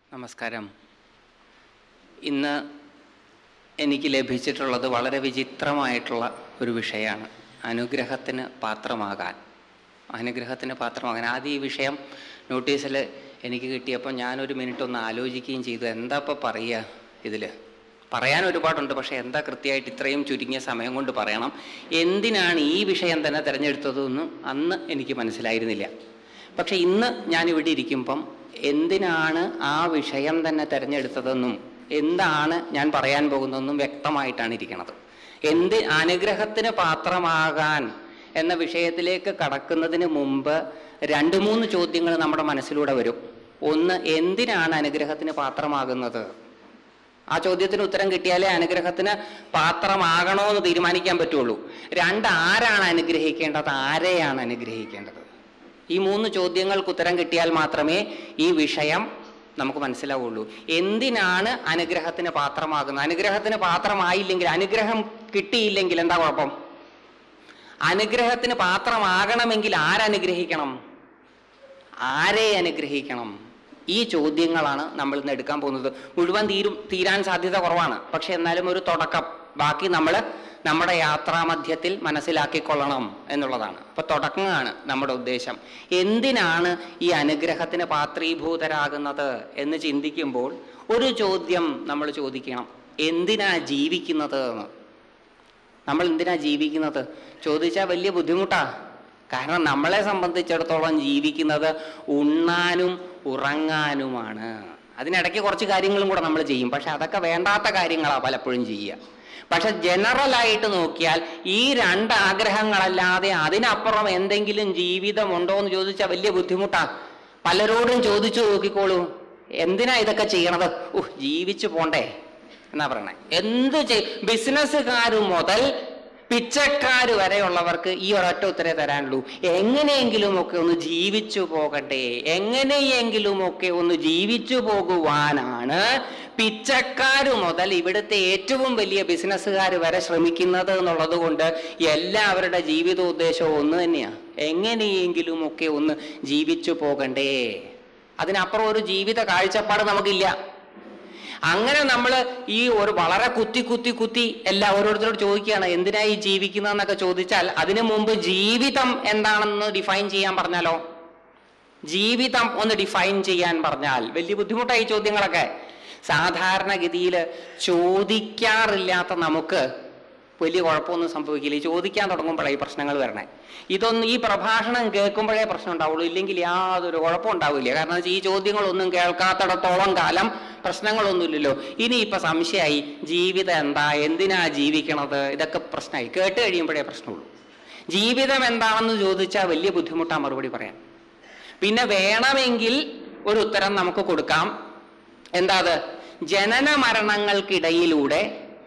നമസ്കാരം ഇന്ന് എനിക്ക് ലഭിച്ചിട്ടുള്ളത് വളരെ വിചിത്രമായിട്ടുള്ള ഒരു വിഷയമാണ് അനുഗ്രഹത്തിന് പാത്രമാകാൻ അനുഗ്രഹത്തിന് പാത്രമാകാൻ ആദ്യം ഈ വിഷയം നോട്ടീസിൽ എനിക്ക് കിട്ടിയപ്പോൾ ഞാനൊരു മിനിറ്റ് ഒന്ന് ആലോചിക്കുകയും ചെയ്തു എന്താ ഇപ്പോൾ പറയുക ഇതിൽ പറയാൻ ഒരുപാടുണ്ട് പക്ഷേ എന്താ കൃത്യമായിട്ട് ഇത്രയും ചുരുങ്ങിയ സമയം കൊണ്ട് പറയണം എന്തിനാണ് ഈ വിഷയം തന്നെ തിരഞ്ഞെടുത്തതെന്ന് അന്ന് എനിക്ക് മനസ്സിലായിരുന്നില്ല പക്ഷെ ഇന്ന് ഞാൻ ഇവിടെ ഇരിക്കുമ്പം എന്തിനാണ് ആ വിഷയം തന്നെ തിരഞ്ഞെടുത്തതെന്നും എന്താണ് ഞാൻ പറയാൻ പോകുന്നതെന്നും വ്യക്തമായിട്ടാണ് ഇരിക്കുന്നത് എന്ത് അനുഗ്രഹത്തിന് പാത്രമാകാൻ എന്ന വിഷയത്തിലേക്ക് കടക്കുന്നതിന് മുമ്പ് രണ്ട് മൂന്ന് ചോദ്യങ്ങൾ നമ്മുടെ മനസ്സിലൂടെ വരും ഒന്ന് എന്തിനാണ് അനുഗ്രഹത്തിന് പാത്രമാകുന്നത് ആ ചോദ്യത്തിന് ഉത്തരം കിട്ടിയാലേ അനുഗ്രഹത്തിന് പാത്രമാകണോ എന്ന് തീരുമാനിക്കാൻ പറ്റുള്ളൂ രണ്ട് ആരാണ് അനുഗ്രഹിക്കേണ്ടത് ആരെയാണ് അനുഗ്രഹിക്കേണ്ടത് ഈ മൂന്ന് ചോദ്യങ്ങൾക്ക് ഉത്തരം കിട്ടിയാൽ മാത്രമേ ഈ വിഷയം നമുക്ക് മനസ്സിലാവുള്ളൂ എന്തിനാണ് അനുഗ്രഹത്തിന് പാത്രമാകുന്നത് അനുഗ്രഹത്തിന് പാത്രമായില്ലെങ്കിൽ അനുഗ്രഹം കിട്ടിയില്ലെങ്കിൽ എന്താ കുഴപ്പം അനുഗ്രഹത്തിന് പാത്രമാകണമെങ്കിൽ ആരനുഗ്രഹിക്കണം ആരെ അനുഗ്രഹിക്കണം ഈ ചോദ്യങ്ങളാണ് നമ്മൾ ഇന്ന് എടുക്കാൻ പോകുന്നത് മുഴുവൻ തീരും തീരാൻ സാധ്യത കുറവാണ് പക്ഷെ എന്നാലും ഒരു തുടക്കം ബാക്കി നമ്മൾ നമ്മുടെ യാത്രാമധ്യത്തിൽ മനസ്സിലാക്കിക്കൊള്ളണം എന്നുള്ളതാണ് അപ്പൊ തുടക്കമാണ് നമ്മുടെ ഉദ്ദേശം എന്തിനാണ് ഈ അനുഗ്രഹത്തിന് പാത്രീഭൂതരാകുന്നത് എന്ന് ചിന്തിക്കുമ്പോൾ ഒരു ചോദ്യം നമ്മൾ ചോദിക്കണം എന്തിനാ ജീവിക്കുന്നത് എന്ന് നമ്മൾ എന്തിനാ ജീവിക്കുന്നത് ചോദിച്ചാൽ വലിയ ബുദ്ധിമുട്ടാ കാരണം നമ്മളെ സംബന്ധിച്ചിടത്തോളം ജീവിക്കുന്നത് ഉണ്ണാനും ഉറങ്ങാനുമാണ് അതിനിടയ്ക്ക് കുറച്ച് കാര്യങ്ങളും കൂടെ നമ്മൾ ചെയ്യും പക്ഷെ അതൊക്കെ വേണ്ടാത്ത കാര്യങ്ങളാണ് പലപ്പോഴും ചെയ്യുക പക്ഷെ ജനറൽ ആയിട്ട് നോക്കിയാൽ ഈ രണ്ട് ആഗ്രഹങ്ങളല്ലാതെ അതിനപ്പുറം എന്തെങ്കിലും ജീവിതമുണ്ടോ എന്ന് ചോദിച്ചാൽ വലിയ ബുദ്ധിമുട്ടാ പലരോടും ചോദിച്ചു നോക്കിക്കോളൂ എന്തിനാ ഇതൊക്കെ ചെയ്യണത് ഉഹ് ജീവിച്ചു പോണ്ടേ എന്നാ പറയണേ എന്ത് ചെയ് ബിസിനസ്സുകാർ മുതൽ പിച്ചക്കാർ വരെയുള്ളവർക്ക് ഈ ഒരൊറ്റ ഉത്തരേ തരാനുള്ളൂ എങ്ങനെയെങ്കിലും ഒക്കെ ഒന്ന് ജീവിച്ചു പോകട്ടെ എങ്ങനെയെങ്കിലും ഒക്കെ ഒന്ന് ജീവിച്ചു പോകുവാനാണ് പിച്ചക്കാർ മുതൽ ഇവിടുത്തെ ഏറ്റവും വലിയ ബിസിനസ്സുകാർ വരെ ശ്രമിക്കുന്നത് എന്നുള്ളത് കൊണ്ട് എല്ലാവരുടെ ജീവിതോദ്ദേശവും ഒന്ന് തന്നെയാണ് എങ്ങനെയെങ്കിലും ഒക്കെ ഒന്ന് ജീവിച്ചു പോകണ്ടേ അതിനപ്പുറം ഒരു ജീവിത കാഴ്ചപ്പാട് നമുക്കില്ല അങ്ങനെ നമ്മൾ ഈ ഒരു വളരെ കുത്തി കുത്തി കുത്തി എല്ലാ ഓരോരുത്തരോട് ചോദിക്കുകയാണ് എന്തിനാ ഈ ജീവിക്കുന്നതെന്നൊക്കെ ചോദിച്ചാൽ അതിനു മുമ്പ് ജീവിതം എന്താണെന്ന് ഡിഫൈൻ ചെയ്യാൻ പറഞ്ഞാലോ ജീവിതം ഒന്ന് ഡിഫൈൻ ചെയ്യാൻ പറഞ്ഞാൽ വലിയ ബുദ്ധിമുട്ടായി ഈ ചോദ്യങ്ങളൊക്കെ സാധാരണഗതിയിൽ ചോദിക്കാറില്ലാത്ത നമുക്ക് വലിയ കുഴപ്പമൊന്നും സംഭവിക്കില്ല ഈ ചോദിക്കാൻ തുടങ്ങുമ്പോഴാണ് ഈ പ്രശ്നങ്ങൾ വരണേ ഇതൊന്നും ഈ പ്രഭാഷണം കേൾക്കുമ്പോഴേ പ്രശ്നം ഉണ്ടാവുള്ളൂ ഇല്ലെങ്കിൽ യാതൊരു കുഴപ്പം ഉണ്ടാവില്ല കാരണം വെച്ചാൽ ഈ ചോദ്യങ്ങളൊന്നും കേൾക്കാത്തിടത്തോളം കാലം പ്രശ്നങ്ങളൊന്നുമില്ലല്ലോ ഇനി ഇപ്പൊ സംശയമായി ജീവിതം എന്താ എന്തിനാ ജീവിക്കണത് ഇതൊക്കെ പ്രശ്നമായി കേട്ട് കഴിയുമ്പോഴേ പ്രശ്നമുള്ളൂ ജീവിതം എന്താണെന്ന് ചോദിച്ചാൽ വലിയ ബുദ്ധിമുട്ടാ മറുപടി പറയാൻ പിന്നെ വേണമെങ്കിൽ ഒരു ഉത്തരം നമുക്ക് കൊടുക്കാം എന്താ അത് ജനന മരണങ്ങൾക്കിടയിലൂടെ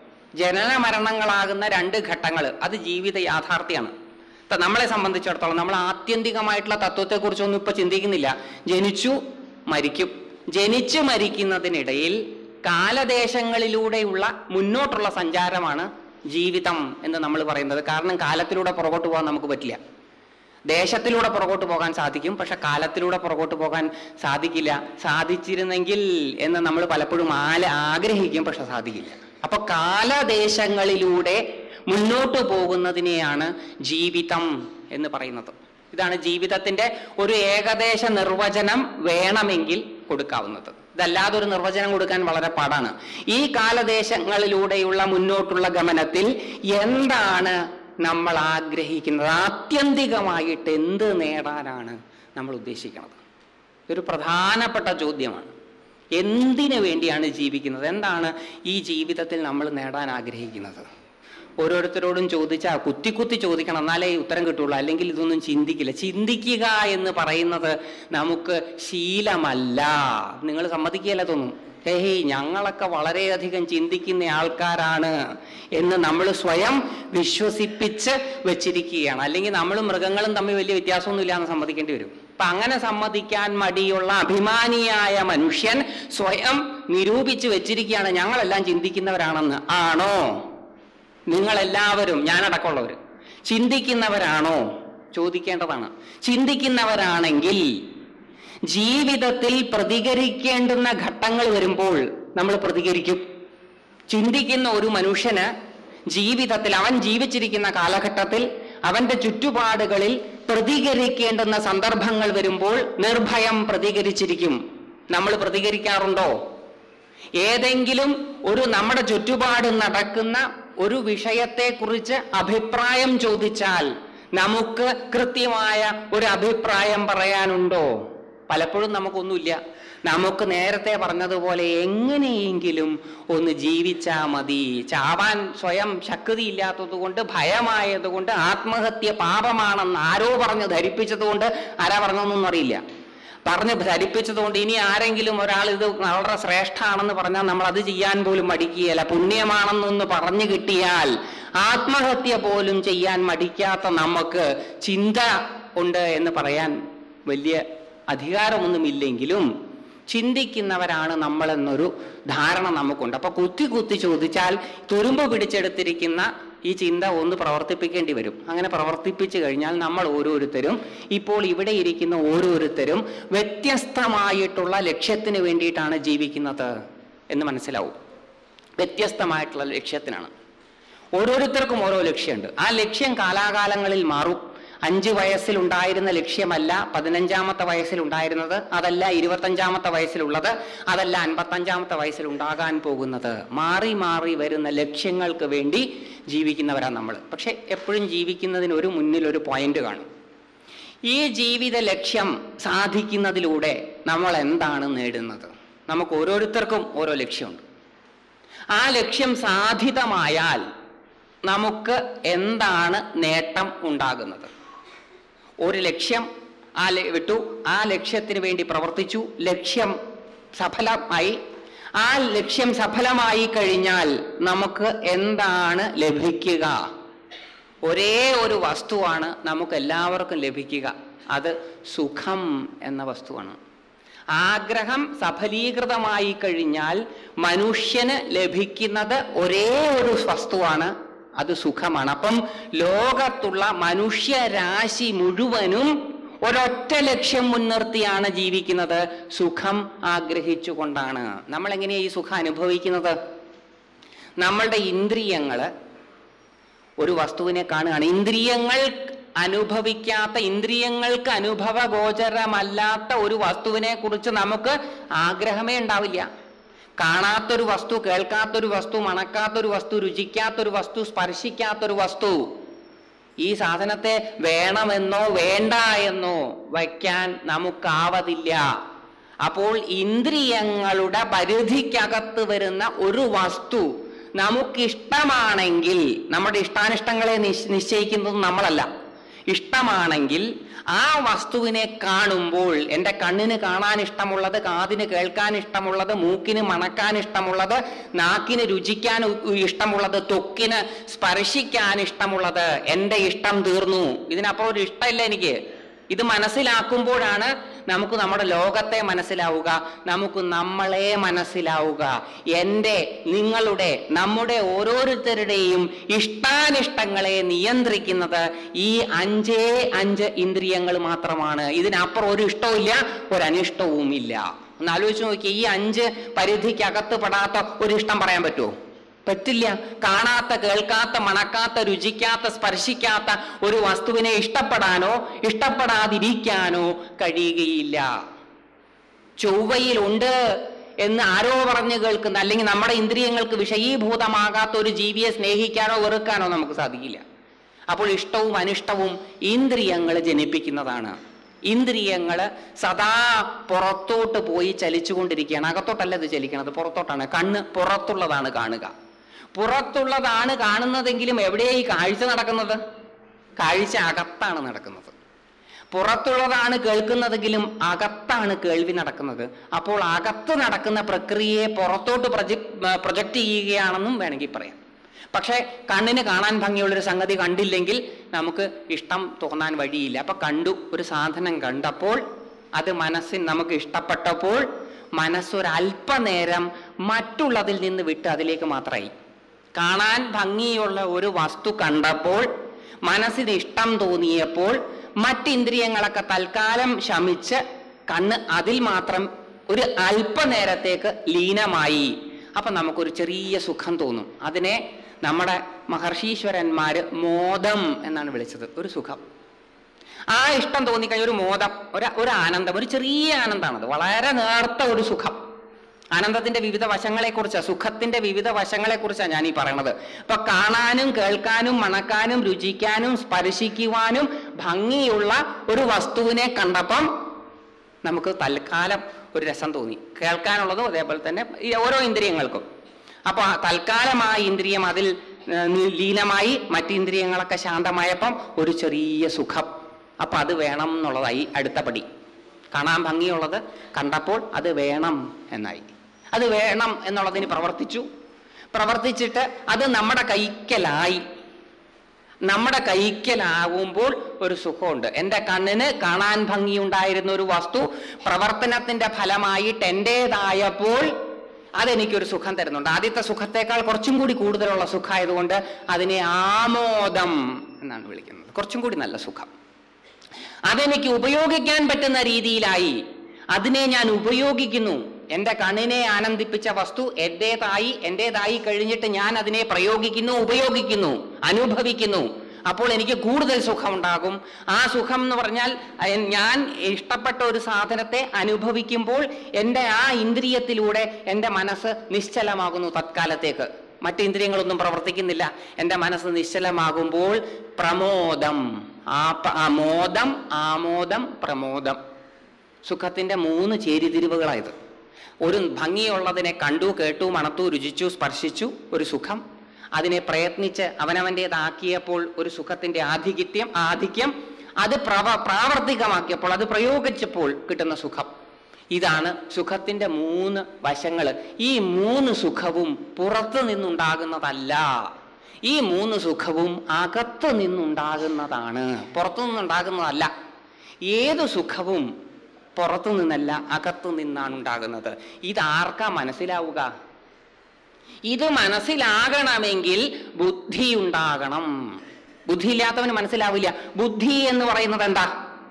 ജനന മരണങ്ങളാകുന്ന രണ്ട് ഘട്ടങ്ങൾ അത് ജീവിത യാഥാർത്ഥ്യമാണ് ഇപ്പൊ നമ്മളെ സംബന്ധിച്ചിടത്തോളം നമ്മൾ ആത്യന്തികമായിട്ടുള്ള തത്വത്തെക്കുറിച്ചൊന്നും ഇപ്പൊ ചിന്തിക്കുന്നില്ല ജനിച്ചു മരിക്കും ജനിച്ചു മരിക്കുന്നതിനിടയിൽ കാലദേശങ്ങളിലൂടെയുള്ള മുന്നോട്ടുള്ള സഞ്ചാരമാണ് ജീവിതം എന്ന് നമ്മൾ പറയുന്നത് കാരണം കാലത്തിലൂടെ പുറകോട്ട് പോകാൻ നമുക്ക് പറ്റില്ല ദേശത്തിലൂടെ പുറകോട്ട് പോകാൻ സാധിക്കും പക്ഷെ കാലത്തിലൂടെ പുറകോട്ട് പോകാൻ സാധിക്കില്ല സാധിച്ചിരുന്നെങ്കിൽ എന്ന് നമ്മൾ പലപ്പോഴും ആല ആഗ്രഹിക്കും പക്ഷെ സാധിക്കില്ല അപ്പൊ കാലദേശങ്ങളിലൂടെ മുന്നോട്ട് പോകുന്നതിനെയാണ് ജീവിതം എന്ന് പറയുന്നത് ഇതാണ് ജീവിതത്തിന്റെ ഒരു ഏകദേശ നിർവചനം വേണമെങ്കിൽ കൊടുക്കാവുന്നത് ഇതല്ലാതെ ഒരു നിർവചനം കൊടുക്കാൻ വളരെ പാടാണ് ഈ കാലദേശങ്ങളിലൂടെയുള്ള മുന്നോട്ടുള്ള ഗമനത്തിൽ എന്താണ് നമ്മൾ ആഗ്രഹിക്കുന്നത് ആത്യന്തികമായിട്ട് എന്ത് നേടാനാണ് നമ്മൾ ഉദ്ദേശിക്കുന്നത് ഇതൊരു പ്രധാനപ്പെട്ട ചോദ്യമാണ് എന്തിനു വേണ്ടിയാണ് ജീവിക്കുന്നത് എന്താണ് ഈ ജീവിതത്തിൽ നമ്മൾ നേടാൻ ആഗ്രഹിക്കുന്നത് ഓരോരുത്തരോടും ചോദിച്ചാൽ കുത്തി കുത്തി ചോദിക്കണം എന്നാലേ ഈ ഉത്തരം കിട്ടുള്ളൂ അല്ലെങ്കിൽ ഇതൊന്നും ചിന്തിക്കില്ല ചിന്തിക്കുക എന്ന് പറയുന്നത് നമുക്ക് ശീലമല്ല നിങ്ങൾ സമ്മതിക്കുകയല്ല തോന്നും ഹേയ് ഞങ്ങളൊക്കെ വളരെയധികം ചിന്തിക്കുന്ന ആൾക്കാരാണ് എന്ന് നമ്മൾ സ്വയം വിശ്വസിപ്പിച്ച് വെച്ചിരിക്കുകയാണ് അല്ലെങ്കിൽ നമ്മളും മൃഗങ്ങളും തമ്മിൽ വലിയ വ്യത്യാസമൊന്നുമില്ല എന്ന് സമ്മതിക്കേണ്ടി വരും അപ്പൊ അങ്ങനെ സമ്മതിക്കാൻ മടിയുള്ള അഭിമാനിയായ മനുഷ്യൻ സ്വയം നിരൂപിച്ച് വെച്ചിരിക്കുകയാണ് ഞങ്ങളെല്ലാം ചിന്തിക്കുന്നവരാണെന്ന് ആണോ നിങ്ങളെല്ലാവരും ഞാനടക്കമുള്ളവർ ചിന്തിക്കുന്നവരാണോ ചോദിക്കേണ്ടതാണ് ചിന്തിക്കുന്നവരാണെങ്കിൽ ജീവിതത്തിൽ പ്രതികരിക്കേണ്ടുന്ന ഘട്ടങ്ങൾ വരുമ്പോൾ നമ്മൾ പ്രതികരിക്കും ചിന്തിക്കുന്ന ഒരു മനുഷ്യന് ജീവിതത്തിൽ അവൻ ജീവിച്ചിരിക്കുന്ന കാലഘട്ടത്തിൽ അവന്റെ ചുറ്റുപാടുകളിൽ പ്രതികരിക്കേണ്ടുന്ന സന്ദർഭങ്ങൾ വരുമ്പോൾ നിർഭയം പ്രതികരിച്ചിരിക്കും നമ്മൾ പ്രതികരിക്കാറുണ്ടോ ഏതെങ്കിലും ഒരു നമ്മുടെ ചുറ്റുപാട് നടക്കുന്ന ഒരു വിഷയത്തെക്കുറിച്ച് അഭിപ്രായം ചോദിച്ചാൽ നമുക്ക് കൃത്യമായ ഒരു അഭിപ്രായം പറയാനുണ്ടോ പലപ്പോഴും നമുക്കൊന്നുമില്ല നമുക്ക് നേരത്തെ പറഞ്ഞതുപോലെ എങ്ങനെയെങ്കിലും ഒന്ന് ജീവിച്ചാ മതി ചാവാൻ സ്വയം ശക്തിയില്ലാത്തത് കൊണ്ട് ഭയമായതുകൊണ്ട് ആത്മഹത്യ പാപമാണെന്ന് ആരോ പറഞ്ഞ് ധരിപ്പിച്ചതുകൊണ്ട് ആരാ പറഞ്ഞതൊന്നും അറിയില്ല പറഞ്ഞ് ധരിപ്പിച്ചതുകൊണ്ട് ഇനി ആരെങ്കിലും ഒരാൾ ഇത് വളരെ ശ്രേഷ്ഠാണെന്ന് പറഞ്ഞാൽ നമ്മൾ അത് ചെയ്യാൻ പോലും മടിക്കുകയല്ല പുണ്യമാണെന്നൊന്ന് പറഞ്ഞു കിട്ടിയാൽ ആത്മഹത്യ പോലും ചെയ്യാൻ മടിക്കാത്ത നമുക്ക് ചിന്ത ഉണ്ട് എന്ന് പറയാൻ വലിയ അധികാരമൊന്നുമില്ലെങ്കിലും ചിന്തിക്കുന്നവരാണ് നമ്മളെന്നൊരു ധാരണ നമുക്കുണ്ട് അപ്പൊ കുത്തി കുത്തി ചോദിച്ചാൽ തുരുമ്പ് പിടിച്ചെടുത്തിരിക്കുന്ന ഈ ചിന്ത ഒന്ന് പ്രവർത്തിപ്പിക്കേണ്ടി വരും അങ്ങനെ പ്രവർത്തിപ്പിച്ചു കഴിഞ്ഞാൽ നമ്മൾ ഓരോരുത്തരും ഇപ്പോൾ ഇവിടെ ഇരിക്കുന്ന ഓരോരുത്തരും വ്യത്യസ്തമായിട്ടുള്ള ലക്ഷ്യത്തിന് വേണ്ടിയിട്ടാണ് ജീവിക്കുന്നത് എന്ന് മനസ്സിലാവും വ്യത്യസ്തമായിട്ടുള്ള ലക്ഷ്യത്തിനാണ് ഓരോരുത്തർക്കും ഓരോ ലക്ഷ്യമുണ്ട് ആ ലക്ഷ്യം കാലാകാലങ്ങളിൽ മാറും അഞ്ച് വയസ്സിൽ ഉണ്ടായിരുന്ന ലക്ഷ്യമല്ല പതിനഞ്ചാമത്തെ വയസ്സിൽ ഉണ്ടായിരുന്നത് അതല്ല ഇരുപത്തഞ്ചാമത്തെ വയസ്സിലുള്ളത് അതല്ല അൻപത്തഞ്ചാമത്തെ വയസ്സിൽ ഉണ്ടാകാൻ പോകുന്നത് മാറി മാറി വരുന്ന ലക്ഷ്യങ്ങൾക്ക് വേണ്ടി ജീവിക്കുന്നവരാണ് നമ്മൾ പക്ഷെ എപ്പോഴും ജീവിക്കുന്നതിന് ഒരു മുന്നിൽ ഒരു പോയിന്റ് കാണും ഈ ജീവിത ലക്ഷ്യം സാധിക്കുന്നതിലൂടെ നമ്മൾ എന്താണ് നേടുന്നത് നമുക്ക് ഓരോരുത്തർക്കും ഓരോ ലക്ഷ്യമുണ്ട് ആ ലക്ഷ്യം സാധിതമായാൽ നമുക്ക് എന്താണ് നേട്ടം ഉണ്ടാകുന്നത് ഒരു ലക്ഷ്യം ആ ല- വിട്ടു ആ ലക്ഷ്യത്തിന് വേണ്ടി പ്രവർത്തിച്ചു ലക്ഷ്യം സഫലമായി ആ ലക്ഷ്യം സഫലമായി കഴിഞ്ഞാൽ നമുക്ക് എന്താണ് ലഭിക്കുക ഒരേ ഒരു വസ്തുവാണ് നമുക്ക് എല്ലാവർക്കും ലഭിക്കുക അത് സുഖം എന്ന വസ്തുവാണ് ആഗ്രഹം സഫലീകൃതമായി കഴിഞ്ഞാൽ മനുഷ്യന് ലഭിക്കുന്നത് ഒരേ ഒരു വസ്തുവാണ് അത് സുഖമാണ് അപ്പം ലോകത്തുള്ള മനുഷ്യരാശി മുഴുവനും ഒരൊറ്റ ലക്ഷ്യം മുൻനിർത്തിയാണ് ജീവിക്കുന്നത് സുഖം ആഗ്രഹിച്ചുകൊണ്ടാണ് നമ്മൾ എങ്ങനെയാ ഈ സുഖം അനുഭവിക്കുന്നത് നമ്മളുടെ ഇന്ദ്രിയങ്ങള് ഒരു വസ്തുവിനെ കാണുകയാണ് ഇന്ദ്രിയങ്ങൾ അനുഭവിക്കാത്ത ഇന്ദ്രിയങ്ങൾക്ക് അനുഭവഗോചരമല്ലാത്ത ഒരു വസ്തുവിനെ കുറിച്ച് നമുക്ക് ആഗ്രഹമേ ഉണ്ടാവില്ല കാണാത്തൊരു വസ്തു കേൾക്കാത്തൊരു വസ്തു മണക്കാത്തൊരു വസ്തു രുചിക്കാത്തൊരു വസ്തു സ്പർശിക്കാത്തൊരു വസ്തു ഈ സാധനത്തെ വേണമെന്നോ വേണ്ട എന്നോ വയ്ക്കാൻ നമുക്കാവതില്ല അപ്പോൾ ഇന്ദ്രിയങ്ങളുടെ പരിധിക്കകത്ത് വരുന്ന ഒരു വസ്തു നമുക്കിഷ്ടമാണെങ്കിൽ നമ്മുടെ ഇഷ്ടാനിഷ്ടങ്ങളെ നിശ് നിശ്ചയിക്കുന്നത് നമ്മളല്ല ഇഷ്ടമാണെങ്കിൽ ആ വസ്തുവിനെ കാണുമ്പോൾ എൻ്റെ കണ്ണിന് കാണാൻ ഇഷ്ടമുള്ളത് കാതിന് കേൾക്കാൻ ഇഷ്ടമുള്ളത് മൂക്കിന് മണക്കാൻ ഇഷ്ടമുള്ളത് നാക്കിന് രുചിക്കാൻ ഉ- ഇഷ്ടമുള്ളത് ത്വക്കിന് സ്പർശിക്കാൻ ഇഷ്ടമുള്ളത് എൻ്റെ ഇഷ്ടം തീർന്നു ഇതിനപ്പുറം ഒരു ഇഷ്ടമില്ല എനിക്ക് ഇത് മനസ്സിലാക്കുമ്പോഴാണ് നമുക്ക് നമ്മുടെ ലോകത്തെ മനസ്സിലാവുക നമുക്ക് നമ്മളെ മനസ്സിലാവുക എൻ്റെ നിങ്ങളുടെ നമ്മുടെ ഓരോരുത്തരുടെയും ഇഷ്ടാനിഷ്ടങ്ങളെ നിയന്ത്രിക്കുന്നത് ഈ അഞ്ചേ അഞ്ച് ഇന്ദ്രിയങ്ങൾ മാത്രമാണ് ഇതിനപ്പുറം ഒരു ഇഷ്ടവും ഇല്ല ഒരു അനിഷ്ടവും ഇല്ല ഒന്ന് ആലോചിച്ച് നോക്കി ഈ അഞ്ച് പരിധിക്കകത്ത് പെടാത്ത ഒരു ഇഷ്ടം പറയാൻ പറ്റുമോ പറ്റില്ല കാണാത്ത കേൾക്കാത്ത മണക്കാത്ത രുചിക്കാത്ത സ്പർശിക്കാത്ത ഒരു വസ്തുവിനെ ഇഷ്ടപ്പെടാനോ ഇഷ്ടപ്പെടാതിരിക്കാനോ കഴിയുകയില്ല ചൊവ്വയിലുണ്ട് എന്ന് ആരോ പറഞ്ഞു കേൾക്കുന്ന അല്ലെങ്കിൽ നമ്മുടെ ഇന്ദ്രിയങ്ങൾക്ക് വിഷയീഭൂതമാകാത്ത ഒരു ജീവിയെ സ്നേഹിക്കാനോ വെറുക്കാനോ നമുക്ക് സാധിക്കില്ല അപ്പോൾ ഇഷ്ടവും അനിഷ്ടവും ഇന്ദ്രിയങ്ങൾ ജനിപ്പിക്കുന്നതാണ് ഇന്ദ്രിയങ്ങൾ സദാ പുറത്തോട്ട് പോയി ചലിച്ചുകൊണ്ടിരിക്കുകയാണ് അകത്തോട്ടല്ല ഇത് ചലിക്കണത് പുറത്തോട്ടാണ് കണ്ണ് പുറത്തുള്ളതാണ് കാണുക പുറത്തുള്ളതാണ് കാണുന്നതെങ്കിലും എവിടെയാ ഈ കാഴ്ച നടക്കുന്നത് കാഴ്ച അകത്താണ് നടക്കുന്നത് പുറത്തുള്ളതാണ് കേൾക്കുന്നതെങ്കിലും അകത്താണ് കേൾവി നടക്കുന്നത് അപ്പോൾ അകത്ത് നടക്കുന്ന പ്രക്രിയയെ പുറത്തോട്ട് പ്രൊജക്ട് പ്രൊജക്റ്റ് ചെയ്യുകയാണെന്നും വേണമെങ്കിൽ പറയാം പക്ഷേ കണ്ണിന് കാണാൻ ഭംഗിയുള്ളൊരു സംഗതി കണ്ടില്ലെങ്കിൽ നമുക്ക് ഇഷ്ടം തോന്നാൻ വഴിയില്ല അപ്പൊ കണ്ടു ഒരു സാധനം കണ്ടപ്പോൾ അത് മനസ്സിന് നമുക്ക് ഇഷ്ടപ്പെട്ടപ്പോൾ മനസ്സൊരല്പനേരം മറ്റുള്ളതിൽ നിന്ന് വിട്ട് അതിലേക്ക് മാത്രമായി കാണാൻ ഭംഗിയുള്ള ഒരു വസ്തു കണ്ടപ്പോൾ മനസ്സിന് ഇഷ്ടം തോന്നിയപ്പോൾ മറ്റിന്ദ്രിയങ്ങളൊക്കെ തൽക്കാലം ശമിച്ച് കണ്ണ് അതിൽ മാത്രം ഒരു അല്പനേരത്തേക്ക് ലീനമായി അപ്പൊ നമുക്കൊരു ചെറിയ സുഖം തോന്നും അതിനെ നമ്മുടെ മഹർഷീശ്വരന്മാര് മോദം എന്നാണ് വിളിച്ചത് ഒരു സുഖം ആ ഇഷ്ടം തോന്നിക്കഴിഞ്ഞ ഒരു മോദം ഒരു ഒരു ആനന്ദം ഒരു ചെറിയ ആനന്ദമാണത് വളരെ നേർത്ത ഒരു സുഖം ആനന്ദത്തിന്റെ വിവിധ വശങ്ങളെക്കുറിച്ച് സുഖത്തിന്റെ വിവിധ വശങ്ങളെക്കുറിച്ചാണ് ഞാൻ ഈ പറയണത് ഇപ്പൊ കാണാനും കേൾക്കാനും മണക്കാനും രുചിക്കാനും സ്പർശിക്കുവാനും ഭംഗിയുള്ള ഒരു വസ്തുവിനെ കണ്ടപ്പം നമുക്ക് തൽക്കാലം ഒരു രസം തോന്നി കേൾക്കാനുള്ളതും അതേപോലെ തന്നെ ഈ ഓരോ ഇന്ദ്രിയങ്ങൾക്കും അപ്പൊ ആ തൽക്കാലം ആ ഇന്ദ്രിയം അതിൽ ഏർ, നി- ലീനമായി മറ്റ് ഇന്ദ്രിയങ്ങളൊക്കെ ശാന്തമായപ്പം ഒരു ചെറിയ സുഖം അപ്പൊ അത് വേണം എന്നുള്ളതായി അടുത്ത പടി കാണാൻ ഭംഗിയുള്ളത് കണ്ടപ്പോൾ അത് വേണം എന്നായി അത് വേണം എന്നുള്ളതിന് പ്രവർത്തിച്ചു പ്രവർത്തിച്ചിട്ട് അത് നമ്മുടെ കൈക്കലായി നമ്മുടെ കൈക്കലാകുമ്പോൾ ഒരു സുഖമുണ്ട് എൻ്റെ കണ്ണിന് കാണാൻ ഭംഗിയുണ്ടായിരുന്ന ഒരു വസ്തു പ്രവർത്തനത്തിന്റെ ഫലമായിട്ട് എൻ്റെതായപ്പോൾ അതെനിക്കൊരു സുഖം തരുന്നുണ്ട് ആദ്യത്തെ സുഖത്തേക്കാൾ കുറച്ചും കൂടി കൂടുതലുള്ള സുഖമായതുകൊണ്ട് അതിനെ ആമോദം എന്നാണ് വിളിക്കുന്നത് കുറച്ചും കൂടി നല്ല സുഖം അതെനിക്ക് ഉപയോഗിക്കാൻ പറ്റുന്ന രീതിയിലായി അതിനെ ഞാൻ ഉപയോഗിക്കുന്നു എൻ്റെ കണ്ണിനെ ആനന്ദിപ്പിച്ച വസ്തു എൻ്റേതായി എൻ്റേതായി കഴിഞ്ഞിട്ട് ഞാൻ അതിനെ പ്രയോഗിക്കുന്നു ഉപയോഗിക്കുന്നു അനുഭവിക്കുന്നു അപ്പോൾ എനിക്ക് കൂടുതൽ സുഖമുണ്ടാകും ആ സുഖം എന്ന് പറഞ്ഞാൽ അഹ് ഞാൻ ഇഷ്ടപ്പെട്ട ഒരു സാധനത്തെ അനുഭവിക്കുമ്പോൾ എൻ്റെ ആ ഇന്ദ്രിയത്തിലൂടെ എൻ്റെ മനസ്സ് നിശ്ചലമാകുന്നു തത്കാലത്തേക്ക് മറ്റ് ഇന്ദ്രിയങ്ങളൊന്നും പ്രവർത്തിക്കുന്നില്ല എൻ്റെ മനസ്സ് നിശ്ചലമാകുമ്പോൾ പ്രമോദം ആ പ- ആ മോദം ആമോദം പ്രമോദം സുഖത്തിന്റെ മൂന്ന് ചേരിതിരിവുകളായത് ഒരു ഭംഗിയുള്ളതിനെ കണ്ടു കേട്ടു മണത്തു രുചിച്ചു സ്പർശിച്ചു ഒരു സുഖം അതിനെ പ്രയത്നിച്ച് അവനവൻ്റേതാക്കിയപ്പോൾ ഒരു സുഖത്തിന്റെ ആധികിത്യം ആധിക്യം അത് പ്രവ പ്രാവർത്തികമാക്കിയപ്പോൾ അത് പ്രയോഗിച്ചപ്പോൾ കിട്ടുന്ന സുഖം ഇതാണ് സുഖത്തിന്റെ മൂന്ന് വശങ്ങൾ ഈ മൂന്ന് സുഖവും പുറത്തു നിന്നുണ്ടാകുന്നതല്ല ഈ മൂന്ന് സുഖവും അകത്ത് നിന്നുണ്ടാകുന്നതാണ് പുറത്തു നിന്നുണ്ടാകുന്നതല്ല ഏത് സുഖവും പുറത്തു നിന്നല്ല അകത്തു നിന്നാണ് ഉണ്ടാകുന്നത് ഇതാർക്കാ മനസ്സിലാവുക ഇത് മനസ്സിലാകണമെങ്കിൽ ബുദ്ധി ഉണ്ടാകണം ബുദ്ധി ഇല്ലാത്തവന് മനസ്സിലാവില്ല ബുദ്ധി എന്ന് പറയുന്നത് എന്താ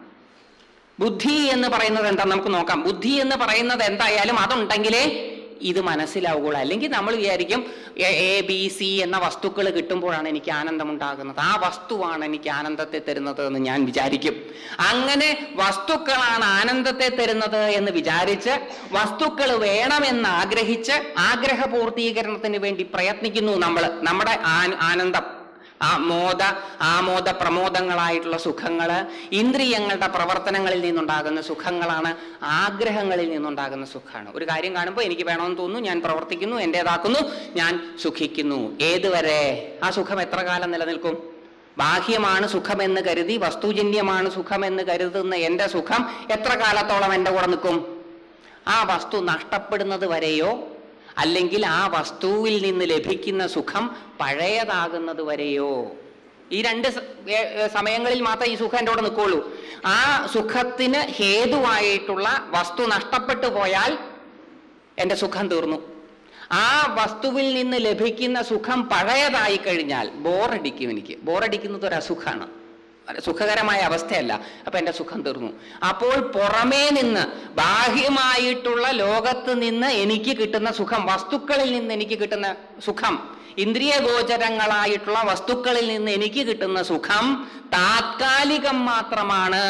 ബുദ്ധി എന്ന് പറയുന്നത് എന്താ നമുക്ക് നോക്കാം ബുദ്ധി എന്ന് പറയുന്നത് എന്തായാലും അതുണ്ടെങ്കിലേ ഇത് മനസ്സിലാവുകയുള്ളൂ അല്ലെങ്കിൽ നമ്മൾ വിചാരിക്കും എ എ ബി സി എന്ന വസ്തുക്കൾ കിട്ടുമ്പോഴാണ് എനിക്ക് ആനന്ദം ഉണ്ടാകുന്നത് ആ വസ്തുവാണ് എനിക്ക് ആനന്ദത്തെ തരുന്നത് എന്ന് ഞാൻ വിചാരിക്കും അങ്ങനെ വസ്തുക്കളാണ് ആനന്ദത്തെ തരുന്നത് എന്ന് വിചാരിച്ച് വസ്തുക്കൾ വേണമെന്ന് ആഗ്രഹിച്ച് ആഗ്രഹ പൂർത്തീകരണത്തിന് വേണ്ടി പ്രയത്നിക്കുന്നു നമ്മൾ നമ്മുടെ ആ- ആനന്ദം ആ മോദ ആമോദ പ്രമോദങ്ങളായിട്ടുള്ള സുഖങ്ങള് ഇന്ദ്രിയങ്ങളുടെ പ്രവർത്തനങ്ങളിൽ നിന്നുണ്ടാകുന്ന സുഖങ്ങളാണ് ആഗ്രഹങ്ങളിൽ നിന്നുണ്ടാകുന്ന സുഖമാണ് ഒരു കാര്യം കാണുമ്പോൾ എനിക്ക് വേണമെന്ന് തോന്നുന്നു ഞാൻ പ്രവർത്തിക്കുന്നു എൻ്റെതാക്കുന്നു ഞാൻ സുഖിക്കുന്നു ഏതുവരെ ആ സുഖം എത്ര കാലം നിലനിൽക്കും ബാഹ്യമാണ് സുഖമെന്ന് കരുതി വസ്തുജന്യമാണ് സുഖമെന്ന് കരുതുന്ന എൻ്റെ സുഖം എത്ര കാലത്തോളം എൻ്റെ കൂടെ നിൽക്കും ആ വസ്തു നഷ്ടപ്പെടുന്നത് വരെയോ അല്ലെങ്കിൽ ആ വസ്തുവിൽ നിന്ന് ലഭിക്കുന്ന സുഖം പഴയതാകുന്നത് വരെയോ ഈ രണ്ട് സ- ഏ- ഏ സമയങ്ങളിൽ മാത്രമേ ഈ സുഖം എൻ്റെ കൂടെ നിൽക്കുള്ളൂ ആ സുഖത്തിന് ഹേതുവായിട്ടുള്ള വസ്തു നഷ്ടപ്പെട്ടു പോയാൽ എൻ്റെ സുഖം തീർന്നു ആ വസ്തുവിൽ നിന്ന് ലഭിക്കുന്ന സുഖം പഴയതായി കഴിഞ്ഞാൽ ബോറടിക്കും എനിക്ക് ബോറടിക്കുന്നത് ഒരു അസുഖമാണ് അത് സുഖകരമായ അവസ്ഥയല്ല അപ്പൊ എൻ്റെ സുഖം തീർന്നു അപ്പോൾ പുറമേ നിന്ന് ബാഹ്യമായിട്ടുള്ള ലോകത്ത് നിന്ന് എനിക്ക് കിട്ടുന്ന സുഖം വസ്തുക്കളിൽ നിന്ന് എനിക്ക് കിട്ടുന്ന സുഖം ഇന്ദ്രിയ ഗോചരങ്ങളായിട്ടുള്ള വസ്തുക്കളിൽ നിന്ന് എനിക്ക് കിട്ടുന്ന സുഖം താത്കാലികം മാത്രമാണ്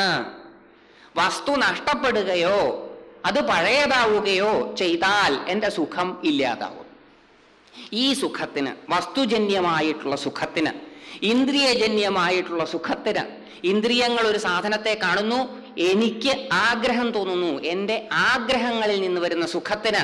വസ്തു നഷ്ടപ്പെടുകയോ അത് പഴയതാവുകയോ ചെയ്താൽ എൻ്റെ സുഖം ഇല്ലാതാവും ഈ സുഖത്തിന് വസ്തുജന്യമായിട്ടുള്ള സുഖത്തിന് ഇന്ദ്രിയജന്യമായിട്ടുള്ള സുഖത്തിന് ഇന്ദ്രിയങ്ങൾ ഒരു സാധനത്തെ കാണുന്നു എനിക്ക് ആഗ്രഹം തോന്നുന്നു എൻ്റെ ആഗ്രഹങ്ങളിൽ നിന്ന് വരുന്ന സുഖത്തിന്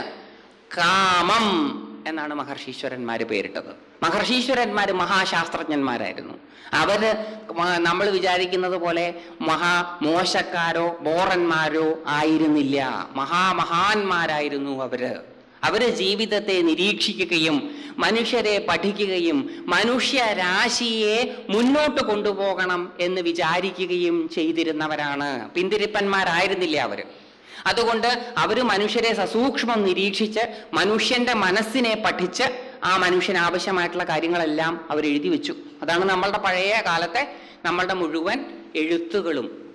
കാമം എന്നാണ് മഹർഷീശ്വരന്മാര് പേരിട്ടത് മഹർഷീശ്വരന്മാര് മഹാശാസ്ത്രജ്ഞന്മാരായിരുന്നു അവര് മ- നമ്മൾ വിചാരിക്കുന്നത് പോലെ മഹാ മോശക്കാരോ ബോറന്മാരോ ആയിരുന്നില്ല മഹാമഹാന്മാരായിരുന്നു അവര് അവര് ജീവിതത്തെ നിരീക്ഷിക്കുകയും മനുഷ്യരെ പഠിക്കുകയും മനുഷ്യരാശിയെ മുന്നോട്ട് കൊണ്ടുപോകണം എന്ന് വിചാരിക്കുകയും ചെയ്തിരുന്നവരാണ് പിന്തിരിപ്പന്മാരായിരുന്നില്ല അവര് അതുകൊണ്ട് അവര് മനുഷ്യരെ സസൂക്ഷ്മം നിരീക്ഷിച്ച് മനുഷ്യന്റെ മനസ്സിനെ പഠിച്ച് ആ മനുഷ്യന് ആവശ്യമായിട്ടുള്ള കാര്യങ്ങളെല്ലാം അവർ എഴുതി വെച്ചു അതാണ് നമ്മളുടെ പഴയ കാലത്തെ നമ്മളുടെ മുഴുവൻ എഴുത്തുകളും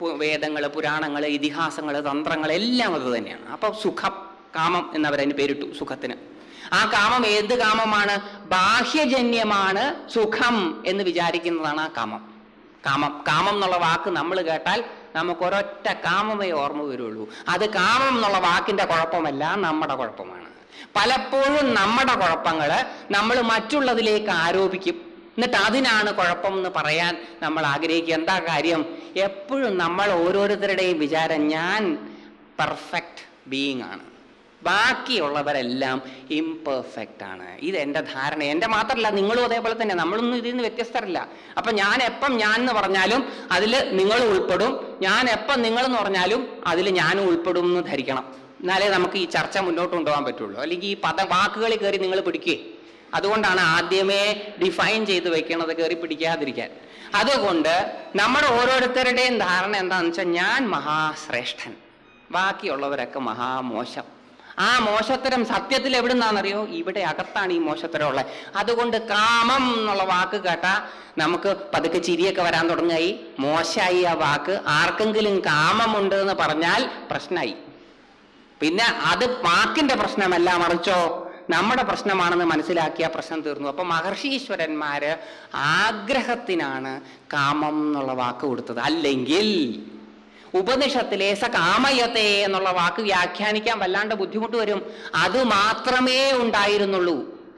വേദങ്ങൾ പുരാണങ്ങൾ ഇതിഹാസങ്ങൾ തന്ത്രങ്ങൾ എല്ലാം അത് തന്നെയാണ് അപ്പൊ സുഖം കാമം എന്നവരതിന് പേരിട്ടു സുഖത്തിന് ആ കാമം ഏത് കാമമാണ് ബാഹ്യജന്യമാണ് സുഖം എന്ന് വിചാരിക്കുന്നതാണ് ആ കാമം കാമം കാമം എന്നുള്ള വാക്ക് നമ്മൾ കേട്ടാൽ നമുക്ക് ഒരൊറ്റ കാമമേ ഓർമ്മ വരുള്ളൂ അത് കാമം എന്നുള്ള വാക്കിന്റെ കുഴപ്പമല്ല നമ്മുടെ കുഴപ്പമാണ് പലപ്പോഴും നമ്മുടെ കുഴപ്പങ്ങള് നമ്മൾ മറ്റുള്ളതിലേക്ക് ആരോപിക്കും എന്നിട്ട് അതിനാണ് കുഴപ്പം എന്ന് പറയാൻ നമ്മൾ ആഗ്രഹിക്കുക എന്താ കാര്യം എപ്പോഴും നമ്മൾ ഓരോരുത്തരുടെയും വിചാരം ഞാൻ പെർഫെക്റ്റ് ബീയിങ് ആണ് ബാക്കിയുള്ളവരെല്ലാം ഇംപെർഫെക്റ്റ് ആണ് ഇത് എൻ്റെ ധാരണ എൻ്റെ മാത്രമല്ല നിങ്ങളും അതേപോലെ തന്നെ നമ്മളൊന്നും ഇതിൽ നിന്ന് വ്യത്യസ്തരല്ല അപ്പൊ ഞാൻ എപ്പം ഞാൻ എന്ന് പറഞ്ഞാലും അതിൽ നിങ്ങൾ ഉൾപ്പെടും ഞാൻ എപ്പം നിങ്ങൾ എന്ന് പറഞ്ഞാലും അതിൽ ഞാനും ഉൾപ്പെടും എന്ന് ധരിക്കണം എന്നാലേ നമുക്ക് ഈ ചർച്ച മുന്നോട്ട് കൊണ്ടുപോകാൻ പറ്റുള്ളൂ അല്ലെങ്കിൽ ഈ പദ വാക്കുകളിൽ കയറി നിങ്ങൾ പിടിക്കുകയെ അതുകൊണ്ടാണ് ആദ്യമേ ഡിഫൈൻ ചെയ്ത് വെക്കണത് കയറി പിടിക്കാതിരിക്കാൻ അതുകൊണ്ട് നമ്മുടെ ഓരോരുത്തരുടെയും ധാരണ എന്താണെന്ന് വെച്ചാൽ ഞാൻ മഹാശ്രേഷ്ഠൻ ബാക്കിയുള്ളവരൊക്കെ മഹാമോശം ആ മോശത്തരം സത്യത്തിൽ എവിടുന്നാണെന്നറിയോ ഇവിടെ അകത്താണ് ഈ മോശത്തരം ഉള്ളത് അതുകൊണ്ട് കാമം എന്നുള്ള വാക്ക് കേട്ടാ നമുക്ക് പതുക്കെ ചിരിയൊക്കെ വരാൻ തുടങ്ങായി മോശമായി ആ വാക്ക് ആർക്കെങ്കിലും കാമമുണ്ട് എന്ന് പറഞ്ഞാൽ പ്രശ്നമായി പിന്നെ അത് വാക്കിന്റെ പ്രശ്നമല്ല മറിച്ചോ നമ്മുടെ പ്രശ്നമാണെന്ന് മനസ്സിലാക്കിയ പ്രശ്നം തീർന്നു അപ്പൊ മഹർഷീശ്വരന്മാര് ആഗ്രഹത്തിനാണ് കാമം എന്നുള്ള വാക്ക് കൊടുത്തത് അല്ലെങ്കിൽ ഉപനിഷത്തിലെ സ കാമയത്തെ എന്നുള്ള വാക്ക് വ്യാഖ്യാനിക്കാൻ വല്ലാണ്ട് ബുദ്ധിമുട്ട് വരും അത് മാത്രമേ ഉണ്ടായിരുന്നുള്ളൂ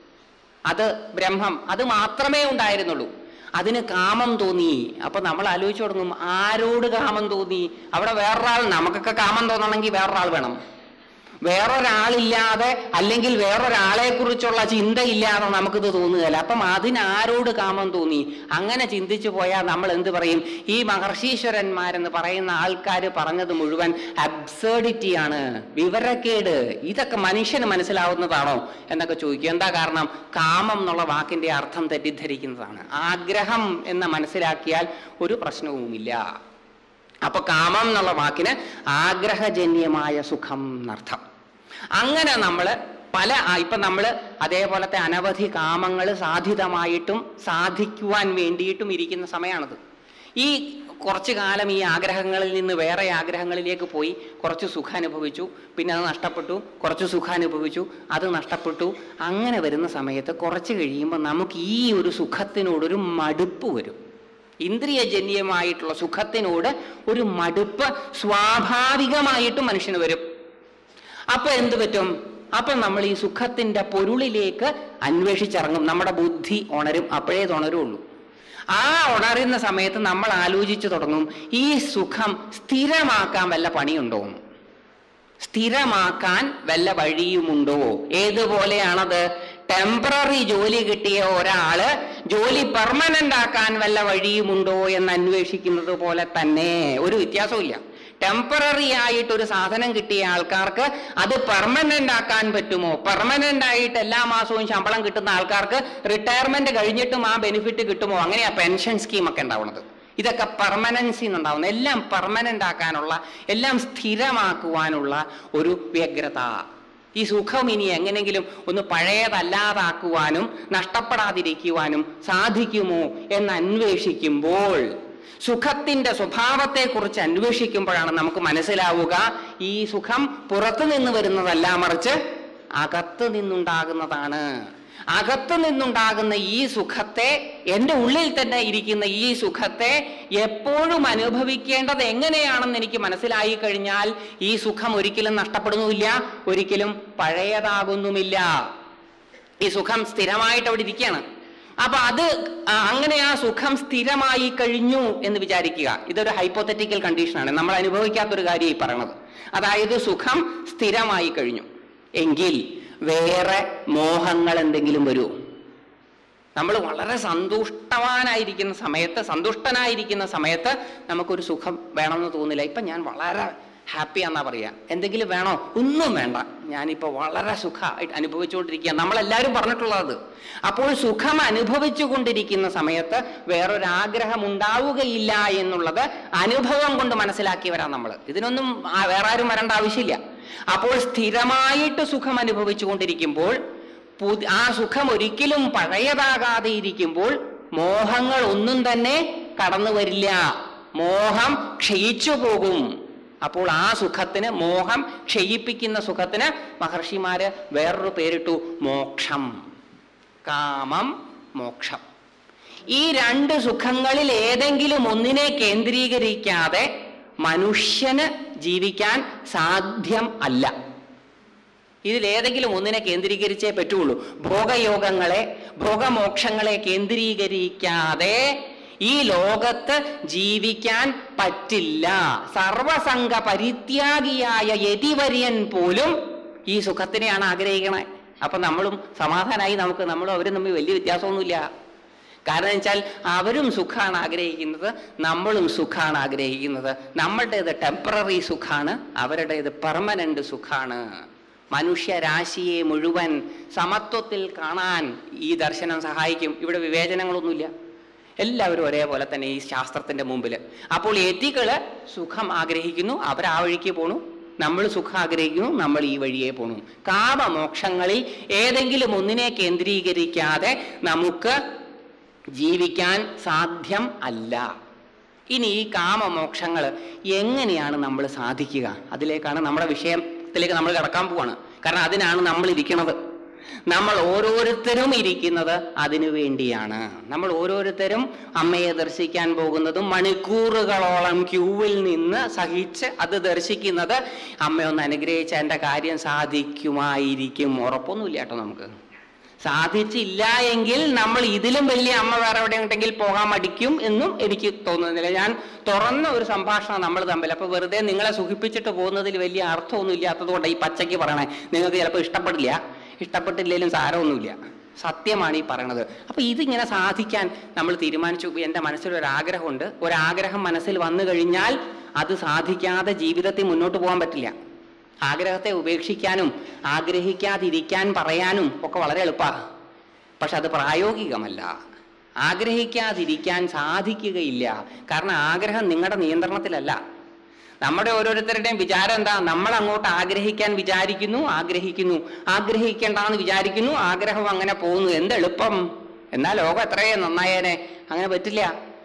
അത് ബ്രഹ്മം അത് മാത്രമേ ഉണ്ടായിരുന്നുള്ളൂ അതിന് കാമം തോന്നി അപ്പൊ നമ്മൾ ആലോചിച്ചു തുടങ്ങും ആരോട് കാമം തോന്നി അവിടെ വേറൊരാൾ നമുക്കൊക്കെ കാമം തോന്നണമെങ്കിൽ വേറൊരാൾ വേണം വേറൊരാളില്ലാതെ അല്ലെങ്കിൽ വേറൊരാളെ കുറിച്ചുള്ള ചിന്തയില്ലാതെ നമുക്കിത് തോന്നുകയില്ല അപ്പം അതിനാരോട് കാമം തോന്നി അങ്ങനെ ചിന്തിച്ചു പോയാൽ നമ്മൾ എന്ത് പറയും ഈ മഹർഷീശ്വരന്മാരെന്ന് പറയുന്ന ആൾക്കാർ പറഞ്ഞത് മുഴുവൻ അബ്സേർഡിറ്റിയാണ് വിവരക്കേട് ഇതൊക്കെ മനുഷ്യന് മനസ്സിലാവുന്നതാണോ എന്നൊക്കെ ചോദിക്കും എന്താ കാരണം കാമം എന്നുള്ള വാക്കിന്റെ അർത്ഥം തെറ്റിദ്ധരിക്കുന്നതാണ് ആഗ്രഹം എന്ന് മനസ്സിലാക്കിയാൽ ഒരു പ്രശ്നവുമില്ല അപ്പൊ കാമം എന്നുള്ള വാക്കിന് ആഗ്രഹജന്യമായ സുഖം എന്നർത്ഥം അങ്ങനെ നമ്മൾ പല ആ, ഇപ്പൊ നമ്മൾ അതേപോലത്തെ അനവധി കാമങ്ങൾ സാധിതമായിട്ടും സാധിക്കുവാൻ വേണ്ടിയിട്ടും ഇരിക്കുന്ന സമയമാണിത് ഈ കുറച്ചു കാലം ഈ ആഗ്രഹങ്ങളിൽ നിന്ന് വേറെ ആഗ്രഹങ്ങളിലേക്ക് പോയി കുറച്ച് സുഖം അനുഭവിച്ചു പിന്നെ അത് നഷ്ടപ്പെട്ടു കുറച്ച് സുഖം അനുഭവിച്ചു അത് നഷ്ടപ്പെട്ടു അങ്ങനെ വരുന്ന സമയത്ത് കുറച്ച് കഴിയുമ്പോൾ നമുക്ക് ഈ ഒരു സുഖത്തിനോടൊരു മടുപ്പ് വരും ഇന്ദ്രിയജന്യമായിട്ടുള്ള സുഖത്തിനോട് ഒരു മടുപ്പ് സ്വാഭാവികമായിട്ടും മനുഷ്യന് വരും അപ്പൊ എന്ത് പറ്റും അപ്പൊ നമ്മൾ ഈ സുഖത്തിന്റെ പൊരുളിലേക്ക് അന്വേഷിച്ചിറങ്ങും നമ്മുടെ ബുദ്ധി ഉണരും അപ്പോഴേ ഇത് ഉണരുള്ളൂ ആ ഉണരുന്ന സമയത്ത് നമ്മൾ ആലോചിച്ചു തുടങ്ങും ഈ സുഖം സ്ഥിരമാക്കാൻ വല്ല പണിയുണ്ടോ എന്ന്. സ്ഥിരമാക്കാൻ വല്ല വഴിയുമുണ്ടോ ഏതുപോലെയാണത് ടെമ്പററി ജോലി കിട്ടിയ ഒരാള് ജോലി പെർമനന്റ് ആക്കാൻ വല്ല വഴിയുമുണ്ടോ എന്ന് അന്വേഷിക്കുന്നത് പോലെ തന്നെ ഒരു വ്യത്യാസവും ടെമ്പററി ആയിട്ട് ഒരു സാധനം കിട്ടിയ ആൾക്കാർക്ക് അത് പെർമനന്റ് ആക്കാൻ പറ്റുമോ പെർമനന്റ് ആയിട്ട് എല്ലാ മാസവും ശമ്പളം കിട്ടുന്ന ആൾക്കാർക്ക് റിട്ടയർമെന്റ് കഴിഞ്ഞിട്ടും ആ ബെനിഫിറ്റ് കിട്ടുമോ അങ്ങനെയാ പെൻഷൻ സ്കീം ഒക്കെ ഉണ്ടാവുന്നത് ഇതൊക്കെ പെർമനൻസി ഉണ്ടാവുന്നത് എല്ലാം പെർമനന്റ് ആക്കാനുള്ള എല്ലാം സ്ഥിരമാക്കുവാനുള്ള ഒരു വ്യഗ്രത ഈ സുഖം ഇനി എങ്ങനെങ്കിലും ഒന്ന് പഴയതല്ലാതാക്കുവാനും നഷ്ടപ്പെടാതിരിക്കുവാനും സാധിക്കുമോ എന്ന് അന്വേഷിക്കുമ്പോൾ സുഖത്തിന്റെ സ്വഭാവത്തെക്കുറിച്ച് അന്വേഷിക്കുമ്പോഴാണ് നമുക്ക് മനസ്സിലാവുക ഈ സുഖം പുറത്തു നിന്ന് വരുന്നതല്ല മറിച്ച് അകത്ത് നിന്നുണ്ടാകുന്നതാണ് അകത്തു നിന്നുണ്ടാകുന്ന ഈ സുഖത്തെ എൻ്റെ ഉള്ളിൽ തന്നെ ഇരിക്കുന്ന ഈ സുഖത്തെ എപ്പോഴും അനുഭവിക്കേണ്ടത് എങ്ങനെയാണെന്ന് എനിക്ക് മനസ്സിലായി കഴിഞ്ഞാൽ ഈ സുഖം ഒരിക്കലും നഷ്ടപ്പെടുന്നുമില്ല ഒരിക്കലും പഴയതാകുന്നുമില്ല ഈ സുഖം സ്ഥിരമായിട്ട് അവിടെ ഇരിക്കുകയാണ് അപ്പൊ അത് ആ, അങ്ങനെ ആ സുഖം സ്ഥിരമായി കഴിഞ്ഞു എന്ന് വിചാരിക്കുക ഇതൊരു ഹൈപ്പോത്തറ്റിക്കൽ കണ്ടീഷനാണ് നമ്മൾ അനുഭവിക്കാത്തൊരു കാര്യം ഈ പറയണത് അതായത് സുഖം സ്ഥിരമായി കഴിഞ്ഞു എങ്കിൽ വേറെ മോഹങ്ങൾ എന്തെങ്കിലും വരുമോ നമ്മൾ വളരെ സന്തുഷ്ടവാനായിരിക്കുന്ന സമയത്ത് സന്തുഷ്ടനായിരിക്കുന്ന സമയത്ത് നമുക്കൊരു സുഖം വേണമെന്ന് തോന്നില്ല ഇപ്പൊ ഞാൻ വളരെ ഹാപ്പി എന്നാ പറയാ എന്തെങ്കിലും വേണോ ഒന്നും വേണ്ട ഞാനിപ്പോ വളരെ സുഖമായിട്ട് അനുഭവിച്ചുകൊണ്ടിരിക്കുക നമ്മളെല്ലാവരും പറഞ്ഞിട്ടുള്ളത് അത്. അപ്പോൾ സുഖം അനുഭവിച്ചു കൊണ്ടിരിക്കുന്ന സമയത്ത് വേറൊരാഗ്രഹം ഉണ്ടാവുകയില്ല എന്നുള്ളത് അനുഭവം കൊണ്ട് മനസ്സിലാക്കിയവരാ നമ്മൾ ഇതിനൊന്നും ആ, വേറെ ആരും വരേണ്ട ആവശ്യമില്ല അപ്പോൾ സ്ഥിരമായിട്ട് സുഖം അനുഭവിച്ചു കൊണ്ടിരിക്കുമ്പോൾ പുതി- ആ സുഖം ഒരിക്കലും പഴയതാകാതെ ഇരിക്കുമ്പോൾ മോഹങ്ങൾ ഒന്നും തന്നെ കടന്നു വരില്ല മോഹം ക്ഷയിച്ചു പോകും അപ്പോൾ ആ സുഖത്തിന് മോഹം ക്ഷയിപ്പിക്കുന്ന സുഖത്തിന് മഹർഷിമാര് വേറൊരു പേരിട്ടു മോക്ഷം കാമം മോക്ഷം ഈ രണ്ട് സുഖങ്ങളിൽ ഏതെങ്കിലും ഒന്നിനെ കേന്ദ്രീകരിക്കാതെ മനുഷ്യന് ജീവിക്കാൻ സാധ്യം അല്ല ഇതിലേതെങ്കിലും ഒന്നിനെ കേന്ദ്രീകരിച്ചേ പറ്റുള്ളൂ ഭോഗയോഗങ്ങളെ ഭോഗമോക്ഷങ്ങളെ കേന്ദ്രീകരിക്കാതെ ഈ ലോകത്ത് ജീവിക്കാൻ പറ്റില്ല സർവസംഘ പരിത്യാഗിയായ യതിവര്യൻ പോലും ഈ സുഖത്തിനെയാണ് ആഗ്രഹിക്കണേ അപ്പൊ നമ്മളും സമാധാനമായി നമുക്ക് നമ്മളും അവരും തമ്മിൽ വലിയ വ്യത്യാസമൊന്നുമില്ല കാരണം വെച്ചാൽ അവരും സുഖമാണ് ആഗ്രഹിക്കുന്നത് നമ്മളും സുഖമാണ് ആഗ്രഹിക്കുന്നത് നമ്മളുടേത് ടെമ്പററി സുഖാണ് അവരുടേത് പെർമനന്റ് സുഖാണ് മനുഷ്യരാശിയെ മുഴുവൻ സമത്വത്തിൽ കാണാൻ ഈ ദർശനം സഹായിക്കും ഇവിടെ വിവേചനങ്ങളൊന്നുമില്ല എല്ലാവരും ഒരേപോലെ തന്നെ ഈ ശാസ്ത്രത്തിന്റെ മുമ്പിൽ അപ്പോൾ എത്തികള് സുഖം ആഗ്രഹിക്കുന്നു അവർ ആ വഴിക്ക് പോണു നമ്മൾ സുഖം ആഗ്രഹിക്കുന്നു നമ്മൾ ഈ വഴിയെ പോണു കാമമോക്ഷങ്ങളിൽ ഏതെങ്കിലും ഒന്നിനെ കേന്ദ്രീകരിക്കാതെ നമുക്ക് ജീവിക്കാൻ സാധ്യം അല്ല ഇനി ഈ കാമമോക്ഷങ്ങൾ എങ്ങനെയാണ് നമ്മൾ സാധിക്കുക അതിലേക്കാണ് നമ്മുടെ വിഷയത്തിലേക്ക് നമ്മൾ കിടക്കാൻ പോവാണ് കാരണം അതിനാണ് നമ്മൾ ഇരിക്കുന്നത് നമ്മൾ ഓരോരുത്തരും ഇരിക്കുന്നത് അതിനു വേണ്ടിയാണ് നമ്മൾ ഓരോരുത്തരും അമ്മയെ ദർശിക്കാൻ പോകുന്നതും മണിക്കൂറുകളോളം ക്യൂവിൽ നിന്ന് സഹിച്ച് അത് ദർശിക്കുന്നത് അമ്മയൊന്ന് അനുഗ്രഹിച്ച എൻ്റെ കാര്യം സാധിക്കുമായിരിക്കും ഉറപ്പൊന്നുമില്ല കേട്ടോ നമുക്ക് സാധിച്ചില്ല എങ്കിൽ നമ്മൾ ഇതിലും വലിയ അമ്മ വേറെ എവിടെ ഉണ്ടെങ്കിൽ പോകാൻ മടിക്കും എന്നും എനിക്ക് തോന്നുന്നില്ല ഞാൻ തുറന്ന ഒരു സംഭാഷണം നമ്മൾ തമ്മിൽ അപ്പൊ വെറുതെ നിങ്ങളെ സുഖിപ്പിച്ചിട്ട് പോകുന്നതിൽ വലിയ അർത്ഥമൊന്നും ഇല്ലാത്തത് കൊണ്ട് ഈ പച്ചയ്ക്ക് പറയണേ നിങ്ങൾക്ക് ചിലപ്പോൾ ഇഷ്ടപ്പെടില്ല ഇഷ്ടപ്പെട്ടില്ലെങ്കിലും സാരമൊന്നുമില്ല സത്യമാണ് ഈ പറയണത് അപ്പൊ ഇതിങ്ങനെ സാധിക്കാൻ നമ്മൾ തീരുമാനിച്ചു എൻ്റെ മനസ്സിൽ ഒരു ആഗ്രഹമുണ്ട് ഒരാഗ്രഹം മനസ്സിൽ വന്നു കഴിഞ്ഞാൽ അത് സാധിക്കാതെ ജീവിതത്തിൽ മുന്നോട്ട് പോകാൻ പറ്റില്ല ആഗ്രഹത്തെ ഉപേക്ഷിക്കാനും ആഗ്രഹിക്കാതിരിക്കാൻ പറയാനും ഒക്കെ വളരെ എളുപ്പമാണ് പക്ഷെ അത് പ്രായോഗികമല്ല ആഗ്രഹിക്കാതിരിക്കാൻ സാധിക്കുകയില്ല കാരണം ആഗ്രഹം നിങ്ങളുടെ നിയന്ത്രണത്തിലല്ല നമ്മുടെ ഓരോരുത്തരുടെയും വിചാരം എന്താ നമ്മൾ അങ്ങോട്ട് ആഗ്രഹിക്കാൻ വിചാരിക്കുന്നു ആഗ്രഹിക്കുന്നു ആഗ്രഹിക്കേണ്ടെന്ന് വിചാരിക്കുന്നു ആഗ്രഹം അങ്ങനെ പോകുന്നു എന്ത് എളുപ്പം എന്നാൽ ലോകം എത്രയേ നന്നായേനെ അങ്ങനെ പറ്റില്ല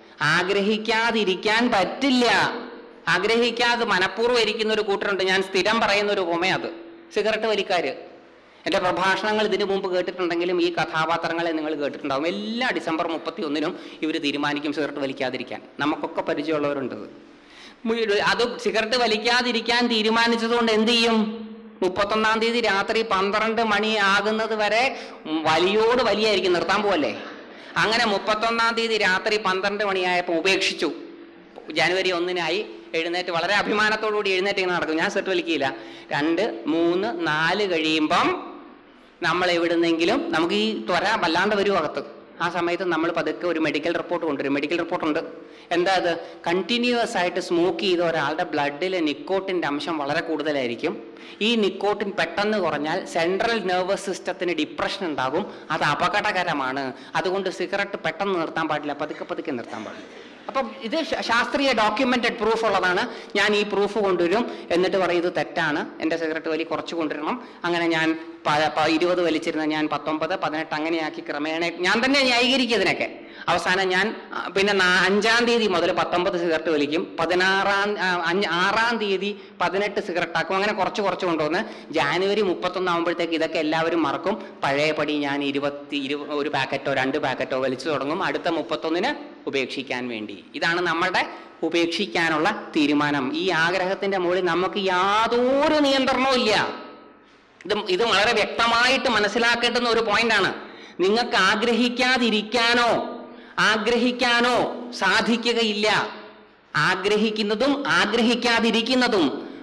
ആഗ്രഹിക്കാതിരിക്കാൻ പറ്റില്ല ആഗ്രഹിക്കാതെ മനഃപൂർവ്വം ഇരിക്കുന്ന ഒരു കൂട്ടരുണ്ട് ഞാൻ സ്ഥിരം പറയുന്ന ഒരു ഉപമയത് സിഗരറ്റ് വലിക്കാര് എൻ്റെ പ്രഭാഷണങ്ങൾ ഇതിനു മുമ്പ് കേട്ടിട്ടുണ്ടെങ്കിലും ഈ കഥാപാത്രങ്ങളെ നിങ്ങൾ കേട്ടിട്ടുണ്ടാവും എല്ലാ ഡിസംബർ മുപ്പത്തി ഒന്നിനും ഇവർ തീരുമാനിക്കും സിഗരറ്റ് വലിക്കാതിരിക്കാൻ നമുക്കൊക്കെ പരിചയമുള്ളവരുണ്ട് ഇത്. മുഴു- അത് സിഗരറ്റ് വലിക്കാതിരിക്കാൻ തീരുമാനിച്ചതുകൊണ്ട് എന്ത് ചെയ്യും മുപ്പത്തൊന്നാം തീയതി രാത്രി പന്ത്രണ്ട് മണി ആകുന്നത് വരെ വലിയോട് വലിയായിരിക്കും നിർത്താൻ പോവല്ലേ അങ്ങനെ മുപ്പത്തൊന്നാം തീയതി രാത്രി പന്ത്രണ്ട് മണിയായപ്പോൾ ഉപേക്ഷിച്ചു ജനുവരി ഒന്നിനായി എഴുന്നേറ്റ് വളരെ അഭിമാനത്തോടുകൂടി എഴുന്നേറ്റ് ഇങ്ങനെ നടക്കും ഞാൻ സെറ്റ് വലിക്കില്ല രണ്ട് മൂന്ന് നാല് കഴിയുമ്പം നമ്മൾ എവിടുന്നെങ്കിലും നമുക്ക് ഈ ത്വര വല്ലാണ്ട് വരും അകത്ത് ആ സമയത്ത് നമ്മൾ പതുക്കെ ഒരു മെഡിക്കൽ റിപ്പോർട്ട് കൊണ്ടുവരും മെഡിക്കൽ റിപ്പോർട്ടുണ്ട് എന്താ അത് കണ്ടിന്യൂസ് ആയിട്ട് സ്മോക്ക് ചെയ്ത ഒരാളുടെ ബ്ലഡിൽ നിക്കോട്ടിൻ്റെ അംശം വളരെ കൂടുതലായിരിക്കും ഈ നിക്കോട്ടിൻ പെട്ടെന്ന് കുറഞ്ഞാൽ സെൻട്രൽ നെർവസ് സിസ്റ്റത്തിന് ഡിപ്രഷൻ ഉണ്ടാകും അത് അപകടകരമാണ് അതുകൊണ്ട് സിഗരറ്റ് പെട്ടെന്ന് നിർത്താൻ പാടില്ല പതുക്കെ പതുക്കെ നിർത്താൻ പാടില്ല അപ്പം ഇത് ശ- ശാസ്ത്രീയ ഡോക്യുമെന്റഡ് പ്രൂഫ് ഉള്ളതാണ് ഞാൻ ഈ പ്രൂഫ് കൊണ്ടുവരും എന്നിട്ട് പറയും ഇത് തെറ്റാണ് എൻ്റെ സിഗരറ്റ് വലി കുറച്ച് കൊണ്ടുവരണം അങ്ങനെ ഞാൻ പ- പ- ഇരുപത് വലിച്ചിരുന്ന ഞാൻ പത്തൊമ്പത് പതിനെട്ട് അങ്ങനെയാക്കി ക്രമേണ ഞാൻ തന്നെ ന്യായീകരിക്കും ഇതിനൊക്കെ അവസാനം ഞാൻ ആ, പിന്നെ നാ- അഞ്ചാം തീയതി മുതൽ പത്തൊമ്പത് സിഗരറ്റ് വലിക്കും പതിനാറാം ആ, അഞ്ച് ആറാം തീയതി പതിനെട്ട് സിഗരറ്റ് ആക്കും അങ്ങനെ കുറച്ച് കുറച്ച് കൊണ്ടുവന്ന് ജാനുവരി മുപ്പത്തൊന്ന് ആകുമ്പോഴത്തേക്ക് ഇതൊക്കെ എല്ലാവരും മറക്കും പഴയപടി ഞാൻ ഇരുപത്തി ഇരു ഒരു പാക്കറ്റോ രണ്ട് പാക്കറ്റോ വലിച്ചു തുടങ്ങും അടുത്ത മുപ്പത്തൊന്നിന് ഉപേക്ഷിക്കാൻ വേണ്ടി ഇതാണ് നമ്മുടെ ഉപേക്ഷിക്കാനുള്ള തീരുമാനം ഈ ആഗ്രഹത്തിന്റെ മുകളിൽ നമുക്ക് യാതൊരു നിയന്ത്രണവും ഇല്ല ഇത് ഇത് വളരെ വ്യക്തമായിട്ട് മനസ്സിലാക്കേണ്ടുന്ന ഒരു പോയിന്റാണ് നിങ്ങൾക്ക് ആഗ്രഹിക്കാതിരിക്കാനോ ആഗ്രഹിക്കാനോ സാധിക്കുകയില്ല ആഗ്രഹിക്കുന്നതും ആഗ്രഹിക്കാതിരിക്കുന്നതും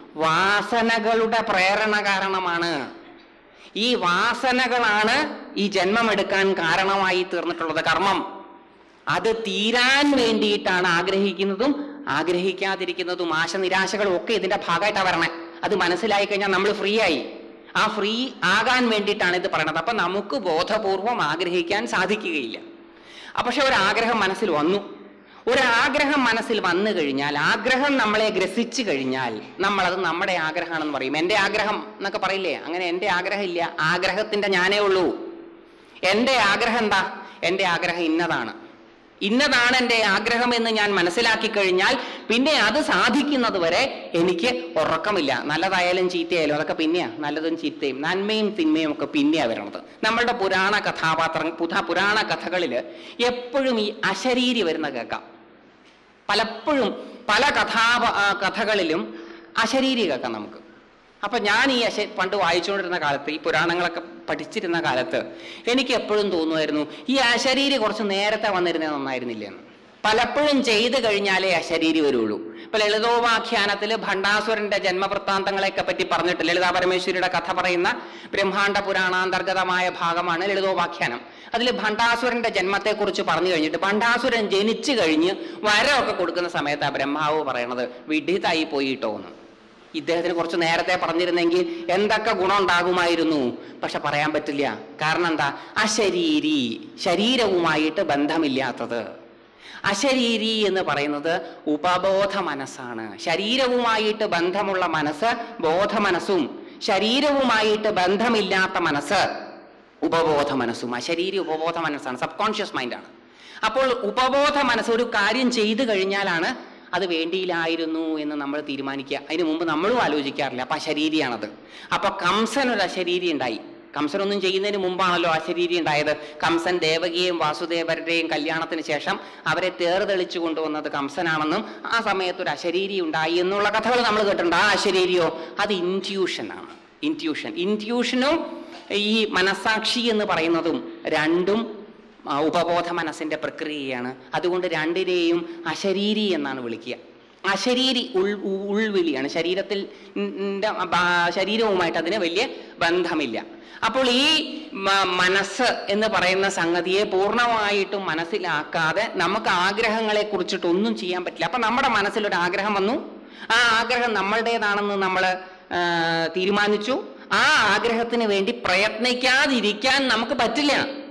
വാസനകളുടെ പ്രേരണ കാരണമാണ് ഈ വാസനകളാണ് ഈ ജന്മമെടുക്കാൻ കാരണമായി തീർന്നിട്ടുള്ളത് കർമ്മം അത് തീരാൻ വേണ്ടിയിട്ടാണ് ആഗ്രഹിക്കുന്നതും ആഗ്രഹിക്കാതിരിക്കുന്നതും ആശനിരാശകളും ഒക്കെ ഇതിന്റെ ഭാഗമായിട്ടാണ് വരണേ അത് മനസ്സിലായി കഴിഞ്ഞാൽ നമ്മൾ ഫ്രീ ആയി ആ ഫ്രീ ആകാൻ വേണ്ടിയിട്ടാണ് ഇത് പറയണത് അപ്പൊ നമുക്ക് ബോധപൂർവം ആഗ്രഹിക്കാൻ സാധിക്കുകയില്ല ആ, പക്ഷെ ഒരാഗ്രഹം മനസ്സിൽ വന്നു ഒരാഗ്രഹം മനസ്സിൽ വന്നു കഴിഞ്ഞാൽ ആഗ്രഹം നമ്മളെ ഗ്രസിച്ചു കഴിഞ്ഞാൽ നമ്മളത് നമ്മുടെ ആഗ്രഹമാണെന്ന് പറയും എൻ്റെ ആഗ്രഹം എന്നൊക്കെ പറയില്ലേ അങ്ങനെ എൻ്റെ ആഗ്രഹം ഇല്ല ആഗ്രഹത്തിന്റെ ഞാനേ ഉള്ളൂ എൻ്റെ ആഗ്രഹം എന്താ എൻ്റെ ആഗ്രഹം ഇന്നതാണ് ഇന്നതാണ് എൻ്റെ ആഗ്രഹം എന്ന് ഞാൻ മനസ്സിലാക്കി കഴിഞ്ഞാൽ പിന്നെ അത് സാധിക്കുന്നത് വരെ എനിക്ക് ഉറക്കമില്ല നല്ലതായാലും ചീത്തയായാലും അതൊക്കെ പിന്നെയാ നല്ലതും ചീത്തയും നന്മയും തിന്മയും ഒക്കെ പിന്നെയാ വരണത് നമ്മളുടെ പുരാണ കഥാപാത്രം പുത പുരാണ കഥകളിൽ എപ്പോഴും ഈ അശരീരി വരുന്ന കേൾക്കാം പലപ്പോഴും പല കഥാ കഥകളിലും അശരീരി കേൾക്കാം നമുക്ക് അപ്പൊ ഞാൻ ഈ അശ പണ്ട് വായിച്ചുകൊണ്ടിരുന്ന കാലത്ത് ഈ പുരാണങ്ങളൊക്കെ പഠിച്ചിരുന്ന കാലത്ത് എനിക്ക് എപ്പോഴും തോന്നുമായിരുന്നു ഈ അശരീരി കുറച്ച് നേരത്തെ വന്നിരുന്നത് നന്നായിരുന്നില്ല എന്ന് പലപ്പോഴും ചെയ്തു കഴിഞ്ഞാലേ അശരീരി വരുള്ളൂ ഇപ്പൊ ലളിതോപാഖ്യാനത്തിൽ ഭണ്ഡാസുരന്റെ ജന്മവൃത്താന്തങ്ങളെയൊക്കെ പറ്റി പറഞ്ഞിട്ട് ലളിതാ പരമേശ്വരിയുടെ കഥ പറയുന്ന ബ്രഹ്മാണ്ഡ പുരാണാന്തർഗതമായ ഭാഗമാണ് ലളിതോപാഖ്യാനം അതിൽ ഭണ്ഡാസുരന്റെ ജന്മത്തെക്കുറിച്ച് പറഞ്ഞു കഴിഞ്ഞിട്ട് ഭണ്ഡാസുരൻ ജനിച്ചു കഴിഞ്ഞ് വരമൊക്കെ കൊടുക്കുന്ന സമയത്ത് ആ ബ്രഹ്മാവ് പറയണത് വിഡിതായി പോയിട്ടോ എന്ന് ഇദ്ദേഹത്തിന് കുറച്ച് നേരത്തെ പറഞ്ഞിരുന്നെങ്കിൽ എന്തൊക്കെ ഗുണം ഉണ്ടാകുമായിരുന്നു പക്ഷെ പറയാൻ പറ്റില്ല കാരണം എന്താ അശരീരി ശരീരവുമായിട്ട് ബന്ധമില്ലാത്തത് അശരീരി എന്ന് പറയുന്നത് ഉപബോധ മനസ്സാണ് ശരീരവുമായിട്ട് ബന്ധമുള്ള മനസ്സ് ബോധ മനസ്സും ശരീരവുമായിട്ട് ബന്ധമില്ലാത്ത മനസ്സ് ഉപബോധ മനസ്സും അശരീരി ഉപബോധ മനസ്സാണ് സബ് കോൺഷ്യസ് മൈൻഡാണ് അപ്പോൾ ഉപബോധ മനസ്സ് ഒരു കാര്യം ചെയ്തു കഴിഞ്ഞാലാണ് അത് വേണ്ടിയില്ലായിരുന്നു എന്ന് നമ്മൾ തീരുമാനിക്കുക അതിന് മുമ്പ് നമ്മളും ആലോചിക്കാറില്ല അപ്പൊ അശരീരിയാണത് അപ്പൊ കംസൻ ഒരു അശരീരി ഉണ്ടായി കംസനൊന്നും ചെയ്യുന്നതിന് മുമ്പാണല്ലോ അശരീരി ഉണ്ടായത് കംസൻ ദേവകിയെയും വാസുദേവരുടെയും കല്യാണത്തിന് ശേഷം അവരെ തേർതെളിച്ചു കൊണ്ടുവന്നത് കംസനാണെന്നും ആ സമയത്ത് ഒരു അശരീരി ഉണ്ടായി എന്നുള്ള കഥകൾ നമ്മൾ കേട്ടിട്ടുണ്ട് ആ അശരീരിയോ അത് ഇൻറ്റ്യൂഷൻ ആണ് ഇൻറ്റ്യൂഷൻ ഇൻറ്റ്യൂഷനും ഈ മനസാക്ഷി എന്ന് പറയുന്നതും രണ്ടും ആ, ഉപബോധ മനസ്സിന്റെ പ്രക്രിയയാണ് അതുകൊണ്ട് രണ്ടിനെയും അശരീരി എന്നാണ് വിളിക്കുക അശരീരി ഉൾ ഉ- ഉൾവിളിയാണ് ശരീരത്തിൽ ന്റെ ബ- ശരീരവുമായിട്ട് അതിന് വലിയ ബന്ധമില്ല അപ്പോൾ ഈ മ- മനസ്സ് എന്ന് പറയുന്ന സംഗതിയെ പൂർണ്ണമായിട്ടും മനസ്സിലാക്കാതെ നമുക്ക് ആഗ്രഹങ്ങളെ കുറിച്ചിട്ടൊന്നും ചെയ്യാൻ പറ്റില്ല അപ്പൊ നമ്മുടെ മനസ്സിൽ ഒരു ആഗ്രഹം വന്നു ആ ആഗ്രഹം നമ്മളുടേതാണെന്ന് നമ്മൾ തീരുമാനിച്ചു ആ ആഗ്രഹത്തിന് വേണ്ടി പ്രയത്നിക്കാതിരിക്കാൻ നമുക്ക് പറ്റില്ല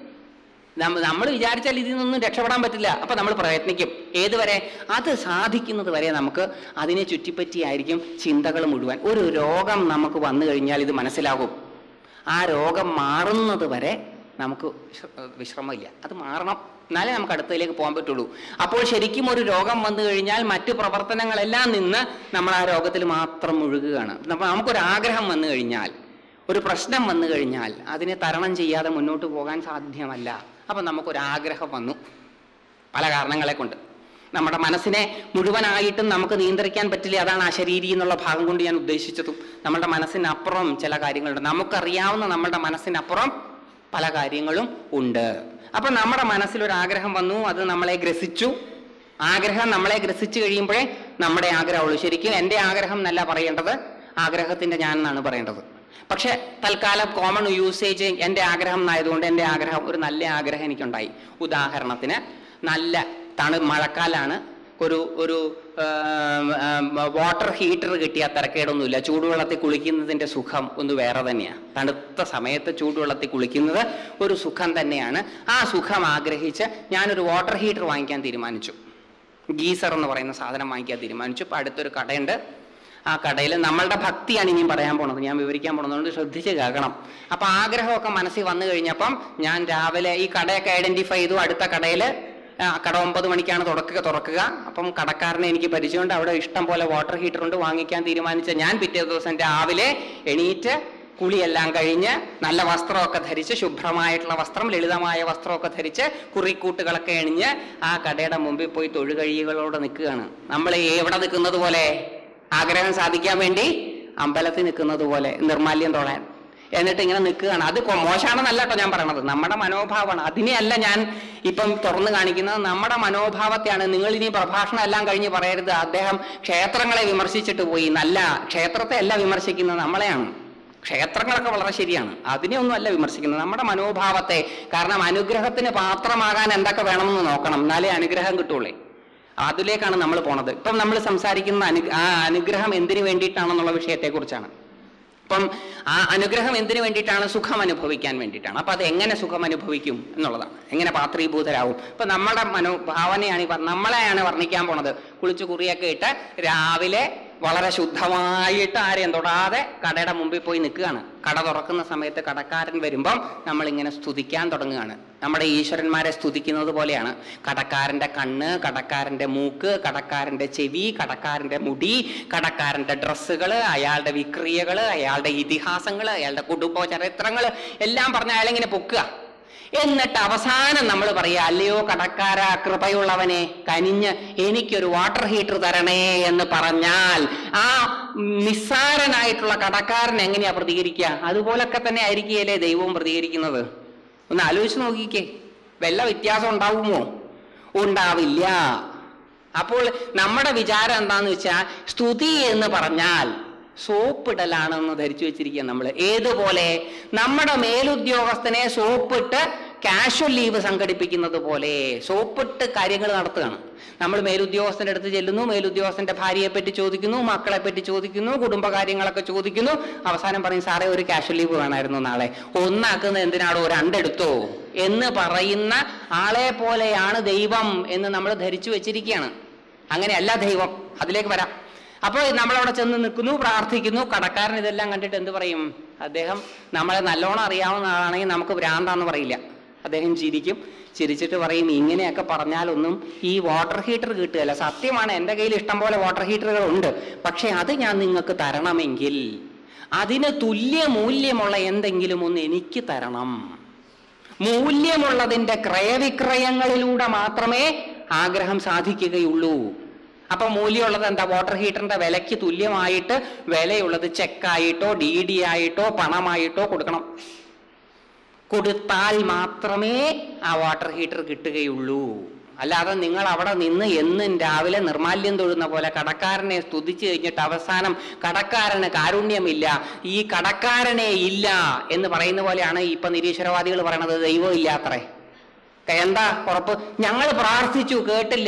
നമ്മൾ വിചാരിച്ചാൽ ഇതിൽ നിന്നൊന്നും രക്ഷപ്പെടാൻ പറ്റില്ല അപ്പൊ നമ്മൾ പ്രയത്നിക്കും ഏതുവരെ അത് സാധിക്കുന്നത് വരെ നമുക്ക് അതിനെ ചുറ്റിപ്പറ്റിയായിരിക്കും ചിന്തകൾ മുഴുവൻ ഒരു രോഗം നമുക്ക് വന്നു കഴിഞ്ഞാൽ ഇത് മനസ്സിലാകും ആ രോഗം മാറുന്നത് വരെ നമുക്ക് വിശ്ര- വിശ്രമമില്ല അത് മാറണം എന്നാലേ നമുക്ക് അടുത്തതിലേക്ക് പോകാൻ പറ്റുള്ളൂ അപ്പോൾ ശരിക്കും ഒരു രോഗം വന്നു കഴിഞ്ഞാൽ മറ്റു പ്രവർത്തനങ്ങളെല്ലാം നിന്ന് നമ്മൾ ആ രോഗത്തിൽ മാത്രം മുഴുകുകയാണ് അപ്പോൾ നമുക്കൊരു ആഗ്രഹം വന്നു കഴിഞ്ഞാൽ ഒരു പ്രശ്നം വന്നു കഴിഞ്ഞാൽ അതിനെ തരണം ചെയ്യാതെ മുന്നോട്ട് പോകാൻ സാധ്യമല്ല അപ്പം നമുക്കൊരാഗ്രഹം വന്നു പല കാരണങ്ങളെ കൊണ്ട് നമ്മുടെ മനസ്സിനെ മുഴുവനായിട്ടും നമുക്ക് നിയന്ത്രിക്കാൻ പറ്റില്ല അതാണ് ആ ശരീരി എന്നുള്ള ഭാഗം കൊണ്ട് ഞാൻ ഉദ്ദേശിച്ചതും നമ്മുടെ മനസ്സിനപ്പുറം ചില കാര്യങ്ങളുണ്ട് നമുക്കറിയാവുന്ന നമ്മുടെ മനസ്സിനപ്പുറം പല കാര്യങ്ങളും ഉണ്ട് അപ്പൊ നമ്മുടെ മനസ്സിൽ ഒരു ആഗ്രഹം വന്നു അത് നമ്മളെ ഗ്രസിച്ചു ആഗ്രഹം നമ്മളെ ഗ്രസിച്ചു കഴിയുമ്പോഴേ നമ്മുടെ ആഗ്രഹമുള്ളൂ ശരിക്കും എൻ്റെ ആഗ്രഹം എന്നല്ല പറയേണ്ടത് ആഗ്രഹത്തിന്റെ ഞാൻ എന്നാണ് പറയേണ്ടത് പക്ഷെ തൽക്കാലം കോമൺ യൂസേജ് എൻ്റെ ആഗ്രഹം എന്നായതുകൊണ്ട് എൻ്റെ ആഗ്രഹം ഒരു നല്ല ആഗ്രഹം എനിക്കുണ്ടായി ഉദാഹരണത്തിന് നല്ല തണു മഴക്കാലാണ് ഒരു ഒരു വാട്ടർ ഹീറ്റർ കിട്ടിയ തിരക്കേടൊന്നുമില്ല ചൂടുവെള്ളത്തിൽ കുളിക്കുന്നതിന്റെ സുഖം ഒന്ന് വേറെ തന്നെയാണ് തണുത്ത സമയത്ത് ചൂടുവെള്ളത്തിൽ കുളിക്കുന്നത് ഒരു സുഖം തന്നെയാണ് ആ സുഖം ആഗ്രഹിച്ച് ഞാനൊരു വാട്ടർ ഹീറ്റർ വാങ്ങിക്കാൻ തീരുമാനിച്ചു ഗീസർ എന്ന് പറയുന്ന സാധനം വാങ്ങിക്കാൻ തീരുമാനിച്ചു ഇപ്പൊ അടുത്തൊരു കടയുണ്ട് ആ കടയിൽ നമ്മളുടെ ഭക്തിയാണ് ഇനിയും പറയാൻ പോണത് ഞാൻ വിവരിക്കാൻ പോണതുകൊണ്ട് ശ്രദ്ധിച്ച് കേൾക്കണം അപ്പൊ ആഗ്രഹമൊക്കെ മനസ്സിൽ വന്നു കഴിഞ്ഞപ്പം ഞാൻ രാവിലെ ഈ കടയൊക്കെ ഐഡന്റിഫൈ ചെയ്തു അടുത്ത കടയിൽ കട ഒമ്പത് മണിക്കാണ് തുറക്കുക തുറക്കുക അപ്പം കടക്കാരനെ എനിക്ക് പരിചയമുണ്ട് അവിടെ ഇഷ്ടം പോലെ വാട്ടർ ഹീറ്റർ ഉണ്ട് വാങ്ങിക്കാൻ തീരുമാനിച്ച ഞാൻ പിറ്റേ ദിവസം രാവിലെ എണീറ്റ് കുളിയെല്ലാം കഴിഞ്ഞ് നല്ല വസ്ത്രമൊക്കെ ധരിച്ച് ശുഭ്രമായിട്ടുള്ള വസ്ത്രം ലളിതമായ വസ്ത്രമൊക്കെ ധരിച്ച് കുറിക്കൂട്ടുകളൊക്കെ എണിഞ്ഞ് ആ കടയുടെ മുമ്പിൽ പോയി തൊഴുകഴികളോടെ നിൽക്കുകയാണ് നമ്മൾ എവിടെ നിൽക്കുന്നത് പോലെ ആഗ്രഹം സാധിക്കാൻ വേണ്ടി അമ്പലത്തിൽ നിൽക്കുന്നത് പോലെ നിർമാല്യം തൊഴാൻ എന്നിട്ട് ഇങ്ങനെ നിൽക്കുകയാണ് അത് കൊ- മോശമാണെന്നല്ല കേട്ടോ ഞാൻ പറയണത് നമ്മുടെ മനോഭാവമാണ് അതിനെയല്ല ഞാൻ ഇപ്പം തുറന്നു കാണിക്കുന്നത് നമ്മുടെ മനോഭാവത്തെയാണ് നിങ്ങൾ ഇനി പ്രഭാഷണം എല്ലാം കഴിഞ്ഞ് പറയരുത് അദ്ദേഹം ക്ഷേത്രങ്ങളെ വിമർശിച്ചിട്ട് പോയി നല്ല ക്ഷേത്രത്തെ അല്ല വിമർശിക്കുന്നത് നമ്മളെയാണ് ക്ഷേത്രങ്ങളൊക്കെ വളരെ ശരിയാണ് അതിനെ ഒന്നും അല്ല വിമർശിക്കുന്നത് നമ്മുടെ മനോഭാവത്തെ കാരണം അനുഗ്രഹത്തിന് പാത്രമാകാൻ എന്തൊക്കെ വേണമെന്ന് നോക്കണം എന്നാലേ അനുഗ്രഹം കിട്ടുള്ളേ അതിലേക്കാണ് നമ്മൾ പോണത് ഇപ്പം നമ്മൾ സംസാരിക്കുന്ന അനു ആ അനുഗ്രഹം എന്തിനു വേണ്ടിയിട്ടാണെന്നുള്ള വിഷയത്തെക്കുറിച്ചാണ് അപ്പം ആ അനുഗ്രഹം എന്തിനു വേണ്ടിയിട്ടാണ് സുഖം അനുഭവിക്കാൻ വേണ്ടിയിട്ടാണ് അപ്പൊ അത് എങ്ങനെ സുഖം അനുഭവിക്കും എന്നുള്ളതാണ് എങ്ങനെ പാത്രീഭൂതരാകും ഇപ്പൊ നമ്മുടെ മനോഭാവനയാണ് ഈ പറ- നമ്മളെയാണ് വർണ്ണിക്കാൻ പോണത് കുളിച്ചു കുറിയൊക്കെ ഇട്ട് രാവിലെ വളരെ ശുദ്ധമായിട്ട് ആരെയും തൊടാതെ കടയുടെ മുമ്പിൽ പോയി നിൽക്കുകയാണ് കട തുറക്കുന്ന സമയത്ത് കടക്കാരൻ വരുമ്പം നമ്മൾ ഇങ്ങനെ സ്തുതിക്കാൻ തുടങ്ങുകയാണ് നമ്മുടെ ഈശ്വരന്മാരെ സ്തുതിക്കുന്നത് പോലെയാണ് കടക്കാരന്റെ കണ്ണ് കടക്കാരന്റെ മൂക്ക് കടക്കാരന്റെ ചെവി കടക്കാരന്റെ മുടി കടക്കാരന്റെ ഡ്രസ്സുകൾ അയാളുടെ വിക്രിയകൾ അയാളുടെ ഇതിഹാസങ്ങൾ അയാളുടെ കുടുംബ ചരിത്രങ്ങൾ എല്ലാം പറഞ്ഞ് അയാളിങ്ങനെ പൊക്കുക എന്നിട്ട് അവസാനം നമ്മൾ പറയുക അല്ലയോ കടക്കാര കൃപയുള്ളവനെ കനിഞ്ഞ് എനിക്കൊരു വാട്ടർ ഹീറ്റർ തരണേ എന്ന് പറഞ്ഞാൽ ആ നിസ്സാരനായിട്ടുള്ള കടക്കാരൻ എങ്ങനെയാ പ്രതികരിക്കുക അതുപോലൊക്കെ തന്നെ ആയിരിക്കുകയല്ലേ ദൈവവും പ്രതികരിക്കുന്നത് ഒന്ന് ആലോചിച്ച് നോക്കിക്കേ വല്ല വ്യത്യാസം ഉണ്ടാവുമോ ഉണ്ടാവില്ല അപ്പോൾ നമ്മുടെ വിചാരം എന്താന്ന് വെച്ചാൽ സ്തുതി എന്ന് പറഞ്ഞാൽ സോപ്പിടലാണെന്ന് ധരിച്ചു വെച്ചിരിക്കുക നമ്മൾ ഏതുപോലെ നമ്മുടെ മേലുദ്യോഗസ്ഥനെ സോപ്പിട്ട് കാഷ്വൽ ലീവ് സംഘടിപ്പിക്കുന്നത് പോലെ സോപ്പിട്ട് കാര്യങ്ങൾ നടത്തുകയാണ് നമ്മൾ മേലുദ്യോഗസ്ഥന്റെ അടുത്ത് ചെല്ലുന്നു മേലുദ്യോഗസ്ഥന്റെ ഭാര്യയെ പറ്റി ചോദിക്കുന്നു മക്കളെ പറ്റി ചോദിക്കുന്നു കുടുംബകാര്യങ്ങളൊക്കെ ചോദിക്കുന്നു അവസാനം പറയും സാറേ ഒരു കാഷ്വൽ ലീവ് വേണമായിരുന്നു നാളെ ഒന്നാക്കുന്നത് എന്തിനാണോ രണ്ടെടുത്തോ എന്ന് പറയുന്ന ആളെ പോലെയാണ് ദൈവം എന്ന് നമ്മൾ ധരിച്ചു വെച്ചിരിക്കുകയാണ് അങ്ങനെയല്ല ദൈവം അതിലേക്ക് വരാം അപ്പോൾ നമ്മളവിടെ ചെന്ന് നിൽക്കുന്നു പ്രാർത്ഥിക്കുന്നു കടക്കാരൻ ഇതെല്ലാം കണ്ടിട്ട് എന്ത് പറയും അദ്ദേഹം നമ്മളെ നല്ലോണം അറിയാവുന്ന ആളാണെങ്കിൽ നമുക്ക് ഭ്രാന്താന്ന് പറയില്ല അദ്ദേഹം ചിരിക്കും ചിരിച്ചിട്ട് പറയും ഇങ്ങനെയൊക്കെ പറഞ്ഞാലൊന്നും ഈ വാട്ടർ ഹീറ്റർ കിട്ടുകയല്ല സത്യമാണ് എൻ്റെ കയ്യിൽ ഇഷ്ടം പോലെ വാട്ടർ ഹീറ്ററുകൾ ഉണ്ട് പക്ഷെ അത് ഞാൻ നിങ്ങൾക്ക് തരണമെങ്കിൽ അതിന് തുല്യ മൂല്യമുള്ള എന്തെങ്കിലും ഒന്ന് എനിക്ക് തരണം മൂല്യമുള്ളതിന്റെ ക്രയവിക്രയങ്ങളിലൂടെ മാത്രമേ ആഗ്രഹം സാധിക്കുകയുള്ളൂ അപ്പൊ മൂല്യമുള്ളത് എന്താ വാട്ടർ ഹീറ്ററിന്റെ വിലയ്ക്ക് തുല്യമായിട്ട് വിലയുള്ളത് ചെക്കായിട്ടോ ഡി ഡി ആയിട്ടോ പണമായിട്ടോ കൊടുക്കണം കൊടുത്താൽ മാത്രമേ ആ വാട്ടർ ഹീറ്റർ കിട്ടുകയുള്ളൂ അല്ലാതെ നിങ്ങൾ അവിടെ നിന്ന് എന്നും രാവിലെ നിർമാല്യം തൊഴുന്ന പോലെ കടക്കാരനെ സ്തുതിച്ചു കഴിഞ്ഞിട്ട് അവസാനം കടക്കാരന് കാരുണ്യമില്ല ഈ കടക്കാരനെ ഇല്ല എന്ന് പറയുന്ന പോലെയാണ് ഇപ്പൊ നിരീശ്വരവാദികൾ പറയണത് ദൈവം ഇല്ലാത്രേ എന്താ ഉറപ്പ് ഞങ്ങൾ പ്രാർത്ഥിച്ചു കേട്ടില്ല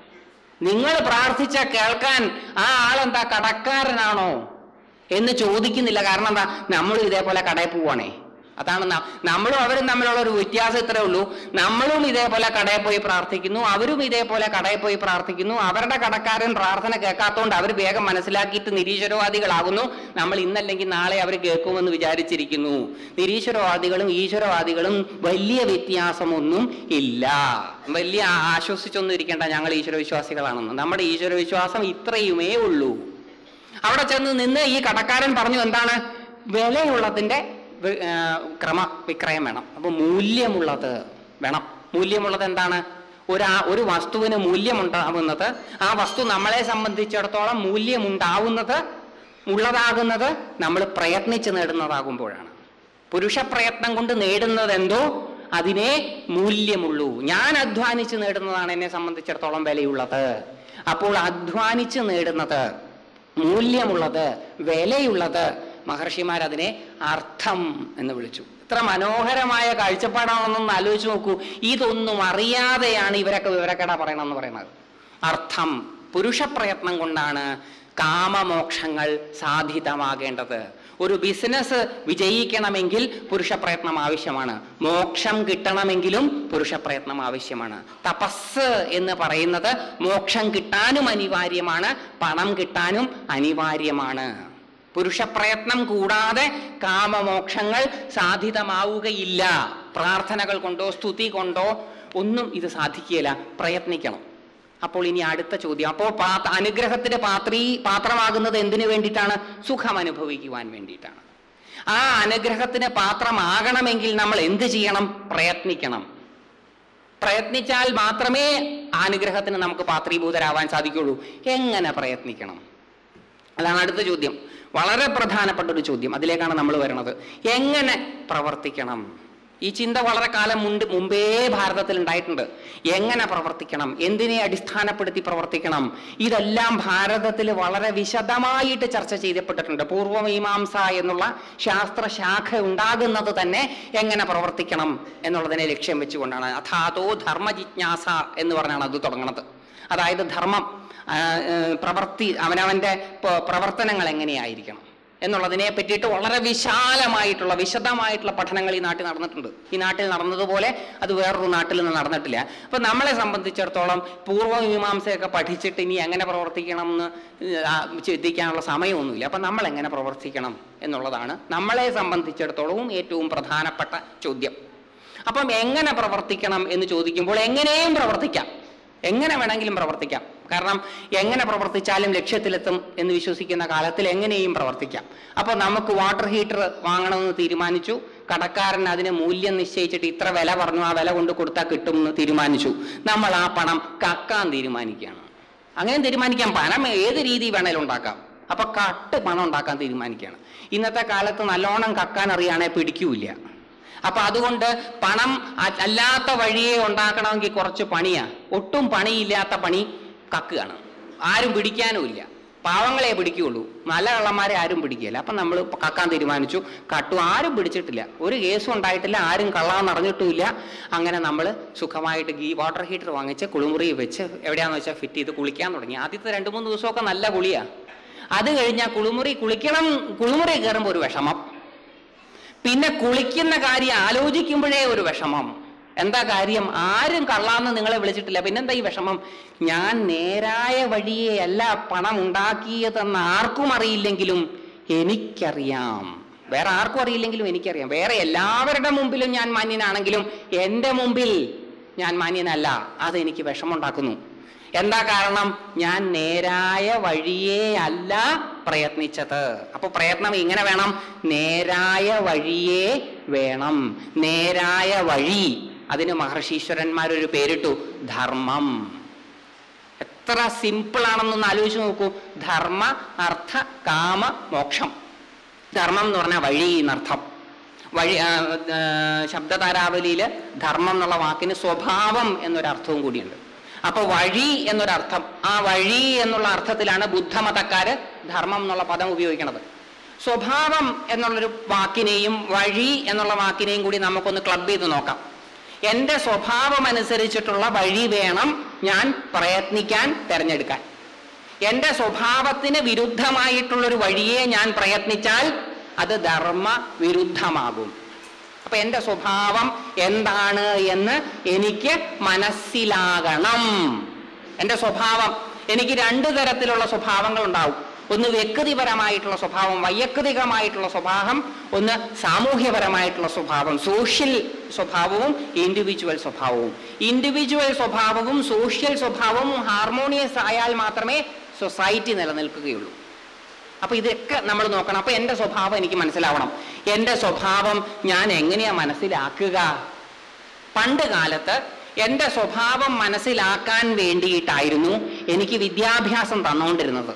നിങ്ങൾ പ്രാർത്ഥിച്ച കേൾക്കാൻ ആ ആളെന്താ കടക്കാരനാണോ എന്ന് ചോദിക്കുന്നില്ല കാരണം എന്താ നമ്മളും ഇതേപോലെ കടയിൽ പോവാണേ അതാണ് ന- നമ്മളും അവരും തമ്മിലുള്ള ഒരു വ്യത്യാസം ഇത്രേ ഉള്ളൂ നമ്മളും ഇതേപോലെ കടയിൽ പോയി പ്രാർത്ഥിക്കുന്നു അവരും ഇതേപോലെ കടയിൽ പോയി പ്രാർത്ഥിക്കുന്നു അവരുടെ കടക്കാരൻ പ്രാർത്ഥന കേൾക്കാത്തതുകൊണ്ട് അവർ വേഗം മനസ്സിലാക്കിയിട്ട് നിരീശ്വരവാദികളാകുന്നു നമ്മൾ ഇന്നല്ലെങ്കിൽ നാളെ അവർ കേൾക്കുമെന്ന് വിചാരിച്ചിരിക്കുന്നു നിരീശ്വരവാദികളും ഈശ്വരവാദികളും വലിയ വ്യത്യാസമൊന്നും ഇല്ല വലിയ ആ- ആശ്വസിച്ചൊന്നും ഇരിക്കേണ്ട ഞങ്ങൾ ഈശ്വരവിശ്വാസികളാണെന്ന് നമ്മുടെ ഈശ്വരവിശ്വാസം ഇത്രയുമേ ഉള്ളൂ അവിടെ ചെന്ന് നിന്ന് ഈ കടക്കാരൻ പറഞ്ഞു എന്താണ് വിലയുള്ളതിന്റെ വി- ആ, ക്രമ വിക്രയം വേണം അപ്പൊ മൂല്യമുള്ളത് വേണം മൂല്യമുള്ളത് എന്താണ് ഒരു ആ- ഒരു വസ്തുവിന് മൂല്യമുണ്ടാവുന്നത് ആ വസ്തു നമ്മളെ സംബന്ധിച്ചിടത്തോളം മൂല്യമുണ്ടാവുന്നത് ഉള്ളതാകുന്നത് നമ്മൾ പ്രയത്നിച്ച് നേടുന്നതാകുമ്പോഴാണ് പുരുഷ പ്രയത്നം കൊണ്ട് നേടുന്നത് എന്തോ അതിനെ മൂല്യമുള്ളൂ ഞാൻ അധ്വാനിച്ച് നേടുന്നതാണ് എന്നെ സംബന്ധിച്ചിടത്തോളം വിലയുള്ളത് അപ്പോൾ അധ്വാനിച്ച് നേടുന്നത് മൂല്യമുള്ളത് വിലയുള്ളത് മഹർഷിമാർ അതിനെ അർത്ഥം എന്ന് വിളിച്ചു ഇത്ര മനോഹരമായ കാഴ്ചപ്പാടാണെന്നൊന്ന് ആലോചിച്ച് നോക്കൂ ഇതൊന്നും അറിയാതെയാണ് ഇവരൊക്കെ വിവരക്കേട പറയണമെന്ന് പറയുന്നത് അർത്ഥം പുരുഷ പ്രയത്നം കൊണ്ടാണ് കാമമോക്ഷങ്ങൾ സാധിതമാകേണ്ടത് ഒരു ബിസിനസ് വിജയിക്കണമെങ്കിൽ പുരുഷ പ്രയത്നം ആവശ്യമാണ് മോക്ഷം കിട്ടണമെങ്കിലും പുരുഷ പ്രയത്നം ആവശ്യമാണ് തപസ് എന്ന് പറയുന്നത് മോക്ഷം കിട്ടാനും അനിവാര്യമാണ് പണം കിട്ടാനും അനിവാര്യമാണ് പുരുഷ പ്രയത്നം കൂടാതെ കാമമോക്ഷങ്ങൾ സാധിതമാവുകയില്ല പ്രാർത്ഥനകൾ കൊണ്ടോ സ്തുതി കൊണ്ടോ ഒന്നും ഇത് സാധിക്കുകയില്ല പ്രയത്നിക്കണം അപ്പോൾ ഇനി അടുത്ത ചോദ്യം അപ്പോൾ പാ- അനുഗ്രഹത്തിന്റെ പാത്രീ പാത്രമാകുന്നത് എന്തിനു വേണ്ടിയിട്ടാണ് സുഖം അനുഭവിക്കുവാൻ വേണ്ടിയിട്ടാണ് ആ അനുഗ്രഹത്തിന് പാത്രമാകണമെങ്കിൽ നമ്മൾ എന്ത് ചെയ്യണം പ്രയത്നിക്കണം പ്രയത്നിച്ചാൽ മാത്രമേ ആ അനുഗ്രഹത്തിന് നമുക്ക് പാത്രീഭൂതരാവാൻ സാധിക്കുള്ളൂ എങ്ങനെ പ്രയത്നിക്കണം അതാണ് അടുത്ത ചോദ്യം വളരെ പ്രധാനപ്പെട്ട ഒരു ചോദ്യം അതിലേക്കാണ് നമ്മൾ വരുന്നത് എങ്ങനെ പ്രവർത്തിക്കണം ഈ ചിന്ത വളരെ കാലം മുണ്ട് മുമ്പേ ഭാരതത്തിൽ ഉണ്ടായിട്ടുണ്ട് എങ്ങനെ പ്രവർത്തിക്കണം എന്തിനെ അടിസ്ഥാനപ്പെടുത്തി പ്രവർത്തിക്കണം ഇതെല്ലാം ഭാരതത്തിൽ വളരെ വിശദമായിട്ട് ചർച്ച ചെയ്യപ്പെട്ടിട്ടുണ്ട് പൂർവമീമാംസ എന്നുള്ള ശാസ്ത്രശാഖ ഉണ്ടാകുന്നത് തന്നെ എങ്ങനെ പ്രവർത്തിക്കണം എന്നുള്ളതിനെ ലക്ഷ്യം വെച്ചുകൊണ്ടാണ് അഥാതോ ധർമ്മ ജിജ്ഞാസ എന്ന് പറഞ്ഞാണ് അത് തുടങ്ങുന്നത് അതായത് ധർമ്മം ആ, ഏ, പ്രവർത്തി അവനവന്റെ പ- പ്രവർത്തനങ്ങൾ എങ്ങനെയായിരിക്കണം എന്നുള്ളതിനെ പറ്റിയിട്ട് വളരെ വിശാലമായിട്ടുള്ള വിശദമായിട്ടുള്ള പഠനങ്ങൾ ഈ നാട്ടിൽ നടന്നിട്ടുണ്ട് ഈ നാട്ടിൽ നടന്നതുപോലെ അത് വേറൊരു നാട്ടിൽ നിന്ന് നടന്നിട്ടില്ല അപ്പൊ നമ്മളെ സംബന്ധിച്ചിടത്തോളം പൂർവ്വമീമാംസയൊക്കെ പഠിച്ചിട്ട് ഇനി എങ്ങനെ പ്രവർത്തിക്കണം എന്ന് ആ ചിന്തിക്കാനുള്ള സമയമൊന്നുമില്ല അപ്പൊ നമ്മൾ എങ്ങനെ പ്രവർത്തിക്കണം എന്നുള്ളതാണ് നമ്മളെ സംബന്ധിച്ചിടത്തോളവും ഏറ്റവും പ്രധാനപ്പെട്ട ചോദ്യം അപ്പം എങ്ങനെ പ്രവർത്തിക്കണം എന്ന് ചോദിക്കുമ്പോൾ എങ്ങനെയും പ്രവർത്തിക്കാം എങ്ങനെ വേണമെങ്കിലും പ്രവർത്തിക്കാം കാരണം എങ്ങനെ പ്രവർത്തിച്ചാലും ലക്ഷ്യത്തിലെത്തും എന്ന് വിശ്വസിക്കുന്ന കാലത്തിൽ എങ്ങനെയും പ്രവർത്തിക്കാം അപ്പോൾ നമുക്ക് വാട്ടർ ഹീറ്റർ വാങ്ങണമെന്ന് തീരുമാനിച്ചു കടക്കാരൻ അതിന് മൂല്യം നിശ്ചയിച്ചിട്ട് ഇത്ര വില പറഞ്ഞു ആ വില കൊണ്ട് കൊടുത്താൽ കിട്ടുമെന്ന് തീരുമാനിച്ചു നമ്മൾ ആ പണം കക്കാൻ തീരുമാനിക്കുകയാണ് അങ്ങനെ തീരുമാനിക്കാം പണം ഏത് രീതി വേണേലും ഉണ്ടാക്കാം അപ്പൊ കട്ട് പണം ഉണ്ടാക്കാൻ തീരുമാനിക്കുകയാണ് ഇന്നത്തെ കാലത്ത് നല്ലോണം കക്കാൻ അറിയാണെ പിടിക്കൂല അപ്പൊ അതുകൊണ്ട് പണം അ- അല്ലാത്ത വഴിയെ ഉണ്ടാക്കണമെങ്കിൽ കുറച്ച് പണിയാ ഒട്ടും പണിയില്ലാത്ത പണി കക്കുകയാണ് ആരും പിടിക്കാനും ഇല്ല പാവങ്ങളെ പിടിക്കുകയുള്ളൂ നല്ല കള്ളന്മാരെ ആരും പിടിക്കുകയില്ല അപ്പം നമ്മൾ കക്കാൻ തീരുമാനിച്ചു കട്ടു ആരും പിടിച്ചിട്ടില്ല ഒരു കേസും ഉണ്ടായിട്ടില്ല ആരും കള്ളാന്ന് അറിഞ്ഞിട്ടുമില്ല അങ്ങനെ നമ്മൾ സുഖമായിട്ട് ഗീ വാട്ടർ ഹീറ്റർ വാങ്ങിച്ച് കുളിമുറി വെച്ച് എവിടെയാന്ന് വെച്ചാൽ ഫിറ്റ് ചെയ്ത് കുളിക്കാൻ തുടങ്ങി ആദ്യത്തെ രണ്ട് മൂന്ന് ദിവസമൊക്കെ നല്ല കുളിയാ അത് കഴിഞ്ഞാൽ കുളിമുറി കുളിക്കണം കുളിമുറി കയറുമ്പോൾ ഒരു വിഷമം പിന്നെ കുളിക്കുന്ന കാര്യം ആലോചിക്കുമ്പോഴേ ഒരു വിഷമം എന്താ കാര്യം ആരും കള്ളാന്ന് നിങ്ങളെ വിളിച്ചിട്ടില്ല പിന്നെന്താ ഈ വിഷമം ഞാൻ നേരായ വഴിയെ അല്ല പണം ഉണ്ടാക്കിയതെന്ന് ആർക്കും അറിയില്ലെങ്കിലും എനിക്കറിയാം വേറെ ആർക്കും അറിയില്ലെങ്കിലും എനിക്കറിയാം വേറെ എല്ലാവരുടെ മുമ്പിലും ഞാൻ മാന്യനാണെങ്കിലും എൻ്റെ മുമ്പിൽ ഞാൻ മാന്യനല്ല അതെനിക്ക് വിഷമമുണ്ടാക്കുന്നു എന്താ കാരണം ഞാൻ നേരായ വഴിയേ അല്ല പ്രയത്നിച്ചത് അപ്പൊ പ്രയത്നം ഇങ്ങനെ വേണം നേരായ വഴിയേ വേണം നേരായ വഴി അതിന് മഹർഷീശ്വരന്മാരൊരു പേരിട്ടു ധർമ്മം എത്ര സിമ്പിൾ ആണെന്നൊന്ന് ആലോചിച്ച് നോക്കൂ ധർമ്മ അർത്ഥ കാമ മോക്ഷം ധർമ്മം എന്ന് പറഞ്ഞാൽ വഴി എന്നർത്ഥം വഴി ആ, ആ, ശബ്ദതാരാവലിയിൽ ധർമ്മം എന്നുള്ള വാക്കിന് സ്വഭാവം എന്നൊരർത്ഥവും കൂടിയുണ്ട് അപ്പൊ വഴി എന്നൊരർത്ഥം ആ വഴി എന്നുള്ള അർത്ഥത്തിലാണ് ബുദ്ധമതക്കാര് ധർമ്മം എന്നുള്ള പദം ഉപയോഗിക്കുന്നത് സ്വഭാവം എന്നുള്ളൊരു വാക്കിനെയും വഴി എന്നുള്ള വാക്കിനെയും കൂടി നമുക്കൊന്ന് ക്ലബ് ചെയ്ത് നോക്കാം എന്റെ സ്വഭാവം അനുസരിച്ചിട്ടുള്ള വഴി വേണം ഞാൻ പ്രയത്നിക്കാൻ തിരഞ്ഞെടുക്കാൻ എന്റെ സ്വഭാവത്തിന് വിരുദ്ധമായിട്ടുള്ളൊരു വഴിയെ ഞാൻ പ്രയത്നിച്ചാൽ അത് ധർമ്മ വിരുദ്ധമാകും അപ്പൊ എന്റെ സ്വഭാവം എന്താണ് എന്ന് എനിക്ക് മനസ്സിലാകണം എന്റെ സ്വഭാവം എനിക്ക് രണ്ടു തരത്തിലുള്ള സ്വഭാവങ്ങൾ ഉണ്ടാവും ഒന്ന് വ്യക്തിപരമായിട്ടുള്ള സ്വഭാവം വൈയക്തികമായിട്ടുള്ള സ്വഭാവം ഒന്ന് സാമൂഹ്യപരമായിട്ടുള്ള സ്വഭാവം സോഷ്യൽ സ്വഭാവവും ഇൻഡിവിജ്വൽ സ്വഭാവവും ഇൻഡിവിജ്വൽ സ്വഭാവവും സോഷ്യൽ സ്വഭാവവും ഹാർമോണിയസ് ആയാൽ മാത്രമേ സൊസൈറ്റി നിലനിൽക്കുകയുള്ളൂ അപ്പൊ ഇതൊക്കെ നമ്മൾ നോക്കണം അപ്പൊ എന്റെ സ്വഭാവം എനിക്ക് മനസ്സിലാവണം എന്റെ സ്വഭാവം ഞാൻ എങ്ങനെയാ മനസ്സിലാക്കുക പണ്ട് കാലത്ത് എന്റെ സ്വഭാവം മനസ്സിലാക്കാൻ വേണ്ടിയിട്ടായിരുന്നു എനിക്ക് വിദ്യാഭ്യാസം തന്നുകൊണ്ടിരുന്നത്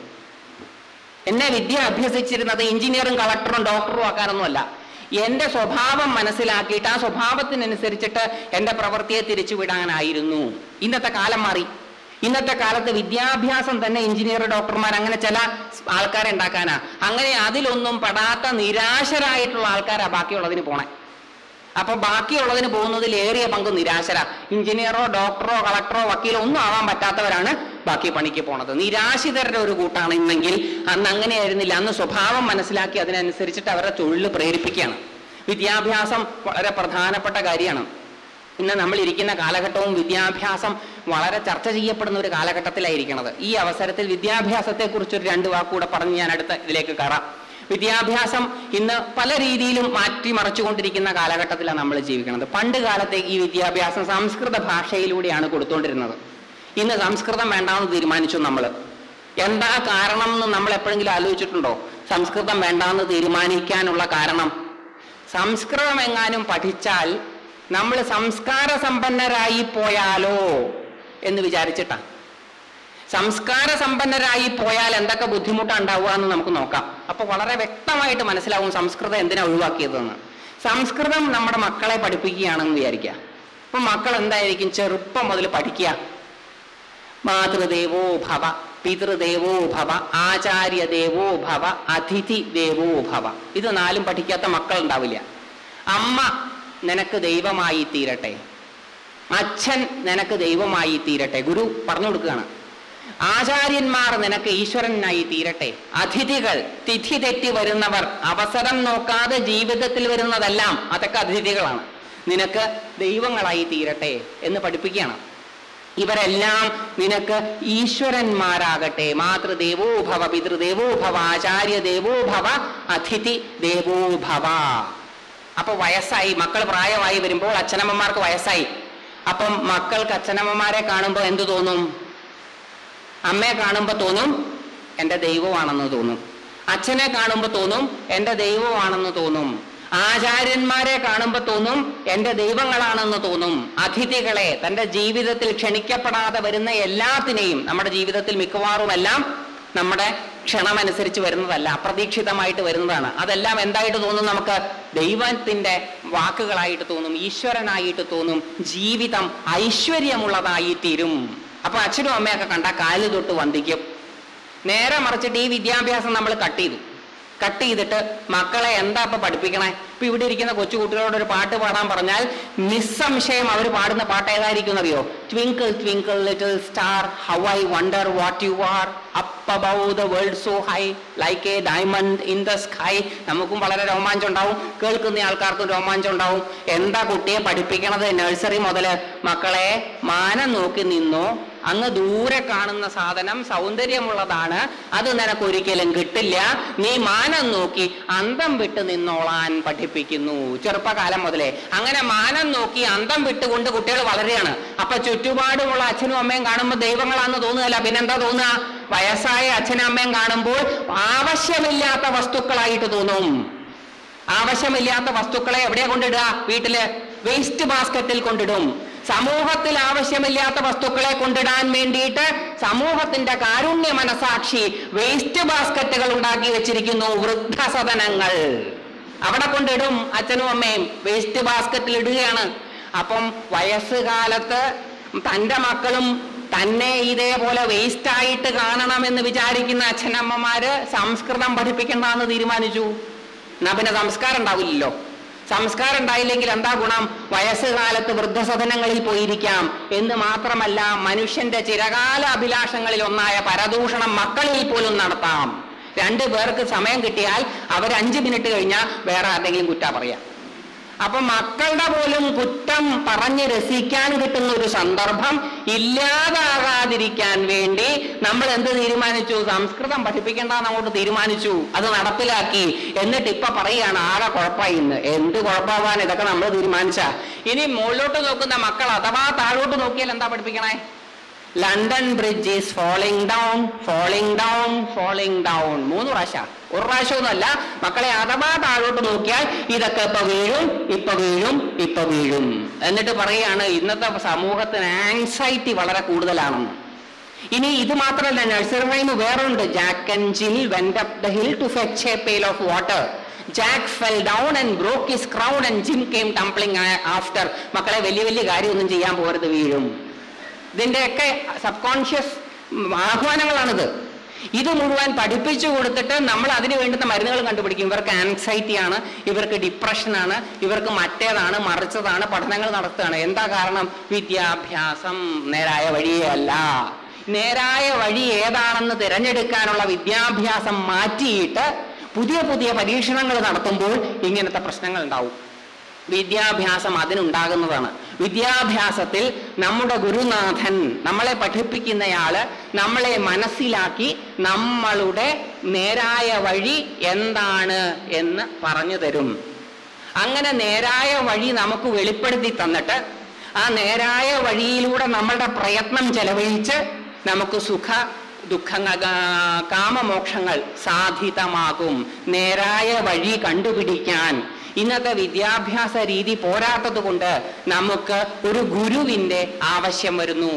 എന്നെ വിദ്യ അഭ്യസിച്ചിരുന്നത് എഞ്ചിനീയറും കളക്ടറും ഡോക്ടറും ആക്കാനൊന്നുമല്ല എന്റെ സ്വഭാവം മനസ്സിലാക്കിയിട്ട് ആ സ്വഭാവത്തിനനുസരിച്ചിട്ട് എന്റെ പ്രവൃത്തിയെ തിരിച്ചുവിടാനായിരുന്നു ഇന്നത്തെ കാലം മാറി ഇന്നത്തെ കാലത്ത് വിദ്യാഭ്യാസം തന്നെ എഞ്ചിനീയർ ഡോക്ടർമാർ അങ്ങനെ ചില ആൾക്കാരെ ഉണ്ടാക്കാനാ അങ്ങനെ അതിലൊന്നും പെടാത്ത നിരാശരായിട്ടുള്ള ആൾക്കാരാ ബാക്കിയുള്ളതിന് പോണേ അപ്പൊ ബാക്കിയുള്ളതിന് പോകുന്നതിൽ ഏറിയ പങ്ക് നിരാശര എഞ്ചിനീയറോ ഡോക്ടറോ കളക്ടറോ വക്കീലോ ഒന്നും ആവാൻ പറ്റാത്തവരാണ് ബാക്കി പണിക്ക് പോണത് നിരാശിതരുടെ ഒരു കൂട്ടാണ് ഇന്നെങ്കിൽ അന്ന് അങ്ങനെയായിരുന്നില്ല അന്ന് സ്വഭാവം മനസ്സിലാക്കി അതിനനുസരിച്ചിട്ട് അവരുടെ തൊഴിൽ പ്രേരിപ്പിക്കുകയാണ് വിദ്യാഭ്യാസം വളരെ പ്രധാനപ്പെട്ട കാര്യമാണ് ഇന്ന് നമ്മൾ ഇരിക്കുന്ന കാലഘട്ടവും വിദ്യാഭ്യാസം വളരെ ചർച്ച ചെയ്യപ്പെടുന്ന ഒരു കാലഘട്ടത്തിലായിരിക്കണത് ഈ അവസരത്തിൽ വിദ്യാഭ്യാസത്തെ കുറിച്ച് ഒരു രണ്ട് വാക്കുകൂടെ പറഞ്ഞ് ഞാൻ അടുത്ത ഇതിലേക്ക് കയറാം വിദ്യാഭ്യാസം ഇന്ന് പല രീതിയിലും മാറ്റിമറിച്ചുകൊണ്ടിരിക്കുന്ന കാലഘട്ടത്തിലാണ് നമ്മൾ ജീവിക്കുന്നത് പണ്ട് കാലത്തെ ഈ വിദ്യാഭ്യാസം സംസ്കൃത ഭാഷയിലൂടെയാണ് കൊടുത്തുകൊണ്ടിരുന്നത് ഇന്ന് സംസ്കൃതം വേണ്ടാന്ന് തീരുമാനിച്ചു നമ്മൾ എന്താ കാരണം എന്ന് നമ്മൾ എപ്പോഴെങ്കിലും ആലോചിച്ചിട്ടുണ്ടോ സംസ്കൃതം വേണ്ടാന്ന് തീരുമാനിക്കാനുള്ള കാരണം സംസ്കൃതം എങ്ങാനും പഠിച്ചാൽ നമ്മൾ സംസ്കാര സമ്പന്നരായി പോയാലോ എന്ന് വിചാരിച്ചിട്ടാ സംസ്കാര സമ്പന്നരായി പോയാൽ എന്തൊക്കെ ബുദ്ധിമുട്ടാണ് ഉണ്ടാവുക എന്ന് നമുക്ക് നോക്കാം അപ്പൊ വളരെ വ്യക്തമായിട്ട് മനസ്സിലാവും സംസ്കൃതം എന്തിനാ ഒഴിവാക്കിയതെന്ന് സംസ്കൃതം നമ്മുടെ മക്കളെ പഠിപ്പിക്കുകയാണെന്ന് വിചാരിക്കുക അപ്പൊ മക്കൾ എന്തായിരിക്കും ചെറുപ്പം മുതൽ പഠിക്കുക മാതൃദേവോ ഭവ പിതൃദേവോ ഭവ ആചാര്യദേവോ ഭവ അതിഥി ദേവോ ഭവ ഇത് നാലും പഠിക്കാത്ത മക്കൾ ഉണ്ടാവില്ല അമ്മ നിനക്ക് ദൈവമായി തീരട്ടെ അച്ഛൻ നിനക്ക് ദൈവമായി തീരട്ടെ ഗുരു പറഞ്ഞു കൊടുക്കുകയാണ് ആചാര്യന്മാർ നിനക്ക് ഈശ്വരനായി തീരട്ടെ അതിഥികൾ തിഥി തെറ്റി വരുന്നവർ അവസരം നോക്കാതെ ജീവിതത്തിൽ വരുന്നതെല്ലാം അതൊക്കെ അതിഥികളാണ് നിനക്ക് ദൈവങ്ങളായി തീരട്ടെ എന്ന് പഠിപ്പിക്കുകയാണ് ഇവരെല്ലാം നിനക്ക് ഈശ്വരന്മാരാകട്ടെ മാതൃദേവോ ഭവ പിതൃദേവോ ഭവ ആചാര്യ ദേവോ ഭവ അതിഥി ദേവോ ഭവ അപ്പൊ വയസ്സായി മക്കൾ പ്രായമായി വരുമ്പോൾ അച്ഛനമ്മമാർക്ക് വയസ്സായി അപ്പം മക്കൾക്ക് അച്ഛനമ്മമാരെ കാണുമ്പോൾ എന്തു തോന്നും അമ്മയെ കാണുമ്പോൾ തോന്നും എൻ്റെ ദൈവമാണെന്ന് തോന്നും അച്ഛനെ കാണുമ്പോൾ തോന്നും എൻ്റെ ദൈവമാണെന്ന് തോന്നും ആചാര്യന്മാരെ കാണുമ്പോൾ തോന്നും എൻ്റെ ദൈവങ്ങളാണെന്ന് തോന്നും അതിഥികളെ തൻ്റെ ജീവിതത്തിൽ ക്ഷണിക്കപ്പെടാതെ വരുന്ന എല്ലാത്തിനെയും നമ്മുടെ ജീവിതത്തിൽ മിക്കവാറും എല്ലാം നമ്മുടെ ക്ഷണമനുസരിച്ച് വരുന്നതല്ല അപ്രതീക്ഷിതമായിട്ട് വരുന്നതാണ് അതെല്ലാം എന്തായിട്ട് തോന്നും നമുക്ക് ദൈവത്തിന്റെ വാക്കുകളായിട്ട് തോന്നും ഈശ്വരനായിട്ട് തോന്നും ജീവിതം ഐശ്വര്യമുള്ളതായി തീരും അപ്പൊ അച്ഛനും അമ്മയൊക്കെ കണ്ട കാല് തൊട്ട് വന്ദിക്കും നേരെ മറിച്ചിട്ട് ഈ വിദ്യാഭ്യാസം നമ്മൾ കട്ട് ചെയ്തു കട്ട് ചെയ്തിട്ട് മക്കളെ എന്താ ഇപ്പൊ പഠിപ്പിക്കണേ ഇപ്പൊ ഇവിടെ ഇരിക്കുന്ന കൊച്ചു കുട്ടികളോട് ഒരു പാട്ട് പാടാൻ പറഞ്ഞാൽ നിസ്സംശയം അവർ പാടുന്ന പാട്ട് ഏതായിരിക്കും അറിയോ twinkle twinkle little star how I wonder what you are up above the world so high like a diamond in the sky നമുക്കും വളരെ രോമാഞ്ചം ഉണ്ടാവും കേൾക്കുന്ന ആൾക്കാർക്കും രോമാഞ്ചം ഉണ്ടാവും എന്താ കുട്ടിയെ പഠിപ്പിക്കണത് നഴ്സറി മുതല് മക്കളെ മാനം നോക്കി നിന്നോ അങ്ങ് ദൂരെ കാണുന്ന സാധനം സൗന്ദര്യമുള്ളതാണ് അത് നിനക്ക് ഒരിക്കലും കിട്ടില്ല നീ മാനം നോക്കി അന്തം വിട്ട് നിന്നോളാൻ പഠിപ്പിക്കുന്നു ചെറുപ്പകാലം മുതലേ അങ്ങനെ മാനം നോക്കി അന്തം വിട്ടുകൊണ്ട് കുട്ടികൾ വളരെയാണ് അപ്പൊ ചുറ്റുപാടുമുള്ള അച്ഛനും അമ്മയും കാണുമ്പോൾ ദൈവങ്ങളാന്ന് തോന്നുകയല്ല പിന്നെന്താ തോന്നുക വയസ്സായ അച്ഛനും അമ്മയും കാണുമ്പോൾ ആവശ്യമില്ലാത്ത വസ്തുക്കളായിട്ട് തോന്നും ആവശ്യമില്ലാത്ത വസ്തുക്കളെ എവിടെയാ കൊണ്ടിടുക വീട്ടില് വേസ്റ്റ് ബാസ്ക്കറ്റിൽ കൊണ്ടിടും സമൂഹത്തിൽ ആവശ്യമില്ലാത്ത വസ്തുക്കളെ കൊണ്ടിടാൻ വേണ്ടിയിട്ട് സമൂഹത്തിന്റെ കാരുണ്യ മനസാക്ഷി വേസ്റ്റ് ബാസ്ക്കറ്റുകൾ ഉണ്ടാക്കി വെച്ചിരിക്കുന്നു വൃദ്ധസദനങ്ങൾ അവിടെ കൊണ്ടിടും അച്ഛനും അമ്മയും വേസ്റ്റ് ബാസ്ക്കറ്റിൽ ഇടുകയാണ് അപ്പം വയസ്സുകാലത്ത് തന്റെ മക്കളും തന്നെ ഇതേപോലെ വേസ്റ്റ് ആയിട്ട് കാണണമെന്ന് വിചാരിക്കുന്ന അച്ഛനമ്മമാര് സംസ്കൃതം പഠിപ്പിക്കണ്ടെന്ന് തീരുമാനിച്ചു എന്നാ പിന്നെ സംസ്കാരം ഉണ്ടാവില്ലല്ലോ സംസ്കാരം ഉണ്ടായില്ലെങ്കിൽ എന്താ ഗുണം വയസ്സുകാലത്ത് വൃദ്ധസദനങ്ങളിൽ പോയിരിക്കാം എന്ന് മാത്രമല്ല മനുഷ്യന്റെ ചിരകാല അഭിലാഷങ്ങളിൽ ഒന്നായ പരദൂഷണം മക്കളിൽ പോലും നടത്താം രണ്ടു പേർക്ക് സമയം കിട്ടിയാൽ അവർ അഞ്ചു മിനിറ്റ് കഴിഞ്ഞാൽ വേറെ ആരുടെങ്കിലും കുറ്റ പറയാം അപ്പൊ മക്കളുടെ പോലും കുറ്റം പറഞ്ഞ് രസിക്കാൻ കിട്ടുന്ന ഒരു സന്ദർഭം ഇല്ലാതാകാതിരിക്കാൻ വേണ്ടി നമ്മൾ എന്ത് തീരുമാനിച്ചു സംസ്കൃതം പഠിപ്പിക്കേണ്ടെന്ന് അങ്ങോട്ട് തീരുമാനിച്ചു അത് നടപ്പിലാക്കി എന്നിട്ട് ഇപ്പൊ പറയാണ് ആകെ കുഴപ്പമായി ഇന്ന് എന്ത് കുഴപ്പമാവാൻ ഇതൊക്കെ നമ്മൾ തീരുമാനിച്ച ഇനി മുകളിലോട്ട് നോക്കുന്ന മക്കൾ അഥവാ താഴോട്ട് നോക്കിയാൽ എന്താ പഠിപ്പിക്കണേ London bridge is falling down falling down falling down മൂന്ന് പ്രാവശ്യം ഒരു പ്രാവശ്യമൊന്നുമല്ല മക്കളെ അഥവാ താഴോട്ട് നോക്കിയാൽ ഇതൊക്കെ ഇപ്പൊ വീഴും ഇപ്പൊ വീഴും ഇപ്പൊ വീഴും എന്നിട്ട് പറയാണ് ഇന്നത്തെ സമൂഹത്തിന് ആങ്സൈറ്റി വളരെ കൂടുതലാണെന്ന് ഇനി ഇത് മാത്രമല്ല നഴ്സറി റൈം വേറുണ്ട് Jack and Jill went up the hill to fetch a pail of water Jack fell down and broke his crown and Jill came tumbling after മക്കളെ വലിയ വലിയ കാര്യമൊന്നും ചെയ്യാൻ പോകരുത് വീഴും ഇതിന്റെയൊക്കെ സബ് കോൺഷ്യസ് ആഹ്വാനങ്ങളാണിത് ഇത് മുഴുവൻ പഠിപ്പിച്ചു കൊടുത്തിട്ട് നമ്മൾ അതിന് വേണ്ടുന്ന മരുന്നുകൾ കണ്ടുപിടിക്കും ഇവർക്ക് ആൻസൈറ്റി ആണ് ഇവർക്ക് ഡിപ്രഷൻ ആണ് ഇവർക്ക് മറ്റേതാണ് മറിച്ചതാണ് പഠനങ്ങൾ നടത്തുകയാണ് എന്താ കാരണം വിദ്യാഭ്യാസം നേരായ വഴിയേ അല്ല നേരായ വഴി ഏതാണെന്ന് തിരഞ്ഞെടുക്കാനുള്ള വിദ്യാഭ്യാസം മാറ്റിയിട്ട് പുതിയ പുതിയ പരീക്ഷണങ്ങൾ നടത്തുമ്പോൾ ഇങ്ങനത്തെ പ്രശ്നങ്ങൾ ഉണ്ടാവും വിദ്യാഭ്യാസം അതിനുണ്ടാകുന്നതാണ് വിദ്യാഭ്യാസത്തിൽ നമ്മുടെ ഗുരുനാഥൻ നമ്മളെ പഠിപ്പിക്കുന്നയാള് നമ്മളെ മനസ്സിലാക്കി നമ്മളുടെ നേരായ വഴി എന്താണ് എന്ന് പറഞ്ഞു തരും അങ്ങനെ നേരായ വഴി നമുക്ക് വെളിപ്പെടുത്തി തന്നിട്ട് ആ നേരായ വഴിയിലൂടെ നമ്മളുടെ പ്രയത്നം ചെലവഴിച്ച് നമുക്ക് സുഖ ദുഃഖങ്ങൾ കാമമോക്ഷങ്ങൾ സാധിതമാകും നേരായ വഴി കണ്ടുപിടിക്കാൻ ഇന്നത്തെ വിദ്യാഭ്യാസ രീതി പോരാത്തത് കൊണ്ട് നമുക്ക് ഒരു ഗുരുവിന്റെ ആവശ്യം വരുന്നു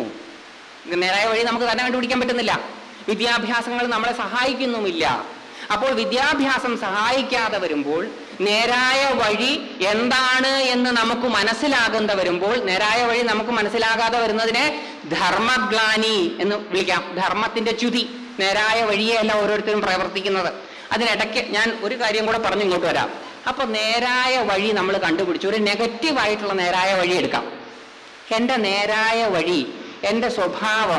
നേരായ വഴി നമുക്ക് തന്നെ കണ്ടുപിടിക്കാൻ പറ്റുന്നില്ല വിദ്യാഭ്യാസങ്ങൾ നമ്മളെ സഹായിക്കുന്നുമില്ല അപ്പോൾ വിദ്യാഭ്യാസം സഹായിക്കാതെ വരുമ്പോൾ നേരായ വഴി എന്താണ് എന്ന് നമുക്ക് മനസ്സിലാകുന്ന വരുമ്പോൾ നേരായ വഴി നമുക്ക് മനസ്സിലാകാതെ വരുന്നതിനെ ധർമ്മഗ്ലാനി എന്ന് വിളിക്കാം ധർമ്മത്തിന്റെ ച്യുതി നേരായ വഴിയല്ല ഓരോരുത്തരും പ്രവർത്തിക്കുന്നത് അതിനിടയ്ക്ക് ഞാൻ ഒരു കാര്യം കൂടെ പറഞ്ഞു ഇങ്ങോട്ട് വരാം അപ്പൊ നേരായ വഴി നമ്മൾ കണ്ടുപിടിച്ചു ഒരു നെഗറ്റീവ് ആയിട്ടുള്ള നേരായ വഴി എടുക്കാം എൻ്റെ നേരായ വഴി എൻ്റെ സ്വഭാവം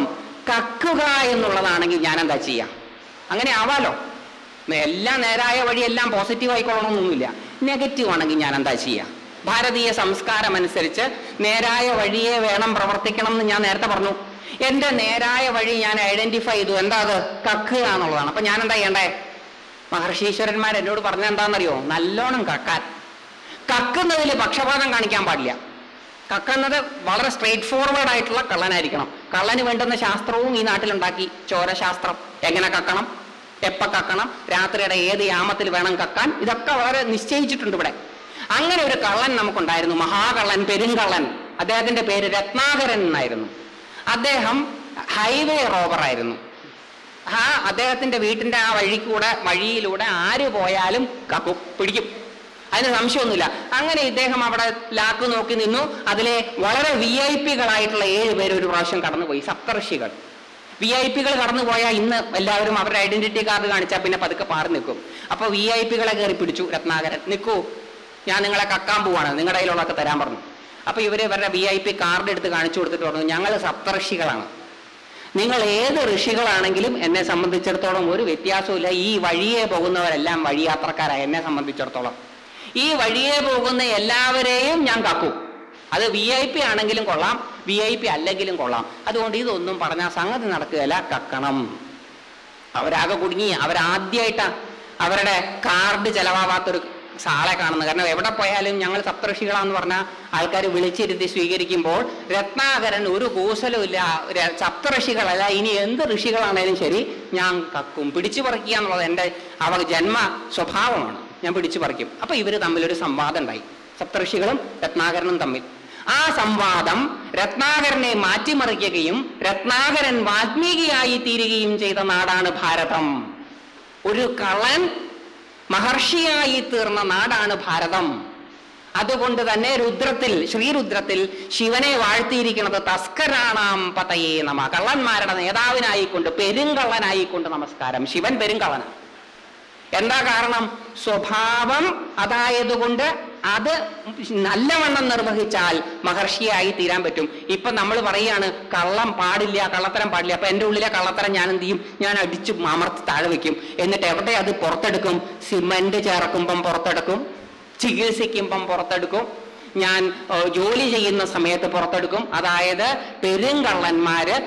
കക്കുക എന്നുള്ളതാണെങ്കിൽ ഞാൻ എന്താ ചെയ്യാം അങ്ങനെ ആവാലോ എല്ലാം നേരായ വഴി എല്ലാം പോസിറ്റീവ് ആയിക്കൊള്ളണമെന്നൊന്നുമില്ല നെഗറ്റീവ് ആണെങ്കിൽ ഞാൻ എന്താ ചെയ്യാം ഭാരതീയ സംസ്കാരം അനുസരിച്ച് നേരായ വഴിയെ വേണം പ്രവർത്തിക്കണം എന്ന് ഞാൻ നേരത്തെ പറഞ്ഞു എന്റെ നേരായ വഴി ഞാൻ ഐഡന്റിഫൈ ചെയ്തു എന്താ അത് കക്കുക എന്നുള്ളതാണ് അപ്പൊ ഞാൻ എന്താ ചെയ്യണ്ടേ മഹർഷീശ്വരന്മാർ എന്നോട് പറഞ്ഞ എന്താണെന്നറിയോ നല്ലോണം കക്കാൻ കക്കുന്നതിൽ പക്ഷപാതം കാണിക്കാൻ പാടില്ല കക്കുന്നത് വളരെ സ്ട്രേറ്റ് ഫോർവേഡ് ആയിട്ടുള്ള കള്ളനായിരിക്കണം കള്ളന് വേണ്ടുന്ന ശാസ്ത്രവും ഈ നാട്ടിലുണ്ടാക്കി ചോരശാസ്ത്രം എങ്ങനെ കക്കണം എപ്പ കക്കണം രാത്രിയുടെ ഏത് യാമത്തിൽ വേണം കക്കാൻ ഇതൊക്കെ വളരെ നിശ്ചയിച്ചിട്ടുണ്ട് ഇവിടെ അങ്ങനെ ഒരു കള്ളൻ നമുക്കുണ്ടായിരുന്നു മഹാകള്ളൻ പെരുങ്കള്ളൻ അദ്ദേഹത്തിന്റെ പേര് രത്നാകരൻ എന്നായിരുന്നു അദ്ദേഹം ഹൈവേ റോബറായിരുന്നു ആ അദ്ദേഹത്തിന്റെ വീട്ടിന്റെ ആ വഴി കൂടെ വഴിയിലൂടെ ആര് പോയാലും കക്കും പിടിക്കും അതിന് സംശയമൊന്നുമില്ല അങ്ങനെ ഇദ്ദേഹം അവിടെ ലാക്ക് നോക്കി നിന്നു അതിലെ വളരെ വി ഐ പികളായിട്ടുള്ള ഏഴ് പേര് ഒരു പ്രാവശ്യം കടന്നുപോയി സപ്തർഷികൾ വി ഐ പികൾ കടന്നുപോയാൽ ഇന്ന് എല്ലാവരും അവരുടെ ഐഡന്റിറ്റി കാർഡ് കാണിച്ചാൽ പിന്നെ പതുക്കെ പാറി നിൽക്കും അപ്പൊ വി ഐ പികളെ കയറി പിടിച്ചു രത്നാകരൻ നിൽക്കൂ ഞാൻ നിങ്ങളെ കക്കാൻ പോവാണ് നിങ്ങളുടെ കയ്യിലുള്ളതൊക്കെ തരാൻ പറഞ്ഞു അപ്പൊ ഇവര് ഇവരുടെ വി ഐ പി കാർഡ് എടുത്ത് കാണിച്ചു കൊടുത്തിട്ട് പറഞ്ഞു ഞങ്ങൾ സപ്തർഷികളാണ് നിങ്ങൾ ഏത് ഋഷികളാണെങ്കിലും എന്നെ സംബന്ധിച്ചിടത്തോളം ഒരു വ്യത്യാസമില്ല ഈ വഴിയെ പോകുന്നവരെല്ലാം വഴിയാത്രക്കാരാണ് എന്നെ സംബന്ധിച്ചിടത്തോളം ഈ വഴിയെ പോകുന്ന എല്ലാവരെയും ഞാൻ കക്കും അത് വി ഐ പി ആണെങ്കിലും കൊള്ളാം വി ഐ പി അല്ലെങ്കിലും കൊള്ളാം അതുകൊണ്ട് ഇതൊന്നും പറഞ്ഞാൽ സംഗതി നടക്കുകയില്ല കക്കണം അവരാകെ കുടുങ്ങി അവരാദ്യമായിട്ടാ അവരുടെ കാർഡ് ചെലവാവാത്തൊരു സാളെ കാണുന്നത് കാരണം എവിടെ പോയാലും ഞങ്ങൾ സപ്തഋഷികളാന്ന് പറഞ്ഞാൽ ആൾക്കാർ വിളിച്ചിരുത്തി സ്വീകരിക്കുമ്പോൾ രത്നാകരൻ ഒരു കൂസലുമില്ല ര- സപ്തഋഷികളല്ല ഇനി എന്ത് ഋഷികളാണേലും ശരി ഞാൻ കക്കും പിടിച്ചു പറിക്കുക എന്നുള്ളത് എൻ്റെ അവർ ജന്മ സ്വഭാവമാണ് ഞാൻ പിടിച്ചു പറിക്കും അപ്പൊ ഇവര് തമ്മിലൊരു സംവാദം ഉണ്ടായി സപ്തഋഷികളും രത്നാകരനും തമ്മിൽ ആ സംവാദം രത്നാകരനെ മാറ്റിമറിക്കുകയും രത്നാകരൻ വാൽമീകിയായി തീരുകയും ചെയ്ത നാടാണ് ഭാരതം ഒരു കള്ളൻ മഹർഷിയായി തീർന്ന നാടാണ് ഭാരതം അതുകൊണ്ട് തന്നെ രുദ്രത്തിൽ ശ്രീരുദ്രത്തിൽ ശിവനെ വാഴ്ത്തിയിരിക്കുന്നത് തസ്കരാണാം പതയേ നമ കള്ളന്മാരുടെ നേതാവിനായിക്കൊണ്ട് പെരുങ്കള്ളനായിക്കൊണ്ട് നമസ്കാരം ശിവൻ പെരുങ്കള്ളനാണ് എന്താ കാരണം സ്വഭാവം അതായതുകൊണ്ട് അത് നല്ലവണ്ണം നിർവഹിച്ചാൽ മഹർഷിയായി തീരാൻ പറ്റും ഇപ്പൊ നമ്മൾ പറയാണ് കള്ളം പാടില്ല കള്ളത്തരം പാടില്ല അപ്പൊ എന്റെ ഉള്ളിലെ കള്ളത്തരം ഞാൻ എന്ത് ചെയ്യും ഞാൻ അടിച്ച് അമർത്തി താഴെ വെക്കും എന്നിട്ട് എവിടെ അത് പുറത്തെടുക്കും സിമന്റ് ചേർക്കുമ്പം പുറത്തെടുക്കും ചികിത്സിക്കുമ്പം പുറത്തെടുക്കും ഞാൻ ഏഹ്, ജോലി ചെയ്യുന്ന സമയത്ത് പുറത്തെടുക്കും അതായത് പെരുങ്കള്ളന്മാര്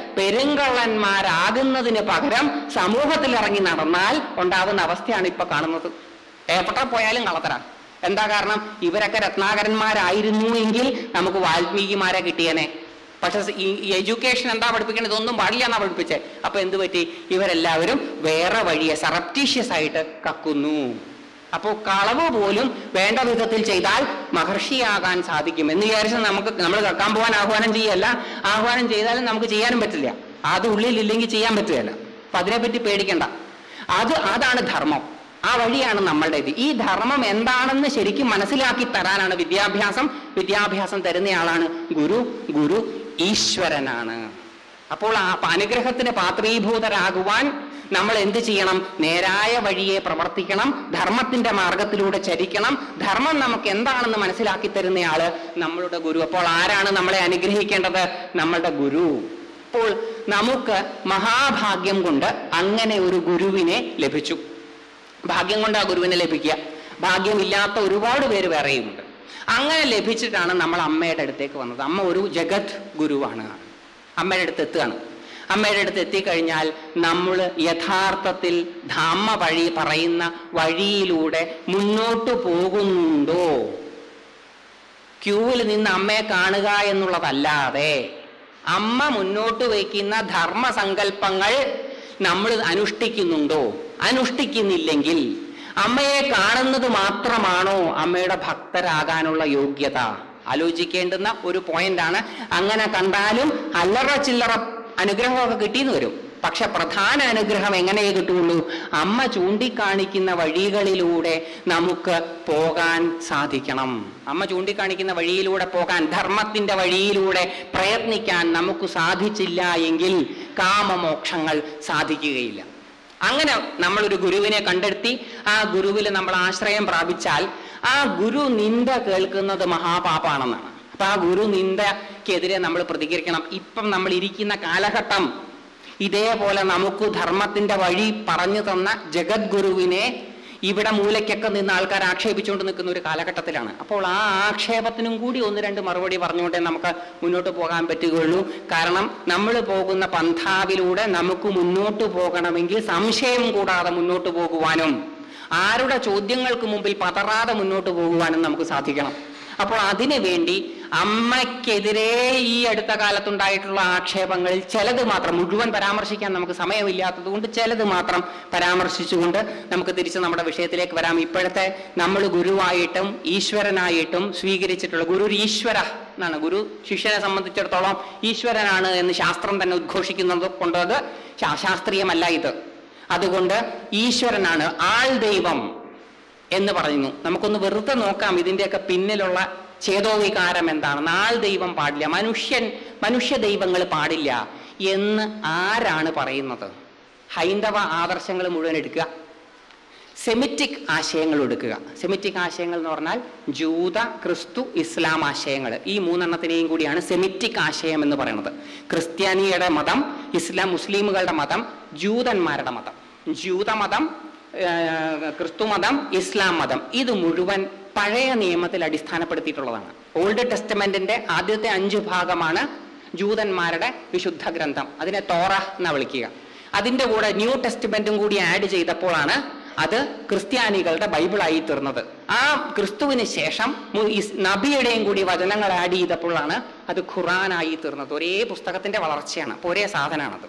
പെരുങ്കള്ളന്മാരാകുന്നതിന് പകരം സമൂഹത്തിൽ ഇറങ്ങി നടന്നാൽ ഉണ്ടാകുന്ന അവസ്ഥയാണ് ഇപ്പൊ കാണുന്നത് എവിടെ പോയാലും കള്ളത്തരാണ് എന്താ കാരണം ഇവരൊക്കെ രത്നാകരന്മാരായിരുന്നു എങ്കിൽ നമുക്ക് വാൽമീകിമാരെ കിട്ടിയനെ പക്ഷെ ഈ എഡ്യൂക്കേഷൻ എന്താ പഠിപ്പിക്കുന്നത് ഇതൊന്നും പാടില്ല എന്നാ പഠിപ്പിച്ചേ അപ്പൊ എന്ത് പറ്റി ഇവരെല്ലാവരും വേറെ വഴിയെ സറപ്റ്റീഷ്യസ് ആയിട്ട് കക്കുന്നു അപ്പോൾ കളവ് പോലും വേണ്ട വിധത്തിൽ ചെയ്താൽ മഹർഷിയാകാൻ സാധിക്കും എന്ന് വിചാരിച്ച് നമുക്ക് നമ്മൾ കക്കാൻ പോകാൻ ആഹ്വാനം ചെയ്യല്ല ആഹ്വാനം ചെയ്താലും നമുക്ക് ചെയ്യാനും പറ്റില്ല അത് ഉള്ളിലില്ലെങ്കിൽ ചെയ്യാൻ പറ്റുകയല്ല അപ്പൊ അതിനെപ്പറ്റി പേടിക്കണ്ട അത് അതാണ് ധർമ്മം ആ വഴിയാണ് നമ്മളുടേത് ഈ ധർമ്മം എന്താണെന്ന് ശരിക്കും മനസ്സിലാക്കി തരാനാണ് വിദ്യാഭ്യാസം വിദ്യാഭ്യാസം തരുന്നയാളാണ് ഗുരു ഗുരു ഈശ്വരനാണ് അപ്പോൾ ആ അനുഗ്രഹത്തിന് പാത്രീഭൂതരാകുവാൻ നമ്മൾ എന്ത് ചെയ്യണം നേരായ വഴിയെ പ്രവർത്തിക്കണം ധർമ്മത്തിന്റെ മാർഗത്തിലൂടെ ചരിക്കണം ധർമ്മം നമുക്ക് എന്താണെന്ന് മനസ്സിലാക്കി തരുന്നയാള് നമ്മളുടെ ഗുരു അപ്പോൾ ആരാണ് നമ്മളെ അനുഗ്രഹിക്കേണ്ടത് നമ്മളുടെ ഗുരു അപ്പോൾ നമുക്ക് മഹാഭാഗ്യം കൊണ്ട് അങ്ങനെ ഒരു ഗുരുവിനെ ലഭിച്ചു ഭാഗ്യം കൊണ്ട് ആ ഗുരുവിനെ ലഭിക്കുക ഭാഗ്യമില്ലാത്ത ഒരുപാട് പേര് വേറെയുമുണ്ട് അങ്ങനെ ലഭിച്ചിട്ടാണ് നമ്മൾ അമ്മയുടെ അടുത്തേക്ക് വന്നത് അമ്മ ഒരു ജഗത് ഗുരുവാണ് അമ്മയുടെ അടുത്ത് എത്തുകയാണ് അമ്മയുടെ അടുത്ത് എത്തിക്കഴിഞ്ഞാൽ നമ്മൾ യഥാർത്ഥത്തിൽ ധാമ വഴി പറയുന്ന വഴിയിലൂടെ മുന്നോട്ട് പോകുന്നുണ്ടോ ക്യൂവിൽ നിന്ന് അമ്മയെ കാണുക എന്നുള്ളതല്ലാതെ അമ്മ മുന്നോട്ട് വയ്ക്കുന്ന ധർമ്മസങ്കല്പങ്ങൾ നമ്മൾ അനുഷ്ഠിക്കുന്നുണ്ടോ അനുഷ്ഠിക്കുന്നില്ലെങ്കിൽ അമ്മയെ കാണുന്നത് മാത്രമാണോ അമ്മയുടെ ഭക്തരാകാനുള്ള യോഗ്യത ആലോചിക്കേണ്ടുന്ന ഒരു പോയിന്റാണ് അങ്ങനെ കണ്ടാലും അല്ലറ ചില്ലറ അനുഗ്രഹമൊക്കെ കിട്ടിയെന്ന് വരും പക്ഷെ പ്രധാന അനുഗ്രഹം എങ്ങനെ കിട്ടുള്ളൂ അമ്മ ചൂണ്ടിക്കാണിക്കുന്ന വഴികളിലൂടെ നമുക്ക് പോകാൻ സാധിക്കണം അമ്മ ചൂണ്ടിക്കാണിക്കുന്ന വഴിയിലൂടെ പോകാൻ ധർമ്മത്തിന്റെ വഴിയിലൂടെ പ്രയത്നിക്കാൻ നമുക്ക് സാധിച്ചില്ല എങ്കിൽ കാമമോക്ഷങ്ങൾ സാധിക്കുകയില്ല അങ്ങനെ നമ്മളൊരു ഗുരുവിനെ കണ്ടെത്തി ആ ഗുരുവിൽ നമ്മൾ ആശ്രയം പ്രാപിച്ചാൽ ആ ഗുരു നിന്ദ കേൾക്കുന്നത് മഹാപാപാണെന്നാണ് അപ്പൊ ആ ഗുരു നിന്ദക്കെതിരെ നമ്മൾ പ്രതികരിക്കണം ഇപ്പം നമ്മൾ ഇരിക്കുന്ന കാലഘട്ടം ഇതേപോലെ നമുക്ക് ധർമ്മത്തിന്റെ വഴി പറഞ്ഞു തന്ന ജഗദ്ഗുരുവിനെ ഇവിടെ മൂലയ്ക്കൊക്കെ നിന്ന് ആൾക്കാർ ആക്ഷേപിച്ചുകൊണ്ട് നിൽക്കുന്ന ഒരു കാലഘട്ടത്തിലാണ് അപ്പോൾ ആ ആക്ഷേപത്തിനും കൂടി ഒന്ന് രണ്ട് മറുപടി പറഞ്ഞുകൊണ്ടേ നമുക്ക് മുന്നോട്ട് പോകാൻ പറ്റുകയുള്ളൂ കാരണം നമ്മൾ പോകുന്ന പന്ഥാവിലൂടെ നമുക്ക് മുന്നോട്ട് പോകണമെങ്കിൽ സംശയം കൂടാതെ മുന്നോട്ട് പോകുവാനും ആരുടെ ചോദ്യങ്ങൾക്ക് മുമ്പിൽ പതറാതെ മുന്നോട്ട് പോകുവാനും നമുക്ക് സാധിക്കണം അപ്പോൾ അതിനു വേണ്ടി അമ്മയ്ക്കെതിരെ ഈ അടുത്ത കാലത്തുണ്ടായിട്ടുള്ള ആക്ഷേപങ്ങളിൽ ചിലത് മാത്രം മുഴുവൻ പരാമർശിക്കാൻ നമുക്ക് സമയമില്ലാത്തത് കൊണ്ട് ചിലത് മാത്രം പരാമർശിച്ചുകൊണ്ട് നമുക്ക് തിരിച്ച് നമ്മുടെ വിഷയത്തിലേക്ക് വരാം ഇപ്പോഴത്തെ നമ്മൾ ഗുരുവായിട്ടും ഈശ്വരനായിട്ടും സ്വീകരിച്ചിട്ടുള്ള ഗുരു ഈശ്വര എന്നാണ് ഗുരു ശിഷ്യനെ സംബന്ധിച്ചിടത്തോളം ഈശ്വരനാണ് എന്ന് ശാസ്ത്രം തന്നെ ഉദ്ഘോഷിക്കുന്നത് കൊണ്ട് അത് ശാ- ശാസ്ത്രീയമല്ല ഇത് അതുകൊണ്ട് ഈശ്വരനാണ് ആൾ ദൈവം എന്ന് പറയുന്നു നമുക്കൊന്ന് വെറുതെ നോക്കാം ഇതിന്റെയൊക്കെ പിന്നിലുള്ള ചേതോവികാരം എന്താണ് നാൾ ദൈവം പാടില്ല മനുഷ്യൻ മനുഷ്യ ദൈവങ്ങൾ പാടില്ല എന്ന് ആരാണ് പറയുന്നത് ഹൈന്ദവ ആദർശങ്ങൾ മുഴുവൻ എടുക്കുക സെമിറ്റിക് ആശയങ്ങൾ എടുക്കുക സെമിറ്റിക് ആശയങ്ങൾ എന്ന് പറഞ്ഞാൽ ജൂത ക്രിസ്തു ഇസ്ലാം ആശയങ്ങൾ ഈ മൂന്നെണ്ണത്തിനെയും കൂടിയാണ് സെമിറ്റിക് ആശയം എന്ന് പറയുന്നത് ക്രിസ്ത്യാനിയുടെ മതം ഇസ്ലാം മുസ്ലിമുകളുടെ മതം ജൂതന്മാരുടെ മതം ജൂതമതം ഏഹ്, ക്രിസ്തു മതം ഇസ്ലാം മതം ഇത് മുഴുവൻ പഴയ നിയമത്തിൽ അടിസ്ഥാനപ്പെടുത്തിയിട്ടുള്ളതാണ് ഓൾഡ് ടെസ്റ്റമെന്റിന്റെ ആദ്യത്തെ അഞ്ച് ഭാഗമാണ് ജൂതന്മാരുടെ വിശുദ്ധ ഗ്രന്ഥം അതിനെ തോറ എന്നാ വിളിക്കുക അതിന്റെ കൂടെ ന്യൂ ടെസ്റ്റ്മെന്റും കൂടി ആഡ് ചെയ്തപ്പോഴാണ് അത് ക്രിസ്ത്യാനികളുടെ ബൈബിളായി തീർന്നത് ആ ക്രിസ്തുവിന് ശേഷം മു- ഇസ് നബിയുടെയും കൂടി വചനങ്ങൾ ആഡ് ചെയ്തപ്പോഴാണ് അത് ഖുറാനായി തീർന്നത് ഒരേ പുസ്തകത്തിന്റെ വളർച്ചയാണ് അപ്പൊ ഒരേ സാധനമാണത്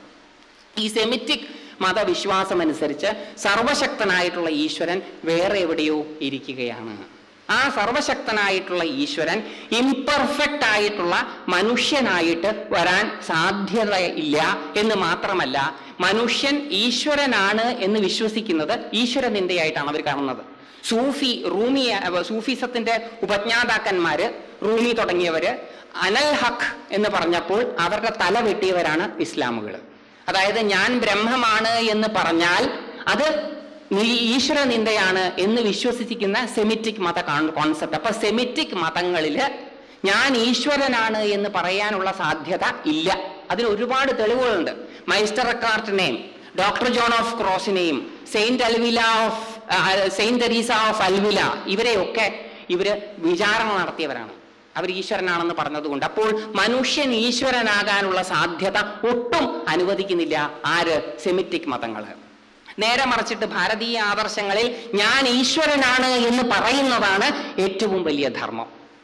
ഈ സെമിറ്റിക് മതവിശ്വാസം അനുസരിച്ച് സർവശക്തനായിട്ടുള്ള ഈശ്വരൻ വേറെ എവിടെയോ ഇരിക്കുകയാണ് ആ സർവശക്തനായിട്ടുള്ള ഈശ്വരൻ ഇംപെർഫെക്റ്റ് ആയിട്ടുള്ള മനുഷ്യനായിട്ട് വരാൻ സാധ്യതയില്ല എന്ന് മാത്രമല്ല മനുഷ്യൻ ഈശ്വരനാണ് എന്ന് വിശ്വസിക്കുന്നത് ഈശ്വര നിന്ദയായിട്ടാണ് അവർ കാണുന്നത് സൂഫി റൂമി അഹ് സൂഫിസത്തിന്റെ ഉപജ്ഞാതാക്കന്മാര് റൂമി തുടങ്ങിയവര് അനൽ ഹഖ് എന്ന് പറഞ്ഞപ്പോൾ അവരുടെ തല വെട്ടിയവരാണ് ഇസ്ലാമുകൾ അതായത് ഞാൻ ബ്രഹ്മമാണ് എന്ന് പറഞ്ഞാൽ അത് നീ ഈശ്വര നിന്ദയാണ് എന്ന് വിശ്വസിക്കുന്ന സെമിറ്റിക് മത കോൺസെപ്റ്റ് അപ്പൊ സെമിറ്റിക് മതങ്ങളില് ഞാൻ ഈശ്വരനാണ് എന്ന് പറയാനുള്ള സാധ്യത ഇല്ല അതിന് ഒരുപാട് തെളിവുകളുണ്ട് മൈസ്റ്റർ റെക്കാർട്ടിനെയും ഡോക്ടർ ജോൺ ഓഫ് ക്രോസിനെയും saint Avila of saint Teresa of Avila ഇവരെയൊക്കെ ഇവര് വിചാരണ നടത്തിയവരാണ് അവർ ഈശ്വരനാണെന്ന് പറഞ്ഞതുകൊണ്ട് അപ്പോൾ മനുഷ്യൻ ഈശ്വരനാകാനുള്ള സാധ്യത ഒട്ടും അനുവദിക്കുന്നില്ല ആര് സെമിറ്റിക് മതങ്ങള് നേരെ മറിച്ചിട്ട് ഭാരതീയ ആദർശങ്ങളിൽ ഞാൻ ഈശ്വരനാണ് എന്ന് പറയുന്നതാണ് ഏറ്റവും വലിയ ധർമ്മം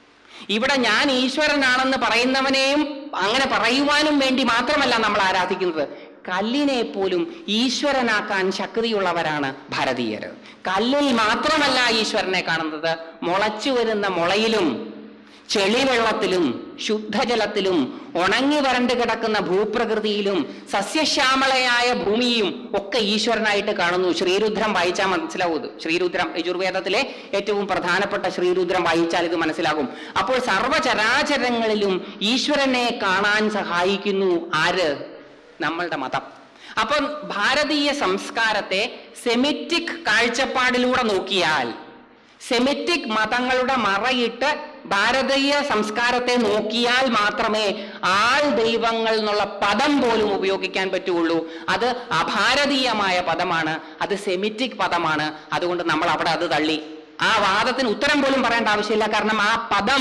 ഇവിടെ ഞാൻ ഈശ്വരനാണെന്ന് പറയുന്നവനെയും അങ്ങനെ പറയുവാനും വേണ്ടി മാത്രമല്ല നമ്മൾ ആരാധിക്കുന്നത് കല്ലിനെ പോലും ഈശ്വരനാക്കാൻ ശക്തിയുള്ളവരാണ് ഭാരതീയര് കല്ലിൽ മാത്രമല്ല ഈശ്വരനെ കാണുന്നത് മുളച്ചു വരുന്ന മുളയിലും ചെളിവെള്ളത്തിലും ശുദ്ധജലത്തിലും ഉണങ്ങി വരണ്ട് കിടക്കുന്ന ഭൂപ്രകൃതിയിലും സസ്യശ്യാമളയായ ഭൂമിയും ഒക്കെ ഈശ്വരനായിട്ട് കാണുന്നു ശ്രീരുദ്രം വായിച്ചാൽ മനസ്സിലാവും ഇത് ശ്രീരുദ്രം യജുർവേദത്തിലെ ഏറ്റവും പ്രധാനപ്പെട്ട ശ്രീരുദ്രം വായിച്ചാൽ ഇത് മനസ്സിലാകും അപ്പോൾ സർവചരാചരങ്ങളിലും ഈശ്വരനെ കാണാൻ സഹായിക്കുന്നു ആര് നമ്മളുടെ മതം അപ്പം ഭാരതീയ സംസ്കാരത്തെ സെമിറ്റിക് കാഴ്ചപ്പാടിലൂടെ നോക്കിയാൽ സെമിറ്റിക് മതങ്ങളുടെ മറയിട്ട് ഭാരതീയ സംസ്കാരത്തെ നോക്കിയാൽ മാത്രമേ ആൾ ദൈവങ്ങൾ എന്നുള്ള പദം പോലും ഉപയോഗിക്കാൻ പറ്റുള്ളൂ അത് അഭാരതീയമായ പദമാണ് അത് സെമിറ്റിക് പദമാണ് അതുകൊണ്ട് നമ്മൾ അവിടെ അത് തള്ളി ആ വാദത്തിന് ഉത്തരം പോലും പറയേണ്ട ആവശ്യമില്ല കാരണം ആ പദം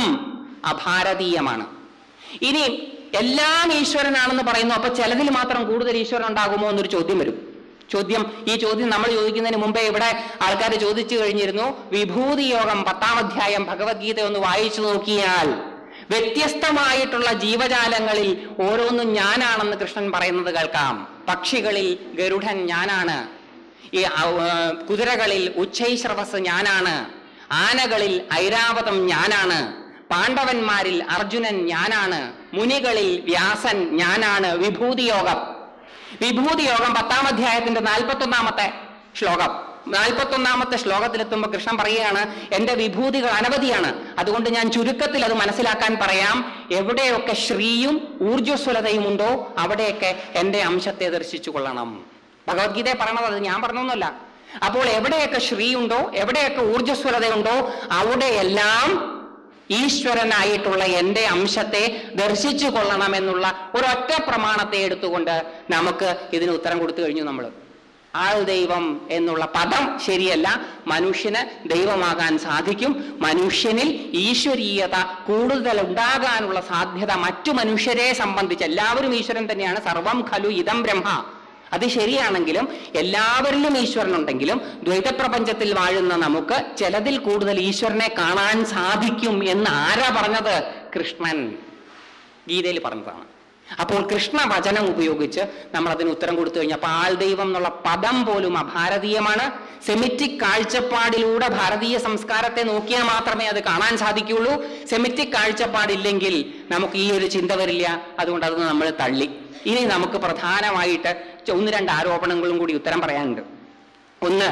അഭാരതീയമാണ് ഇനി എല്ലാം ഈശ്വരനാണെന്ന് പറയുന്നു അപ്പൊ ചിലതിൽ മാത്രം കൂടുതൽ ഈശ്വരൻ ഉണ്ടാകുമോ എന്നൊരു ചോദ്യം വരും ചോദ്യം ഈ ചോദ്യം നമ്മൾ ചോദിക്കുന്നതിന് മുമ്പേ ഇവിടെ ആൾക്കാർ ചോദിച്ചു കഴിഞ്ഞിരുന്നു വിഭൂതി യോഗം പത്താം അധ്യായം ഭഗവത്ഗീത ഒന്ന് വായിച്ചു നോക്കിയാൽ വ്യത്യസ്തമായിട്ടുള്ള ജീവജാലങ്ങളിൽ ഓരോന്നും ഞാനാണെന്ന് കൃഷ്ണൻ പറയുന്നത് കേൾക്കാം പക്ഷികളിൽ ഗരുഡൻ ഞാനാണ് ഈ ഔ- ആ, കുതിരകളിൽ ഉച്ചൈശ്രവസ് ഞാനാണ് ആനകളിൽ ഐരാവതം ഞാനാണ് പാണ്ഡവന്മാരിൽ അർജുനൻ ഞാനാണ് മുനികളിൽ വ്യാസൻ ഞാനാണ് വിഭൂതി യോഗം വിഭൂതി യോഗം പത്താം അധ്യായത്തിന്റെ നാൽപ്പത്തൊന്നാമത്തെ ശ്ലോകം നാൽപ്പത്തൊന്നാമത്തെ ശ്ലോകത്തിലെത്തുമ്പോൾ കൃഷ്ണൻ പറയുകയാണ് എന്റെ വിഭൂതികൾ അനവധിയാണ് അതുകൊണ്ട് ഞാൻ ചുരുക്കത്തിൽ അത് മനസ്സിലാക്കാൻ പറയാം എവിടെയൊക്കെ ശ്രീയും ഊർജ്ജസ്വലതയും ഉണ്ടോ അവിടെയൊക്കെ എന്റെ അംശത്തെ ദർശിച്ചു കൊള്ളണം ഭഗവത്ഗീതയെ പറയണത് അത് ഞാൻ പറഞ്ഞൊന്നുമല്ല അപ്പോൾ എവിടെയൊക്കെ ശ്രീ ഉണ്ടോ എവിടെയൊക്കെ ഊർജ്ജസ്വലതയുണ്ടോ അവിടെയെല്ലാം ഈശ്വരനായിട്ടുള്ള എൻ്റെ അംശത്തെ ദർശിച്ചു കൊള്ളണമെന്നുള്ള ഒരൊറ്റ പ്രമാണത്തെ എടുത്തുകൊണ്ട് നമുക്ക് ഇതിന് ഉത്തരം കൊടുത്തു കഴിഞ്ഞു നമ്മൾ ആൾ ദൈവം എന്നുള്ള പദം ശരിയല്ല മനുഷ്യന് ദൈവമാകാൻ സാധിക്കും മനുഷ്യനിൽ ഈശ്വരീയത കൂടുതൽ ഉണ്ടാകാനുള്ള സാധ്യത മറ്റു മനുഷ്യരെ സംബന്ധിച്ച് എല്ലാവരും ഈശ്വരൻ തന്നെയാണ് സർവം ഖലു ഇതം ബ്രഹ്മ അത് ശരിയാണെങ്കിലും എല്ലാവരിലും ഈശ്വരനുണ്ടെങ്കിലും ദ്വൈതപ്രപഞ്ചത്തിൽ വാഴുന്ന നമുക്ക് ചിലതിൽ കൂടുതൽ ഈശ്വരനെ കാണാൻ സാധിക്കും എന്ന് ആരാ പറഞ്ഞത് കൃഷ്ണൻ ഗീതയിൽ പറഞ്ഞതാണ് അപ്പോൾ കൃഷ്ണ വചനം ഉപയോഗിച്ച് നമ്മൾ അതിന് ഉത്തരം കൊടുത്തു കഴിഞ്ഞപ്പോൾ ആൾ ദൈവം എന്നുള്ള പദം പോലും അഭാരതീയമാണ് സെമിറ്റിക് കാഴ്ചപ്പാടിലൂടെ ഭാരതീയ സംസ്കാരത്തെ നോക്കിയാൽ മാത്രമേ അത് കാണാൻ സാധിക്കുകയുള്ളൂ സെമിറ്റിക് കാഴ്ചപ്പാടില്ലെങ്കിൽ നമുക്ക് ഈ ഒരു ചിന്ത വരില്ല അതുകൊണ്ട് അത് നമ്മൾ തള്ളി ഇനി നമുക്ക് പ്രധാനമായിട്ട് ഒന്ന് രണ്ട് ആരോപണങ്ങളും കൂടി ഉത്തരം പറയാനുണ്ട് ഒന്ന്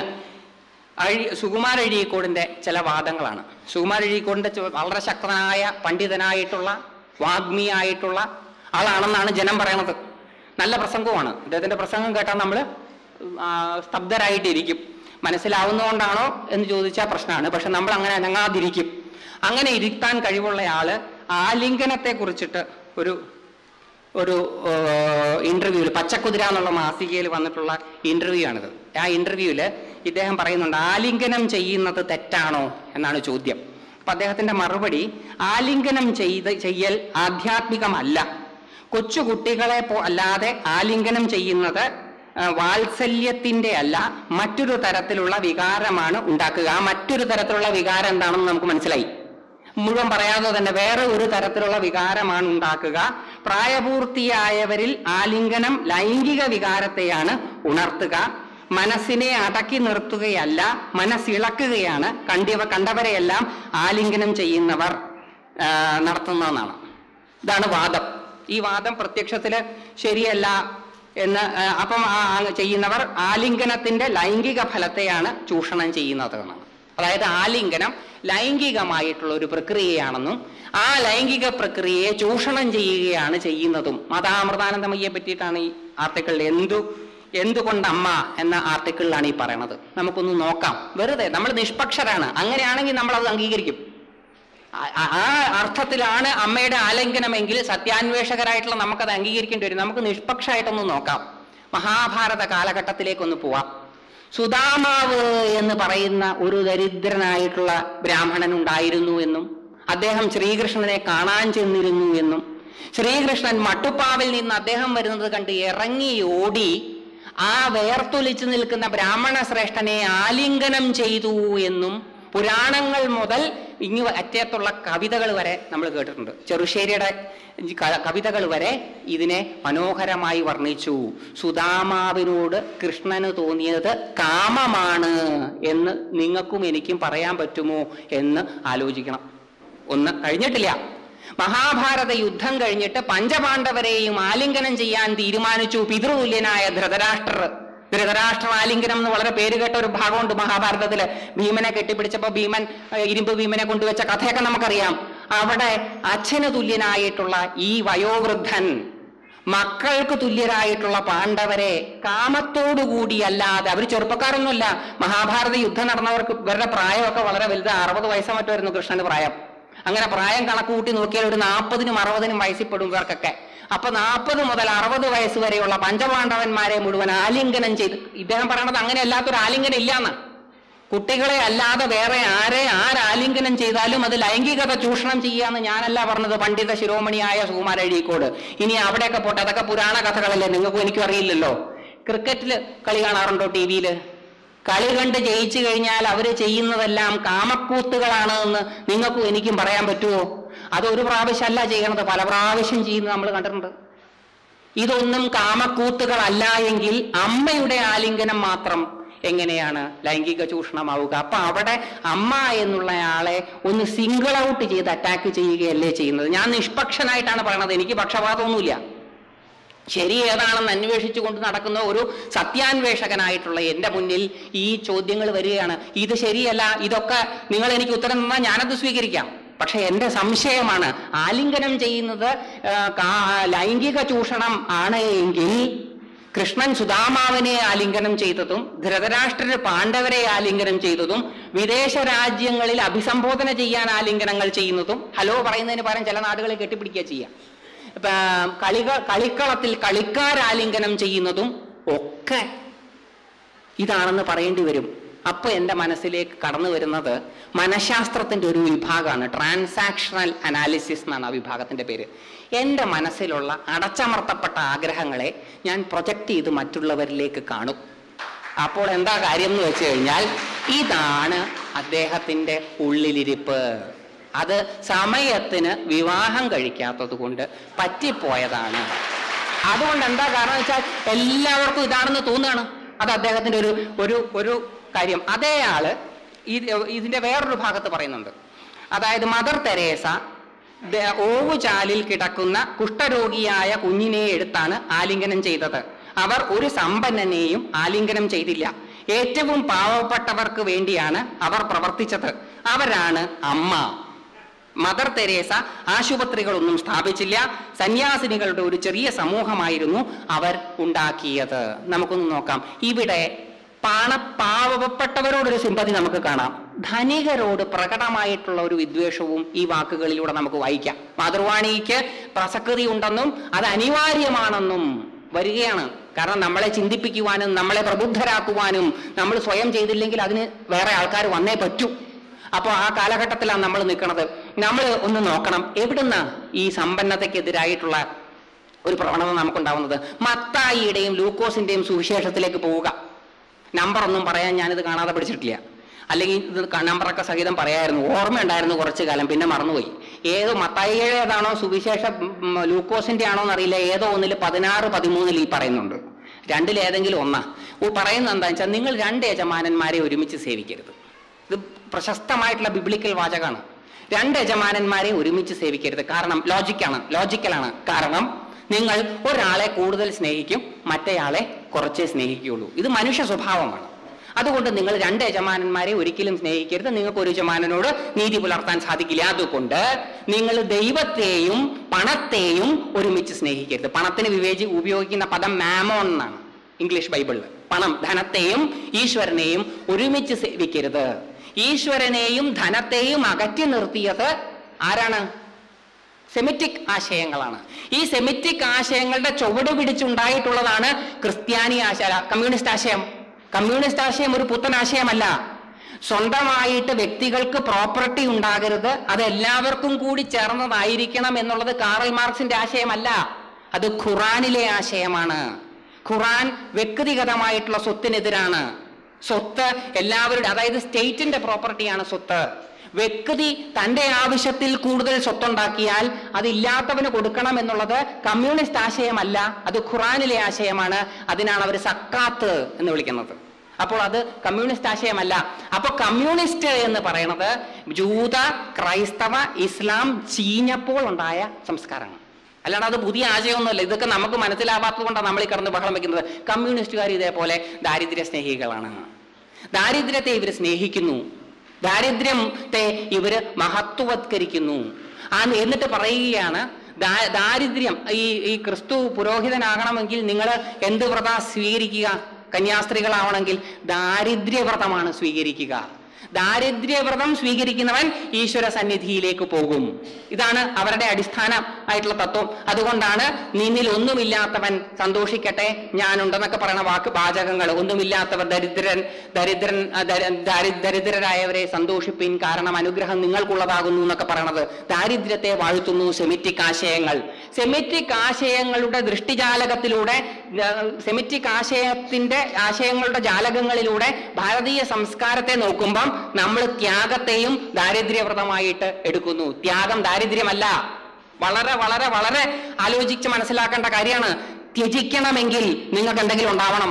അഴി സുകുമാര അഴീക്കോടിന്റെ ചില വാദങ്ങളാണ് സുകുമാര അഴീക്കോടിന്റെ ചു- വളരെ ശക്തനായ പണ്ഡിതനായിട്ടുള്ള വാഗ്മിയായിട്ടുള്ള ആളാണെന്നാണ് ജനം പറയണത് നല്ല പ്രസംഗവുമാണ് അദ്ദേഹത്തിന്റെ പ്രസംഗം കേട്ടാൽ നമ്മൾ സ്തബ്ധരായിട്ടിരിക്കും മനസ്സിലാവുന്നതുകൊണ്ടാണോ എന്ന് ചോദിച്ചാൽ പ്രശ്നമാണ് പക്ഷെ നമ്മൾ അങ്ങനെ അനങ്ങാതിരിക്കും അങ്ങനെ ഇരുത്താൻ കഴിവുള്ള ആള് ആലിംഗനത്തെ കുറിച്ചിട്ട് ഒരു ഒരു ഇന്റർവ്യൂവിൽ പച്ചക്കുതിര എന്നുള്ള മാസികയിൽ വന്നിട്ടുള്ള ഇന്റർവ്യൂ ആണിത് ആ ഇന്റർവ്യൂവില് ഇദ്ദേഹം പറയുന്നുണ്ട് ആലിംഗനം ചെയ്യുന്നത് തെറ്റാണോ എന്നാണ് ചോദ്യം അപ്പൊ അദ്ദേഹത്തിന്റെ മറുപടി ആലിംഗനം ചെയ്ത് ചെയ്യൽ ആധ്യാത്മികമല്ല കൊച്ചുകുട്ടികളെ പോ അല്ലാതെ ആലിംഗനം ചെയ്യുന്നത് ആ, വാത്സല്യത്തിന്റെ അല്ല മറ്റൊരു തരത്തിലുള്ള വികാരമാണ് ഉണ്ടാക്കുക ആ മറ്റൊരു തരത്തിലുള്ള വികാരം എന്താണെന്ന് നമുക്ക് മനസ്സിലായി മുഴുവൻ പറയാതെ തന്നെ വേറെ ഒരു തരത്തിലുള്ള വികാരമാണ് ഉണ്ടാക്കുക പ്രായപൂർത്തിയായവരിൽ ആലിംഗനം ലൈംഗിക വികാരത്തെയാണ് ഉണർത്തുക മനസ്സിനെ അടക്കി നിർത്തുകയല്ല മനസ്സിളക്കുകയാണ് കണ്ടിവ കണ്ടവരെയെല്ലാം ആലിംഗനം ചെയ്യുന്നവർ ആ, നടത്തുന്നതെന്നാണ് ഇതാണ് വാദം ഈ വാദം പ്രത്യക്ഷത്തില് ശരിയല്ല എന്ന് ആ, അപ്പം ആ ആ ചെയ്യുന്നവർ ആലിംഗനത്തിന്റെ ലൈംഗിക ഫലത്തെയാണ് ചൂഷണം ചെയ്യുന്നത് എന്നാണ് അതായത് ആലിംഗനം ലൈംഗികമായിട്ടുള്ള ഒരു പ്രക്രിയയാണെന്നും ആ ലൈംഗിക പ്രക്രിയയെ ചൂഷണം ചെയ്യുകയാണ് ചെയ്യുന്നതും മതാമൃതാനന്ദമയ്യെ പറ്റിയിട്ടാണ് ഈ ആർട്ടിക്കിളിൽ എന്തു എന്തുകൊണ്ട് അമ്മ എന്ന ആർട്ടിക്കിളിലാണ് ഈ പറയണത് നമുക്കൊന്ന് നോക്കാം വെറുതെ നമ്മൾ നിഷ്പക്ഷരാണ് അങ്ങനെയാണെങ്കിൽ നമ്മൾ അത് അംഗീകരിക്കും ആ- ആ- ആ അർത്ഥത്തിലാണ് അമ്മയുടെ ആലിംഗനമെങ്കിൽ സത്യാന്വേഷകരായിട്ടുള്ള നമുക്കത് അംഗീകരിക്കേണ്ടി വരും നമുക്ക് നിഷ്പക്ഷമായിട്ടൊന്ന് നോക്കാം മഹാഭാരത കാലഘട്ടത്തിലേക്കൊന്ന് പോവാം സുദാമാവ് എന്ന് പറയുന്ന ഒരു ദരിദ്രനായിട്ടുള്ള ബ്രാഹ്മണൻ ഉണ്ടായിരുന്നു എന്നും അദ്ദേഹം ശ്രീകൃഷ്ണനെ കാണാൻ ചെന്നിരുന്നു എന്നും ശ്രീകൃഷ്ണൻ മട്ടുപ്പാവിൽ നിന്ന് അദ്ദേഹം വരുന്നത് കണ്ട് ഇറങ്ങി ഓടി ആ വേർത്തൊലിച്ചു നിൽക്കുന്ന ബ്രാഹ്മണ ശ്രേഷ്ഠനെ ആലിംഗനം ചെയ്തു എന്നും പുരാണങ്ങൾ മുതൽ ഇങ്ങ് അറ്റത്തുള്ള കവിതകൾ വരെ നമ്മൾ കേട്ടിട്ടുണ്ട് ചെറുശ്ശേരിയുടെ ക- കവിതകൾ വരെ ഇതിനെ മനോഹരമായി വർണ്ണിച്ചു സുദാമാവിനോട് കൃഷ്ണന് തോന്നിയത് കാമമാണ് എന്ന് നിങ്ങൾക്കും എനിക്കും പറയാൻ പറ്റുമോ എന്ന് ആലോചിക്കണം ഒന്ന് കഴിഞ്ഞിട്ടില്ല മഹാഭാരത യുദ്ധം കഴിഞ്ഞിട്ട് പഞ്ചപാണ്ഡവരെയും ആലിംഗനം ചെയ്യാൻ തീരുമാനിച്ചു പിതൃതുല്യനായ ധൃതരാഷ്ട്രർ ധൃതരാഷ്ട്ര ആലിംഗനം എന്ന് വളരെ പേര് കേട്ട ഒരു ഭാഗമുണ്ട് മഹാഭാരതത്തില് ഭീമനെ കെട്ടിപ്പിടിച്ചപ്പോ ഭീമൻ ഏഹ്, ഇരുമ്പ് ഭീമനെ കൊണ്ടുവച്ച കഥയൊക്കെ നമുക്കറിയാം അവിടെ അച്ഛന് തുല്യനായിട്ടുള്ള ഈ വയോവൃദ്ധൻ മക്കൾക്ക് തുല്യരായിട്ടുള്ള പാണ്ഡവരെ കാമത്തോടുകൂടി അല്ലാതെ അവർ ചെറുപ്പക്കാരൊന്നുമല്ല മഹാഭാരത യുദ്ധം നടന്നവർക്ക് ഇവരുടെ പ്രായമൊക്കെ വളരെ വലുത് അറുപത് വയസ്സോ മറ്റായിരുന്നു കൃഷ്ണന്റെ പ്രായം അങ്ങനെ പ്രായം കണക്ക് കൂട്ടി നോക്കിയാൽ ഒരു നാൽപ്പതിനും അറുപതിനും വയസ്സിൽപ്പെടും ഇവർക്കൊക്കെ അപ്പൊ നാൽപ്പത് മുതൽ അറുപത് വയസ്സ് വരെയുള്ള പഞ്ചപാണ്ഡവന്മാരെ മുഴുവൻ ആലിംഗനം ചെയ്ത് ഇദ്ദേഹം പറയണത് അങ്ങനെ അല്ലാത്തൊരു ആലിംഗനം ഇല്ലാന്ന് കുട്ടികളെ അല്ലാതെ വേറെ ആരെ ആരാലിംഗനം ചെയ്താലും അത് ലൈംഗികത ചൂഷണം ചെയ്യാന്ന് ഞാനല്ല പറഞ്ഞത് പണ്ഡിത ശിരോമണിയായ സുകുമാര അഴീക്കോട് ഇനി അവിടെയൊക്കെ പോട്ടെ അതൊക്കെ പുരാണ കഥകളല്ലേ നിങ്ങൾക്കും എനിക്കും അറിയില്ലല്ലോ ക്രിക്കറ്റില് കളി കാണാറുണ്ടോ ടി വിയില് കളി കണ്ട് ജയിച്ചു കഴിഞ്ഞാൽ അവര് ചെയ്യുന്നതെല്ലാം കാമക്കൂത്തുകളാണ് എന്ന് നിങ്ങൾക്കും എനിക്കും പറയാൻ പറ്റുമോ അത് ഒരു പ്രാവശ്യമല്ല ചെയ്യണത് പല പ്രാവശ്യം ചെയ്യുന്നത് നമ്മൾ കണ്ടിട്ടുണ്ട് ഇതൊന്നും കാമക്കൂത്തുകളല്ല എങ്കിൽ അമ്മയുടെ ആലിംഗനം മാത്രം എങ്ങനെയാണ് ലൈംഗിക ചൂഷണമാവുക അപ്പൊ അവിടെ അമ്മ എന്നുള്ളയാളെ ഒന്ന് സിംഗിൾ ഔട്ട് ചെയ്ത് അറ്റാക്ക് ചെയ്യുകയല്ലേ ചെയ്യുന്നത് ഞാൻ നിഷ്പക്ഷനായിട്ടാണ് പറയണത് എനിക്ക് പക്ഷപാതമൊന്നുമില്ല ശരി ഏതാണെന്ന് അന്വേഷിച്ചു കൊണ്ട് നടക്കുന്ന ഒരു സത്യാന്വേഷകനായിട്ടുള്ള എൻ്റെ മുന്നിൽ ഈ ചോദ്യങ്ങൾ വരികയാണ് ഇത് ശരിയല്ല ഇതൊക്കെ നിങ്ങൾ എനിക്ക് ഉത്തരം തന്നാൽ ഞാനത് സ്വീകരിക്കാം പക്ഷെ എൻ്റെ സംശയമാണ് ആലിംഗനം ചെയ്യുന്നത് ആ, കാ- ലൈംഗിക ചൂഷണം ആണ് എങ്കിൽ കൃഷ്ണൻ സുധാമാവിനെ ആലിംഗനം ചെയ്തതും ധൃതരാഷ്ട്രര് പാണ്ഡവരെ ആലിംഗനം ചെയ്തതും വിദേശ രാജ്യങ്ങളിൽ അഭിസംബോധന ചെയ്യാൻ ആലിംഗനങ്ങൾ ചെയ്യുന്നതും ഹലോ പറയുന്നതിന് പകരം ചില നാടുകളിൽ കെട്ടിപ്പിടിക്കുക ചെയ്യാം ഇപ്പൊ കളിക കളിക്കളത്തിൽ കളിക്കാരാലിംഗനം ചെയ്യുന്നതും ഒക്കെ ഇതാണെന്ന് പറയേണ്ടി വരും അപ്പൊ എൻ്റെ മനസ്സിലേക്ക് കടന്നു വരുന്നത് മനഃശാസ്ത്രത്തിന്റെ ഒരു വിഭാഗമാണ് ട്രാൻസാക്ഷണൽ അനാലിസിസ് എന്നാണ് ആ വിഭാഗത്തിന്റെ പേര് എൻ്റെ മനസ്സിലുള്ള അടച്ചമർത്തപ്പെട്ട ആഗ്രഹങ്ങളെ ഞാൻ പ്രൊജക്റ്റ് ചെയ്ത് മറ്റുള്ളവരിലേക്ക് കാണും അപ്പോൾ എന്താ കാര്യം എന്ന് വെച്ച് കഴിഞ്ഞാൽ ഇതാണ് അദ്ദേഹത്തിന്റെ ഉള്ളിലിരിപ്പ് അത് സമയത്തിന് വിവാഹം കഴിക്കാത്തത് കൊണ്ട് പറ്റിപ്പോയതാണ് അതുകൊണ്ട് എന്താ കാരണം വെച്ചാൽ എല്ലാവർക്കും ഇതാണെന്ന് തോന്നുകയാണ് അത് അദ്ദേഹത്തിന്റെ ഒരു ഒരു ഒരു കാര്യം അതേ ആള് ഇത് ഇതിന്റെ വേറൊരു ഭാഗത്ത് പറയുന്നുണ്ട് അതായത് മദർ തെരേസ ദ- ഓവുചാലിൽ കിടക്കുന്ന കുഷ്ഠരോഗിയായ കുഞ്ഞിനെ എടുത്താണ് ആലിംഗനം ചെയ്തത് അവർ ഒരു സമ്പന്നനെയും ആലിംഗനം ചെയ്തില്ല ഏറ്റവും പാവപ്പെട്ടവർക്ക് വേണ്ടിയാണ് അവർ പ്രവർത്തിച്ചത് അവരാണ് അമ്മ മദർ തെരേസ ആശുപത്രികളൊന്നും സ്ഥാപിച്ചില്ല സന്യാസിനികളുടെ ഒരു ചെറിയ സമൂഹമായിരുന്നു അവർ ഉണ്ടാക്കിയത് നമുക്കൊന്ന് നോക്കാം ഇവിടെ പണ പാവപ്പെട്ടവരോടൊരു സിമ്പതി നമുക്ക് കാണാം ധനികരോട് പ്രകടമായിട്ടുള്ള ഒരു വിദ്വേഷവും ഈ വാക്കുകളിലൂടെ നമുക്ക് വായിക്കാം മാതൃവാണിക്ക് പ്രസക്തി ഉണ്ടെന്നും അത് അനിവാര്യമാണെന്നും വരികയാണ് കാരണം നമ്മളെ ചിന്തിപ്പിക്കുവാനും നമ്മളെ പ്രബുദ്ധരാക്കുവാനും നമ്മൾ സ്വയം ചെയ്തില്ലെങ്കിൽ അതിന് വേറെ ആൾക്കാർ വന്നേ പറ്റൂ അപ്പോൾ ആ കാലഘട്ടത്തിലാണ് നമ്മൾ നിൽക്കുന്നത് നമ്മൾ ഒന്ന് നോക്കണം എവിടുന്ന ഈ സമ്പന്നതയ്ക്കെതിരായിട്ടുള്ള ഒരു പ്രവണത നമുക്കുണ്ടാവുന്നത് മത്തായിയുടെയും ലൂക്കോസിന്റെയും സുവിശേഷത്തിലേക്ക് പോവുക നമ്പർ ഒന്നും പറയാൻ ഞാനിത് കാണാതെ പഠിച്ചിട്ടില്ല അല്ലെങ്കിൽ ഇത് ക- നമ്പറൊക്കെ സഹിതം പറയായിരുന്നു ഓർമ്മയുണ്ടായിരുന്നു കുറച്ചു കാലം പിന്നെ മറന്നുപോയി ഏതോ മത്തായിയുടേതാണോ സുവിശേഷ ഉം, ലൂക്കോസിന്റെ ആണോ എന്നറിയില്ല ഏതോ ഒന്നിൽ പതിനാറ് പതിമൂന്നിൽ ഈ പറയുന്നുണ്ട് രണ്ടിൽ ഏതെങ്കിലും ഒന്നാ ഓ പറയുന്നത് എന്താ വെച്ചാൽ നിങ്ങൾ രണ്ട് യജമാനന്മാരെ ഒരുമിച്ച് സേവിക്കരുത് ഇത് പ്രശസ്തമായിട്ടുള്ള ബിബ്ലിക്കൽ വാചകമാണ് രണ്ട് യജമാനന്മാരെ ഒരുമിച്ച് സേവിക്കരുത് കാരണം ലോജിക്കാണ് ലോജിക്കലാണ് കാരണം നിങ്ങൾ ഒരാളെ കൂടുതൽ സ്നേഹിക്കും മറ്റേയാളെ കുറച്ചേ സ്നേഹിക്കുകയുള്ളൂ ഇത് മനുഷ്യ സ്വഭാവമാണ് അതുകൊണ്ട് നിങ്ങൾ രണ്ട് യജമാനന്മാരെ ഒരിക്കലും സ്നേഹിക്കരുത് നിങ്ങൾക്ക് ഒരു യജമാനനോട് നീതി പുലർത്താൻ സാധിക്കില്ല അതുകൊണ്ട് നിങ്ങൾ ദൈവത്തെയും പണത്തെയും ഒരുമിച്ച് സ്നേഹിക്കരുത് പണത്തിന് വിവേചി ഉപയോഗിക്കുന്ന പദം മാമോൺ എന്നാണ് ഇംഗ്ലീഷ് ബൈബിളിൽ പണം ധനത്തെയും ഈശ്വരനെയും ഒരുമിച്ച് സേവിക്കരുത് ഈശ്വരനെയും ധനത്തെയും അകറ്റി നിർത്തിയത് ആരാണ് സെമിറ്റിക് ആശയങ്ങളാണ് ഈ സെമിറ്റിക് ആശയങ്ങളുടെ ചുവട് പിടിച്ചുണ്ടായിട്ടുള്ളതാണ് ക്രിസ്ത്യാനി ആശയ കമ്മ്യൂണിസ്റ്റ് ആശയം കമ്മ്യൂണിസ്റ്റ് ആശയം ഒരു പുത്തൻ ആശയമല്ല സ്വന്തമായിട്ട് വ്യക്തികൾക്ക് പ്രോപ്പർട്ടി ഉണ്ടാകരുത് അത് എല്ലാവർക്കും കൂടി ചേർന്നതായിരിക്കണം എന്നുള്ളത് കാറൽ മാർക്സിന്റെ ആശയമല്ല അത് ഖുറാനിലെ ആശയമാണ് ഖുറാൻ വ്യക്തിഗതമായിട്ടുള്ള സ്വത്തിനെതിരാണ് സ്വത്ത് എല്ലാവരുടെ അതായത് സ്റ്റേറ്റിന്റെ പ്രോപ്പർട്ടിയാണ് സ്വത്ത് വ്യക്തി തന്റെ ആവശ്യത്തിൽ കൂടുതൽ സ്വത്തുണ്ടാക്കിയാൽ അതില്ലാത്തവന് കൊടുക്കണം എന്നുള്ളത് കമ്മ്യൂണിസ്റ്റ് ആശയമല്ല അത് ഖുറാനിലെ ആശയമാണ് അതിനാണ് അവർ സക്കാത്ത് എന്ന് വിളിക്കുന്നത് അപ്പോൾ അത് കമ്മ്യൂണിസ്റ്റ് ആശയമല്ല അപ്പൊ കമ്മ്യൂണിസ്റ്റ് എന്ന് പറയുന്നത് ജൂത ക്രൈസ്തവ ഇസ്ലാം ചീഞ്ഞപ്പോൾ ഉണ്ടായ സംസ്കാരമാണ് അല്ലാണ്ട് അത് പുതിയ ആശയമൊന്നുമല്ല ഇതൊക്കെ നമുക്ക് മനസ്സിലാവാത്തത് കൊണ്ടാണ് നമ്മൾ ഈ കിടന്ന് ബഹളം വെക്കുന്നത് കമ്മ്യൂണിസ്റ്റുകാർ ഇതേപോലെ ദാരിദ്ര്യ സ്നേഹികളാണ് ദാരിദ്ര്യത്തെ ഇവർ സ്നേഹിക്കുന്നു ദാരിദ്ര്യത്തെ ഇവര് മഹത്വവത്കരിക്കുന്നു ആ എന്നിട്ട് പറയുകയാണ് ദാ- ദാരിദ്ര്യം ഈ ഈ ക്രിസ്തു പുരോഹിതനാകണമെങ്കിൽ നിങ്ങൾ എന്ത് വ്രത സ്വീകരിക്കുക കന്യാസ്ത്രീകളാവണമെങ്കിൽ ദാരിദ്ര്യവ്രതമാണ് സ്വീകരിക്കുക ദാരിദ്ര്യവ്രതം സ്വീകരിക്കുന്നവൻ ഈശ്വര സന്നിധിയിലേക്ക് പോകും ഇതാണ് അവരുടെ അടിസ്ഥാന ആയിട്ടുള്ള തത്വം അതുകൊണ്ടാണ് നിന്നിൽ ഒന്നുമില്ലാത്തവൻ സന്തോഷിക്കട്ടെ ഞാനുണ്ടെന്നൊക്കെ പറയുന്ന വാക്ക് വാചകങ്ങൾ ഒന്നുമില്ലാത്തവർ ദരിദ്രൻ ദരിദ്രൻ ആ, ദര- ദാരി- ദരിദ്രരായവരെ സന്തോഷിപ്പിൻ കാരണം അനുഗ്രഹം നിങ്ങൾക്കുള്ളതാകുന്നു എന്നൊക്കെ പറയണത് ദാരിദ്ര്യത്തെ വാഴ്ത്തുന്നു സെമിറ്റിക് ആശയങ്ങൾ സെമിറ്റിക് ആശയങ്ങളുടെ ദൃഷ്ടിജാലകത്തിലൂടെ ആ, സെമിറ്റിക് ആശയത്തിന്റെ ആശയങ്ങളുടെ ജാലകങ്ങളിലൂടെ ഭാരതീയ സംസ്കാരത്തെ നോക്കുമ്പം നമ്മൾ ത്യാഗത്തെയും ദാരിദ്ര്യവ്രതമായിട്ട് എടുക്കുന്നു ത്യാഗം ദാരിദ്ര്യമല്ല വളരെ വളരെ വളരെ ആലോചിച്ച് മനസ്സിലാക്കേണ്ട കാര്യമാണ് ത്യജിക്കണമെങ്കിൽ നിങ്ങൾക്ക് എന്തെങ്കിലും ഉണ്ടാവണം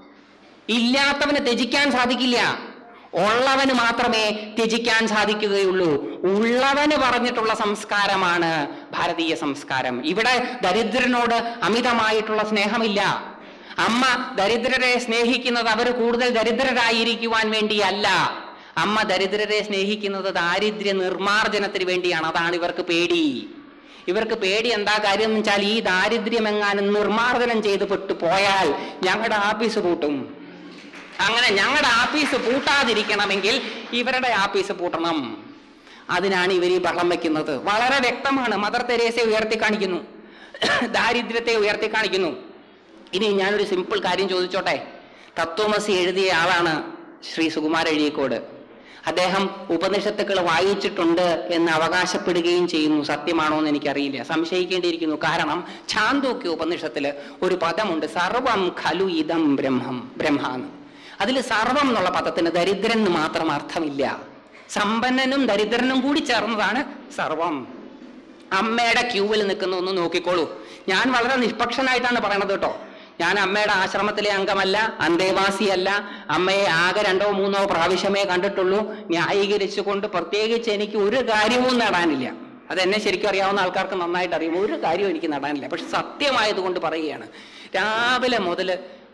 ഇല്ലാത്തവന് ത്യജിക്കാൻ സാധിക്കില്ല ഉള്ളവന് മാത്രമേ ത്യജിക്കാൻ സാധിക്കുകയുള്ളൂ ഉള്ളവന് പറഞ്ഞിട്ടുള്ള സംസ്കാരമാണ് ഭാരതീയ സംസ്കാരം ഇവിടെ ദരിദ്രനോട് അമിതമായിട്ടുള്ള സ്നേഹമില്ല അമ്മ ദരിദ്രരെ സ്നേഹിക്കുന്നത് അവർ കൂടുതൽ ദരിദ്രരായിരിക്കുവാൻ വേണ്ടിയല്ല അമ്മ ദരിദ്രരെ സ്നേഹിക്കുന്നത് ദാരിദ്ര്യ നിർമാർജനത്തിന് വേണ്ടിയാണ് അതാണ് ഇവർക്ക് പേടി ഇവർക്ക് പേടി എന്താ കാര്യം എന്ന് വെച്ചാൽ ഈ ദാരിദ്ര്യം എങ്ങാനും നിർമ്മാർജ്ജനം ചെയ്ത് പെട്ടു പോയാൽ ഞങ്ങളുടെ ആഫീസ് പൂട്ടും അങ്ങനെ ഞങ്ങളുടെ ആഫീസ് പൂട്ടാതിരിക്കണമെങ്കിൽ ഇവരുടെ ആഫീസ് പൂട്ടണം അതിനാണ് ഇവർ ഈ ബഹളം വെക്കുന്നത് വളരെ വ്യക്തമാണ് മദർ തെരേസയെ ഉയർത്തി കാണിക്കുന്നു ദാരിദ്ര്യത്തെ ഉയർത്തി കാണിക്കുന്നു ഇനി ഞാനൊരു സിമ്പിൾ കാര്യം ചോദിച്ചോട്ടെ തത്വമസി എഴുതിയ ആളാണ് ശ്രീ സുകുമാര എഴുതിക്കോട് അദ്ദേഹം ഉപനിഷത്തുക്കൾ വായിച്ചിട്ടുണ്ട് എന്ന് അവകാശപ്പെടുകയും ചെയ്യുന്നു സത്യമാണോ എന്ന് എനിക്കറിയില്ല സംശയിക്കേണ്ടിയിരിക്കുന്നു കാരണം ചാന്തോക്യ ഉപനിഷത്തില് ഒരു പദമുണ്ട് സർവം ഖലു ഇതം ബ്രഹ്മം ബ്രഹ്മാന്ന് അതിൽ സർവം എന്നുള്ള പദത്തിന് ദരിദ്രൻ എന്ന് മാത്രം അർത്ഥമില്ല സമ്പന്നനും ദരിദ്രനും കൂടി ചേർന്നതാണ് സർവം അമ്മയുടെ ക്യൂവിൽ നിൽക്കുന്ന ഒന്ന് നോക്കിക്കോളൂ ഞാൻ വളരെ നിഷ്പക്ഷനായിട്ടാണ് പറയണത് കേട്ടോ ഞാൻ അമ്മയുടെ ആശ്രമത്തിലെ അംഗമല്ല അന്തേവാസിയല്ല അമ്മയെ ആകെ രണ്ടോ മൂന്നോ പ്രാവശ്യമേ കണ്ടിട്ടുള്ളൂ ന്യായീകരിച്ചുകൊണ്ട് പ്രത്യേകിച്ച് എനിക്ക് ഒരു കാര്യവും നേടാനില്ല അതെന്നെ ശരിക്കും അറിയാവുന്ന ആൾക്കാർക്ക് നന്നായിട്ട് അറിയും ഒരു കാര്യവും എനിക്ക് നേടാനില്ല പക്ഷെ സത്യമായതുകൊണ്ട് പറയുകയാണ് രാവിലെ മുതൽ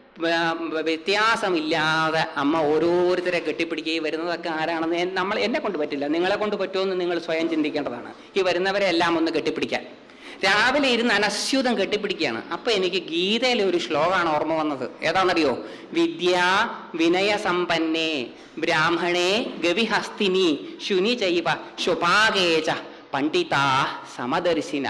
വ്യത്യാസമില്ലാതെ അമ്മ ഓരോരുത്തരെ കെട്ടിപ്പിടിക്കുകയും വരുന്നതൊക്കെ ആരാണെന്ന് എൻ- നമ്മൾ എന്നെ കൊണ്ട് പറ്റില്ല നിങ്ങളെ കൊണ്ട് പറ്റുമെന്ന് നിങ്ങൾ സ്വയം ചിന്തിക്കേണ്ടതാണ് ഈ വരുന്നവരെ എല്ലാം ഒന്ന് കെട്ടിപ്പിടിക്കാൻ രാവിലെ ഇരുന്ന് അനസ്യൂതം കെട്ടിപ്പിടിക്കുകയാണ് അപ്പൊ എനിക്ക് ഗീതയിലെ ഒരു ശ്ലോകമാണ് ഓർമ്മ വന്നത് ഏതാണെന്നറിയോ വിദ്യാ വിനയസമ്പന്നേ ബ്രാഹ്മണേ ഗവിഹസ്തിനി ശുനി ചൈവ ശുപാകേച പണ്ഡിതാ സമദർശിന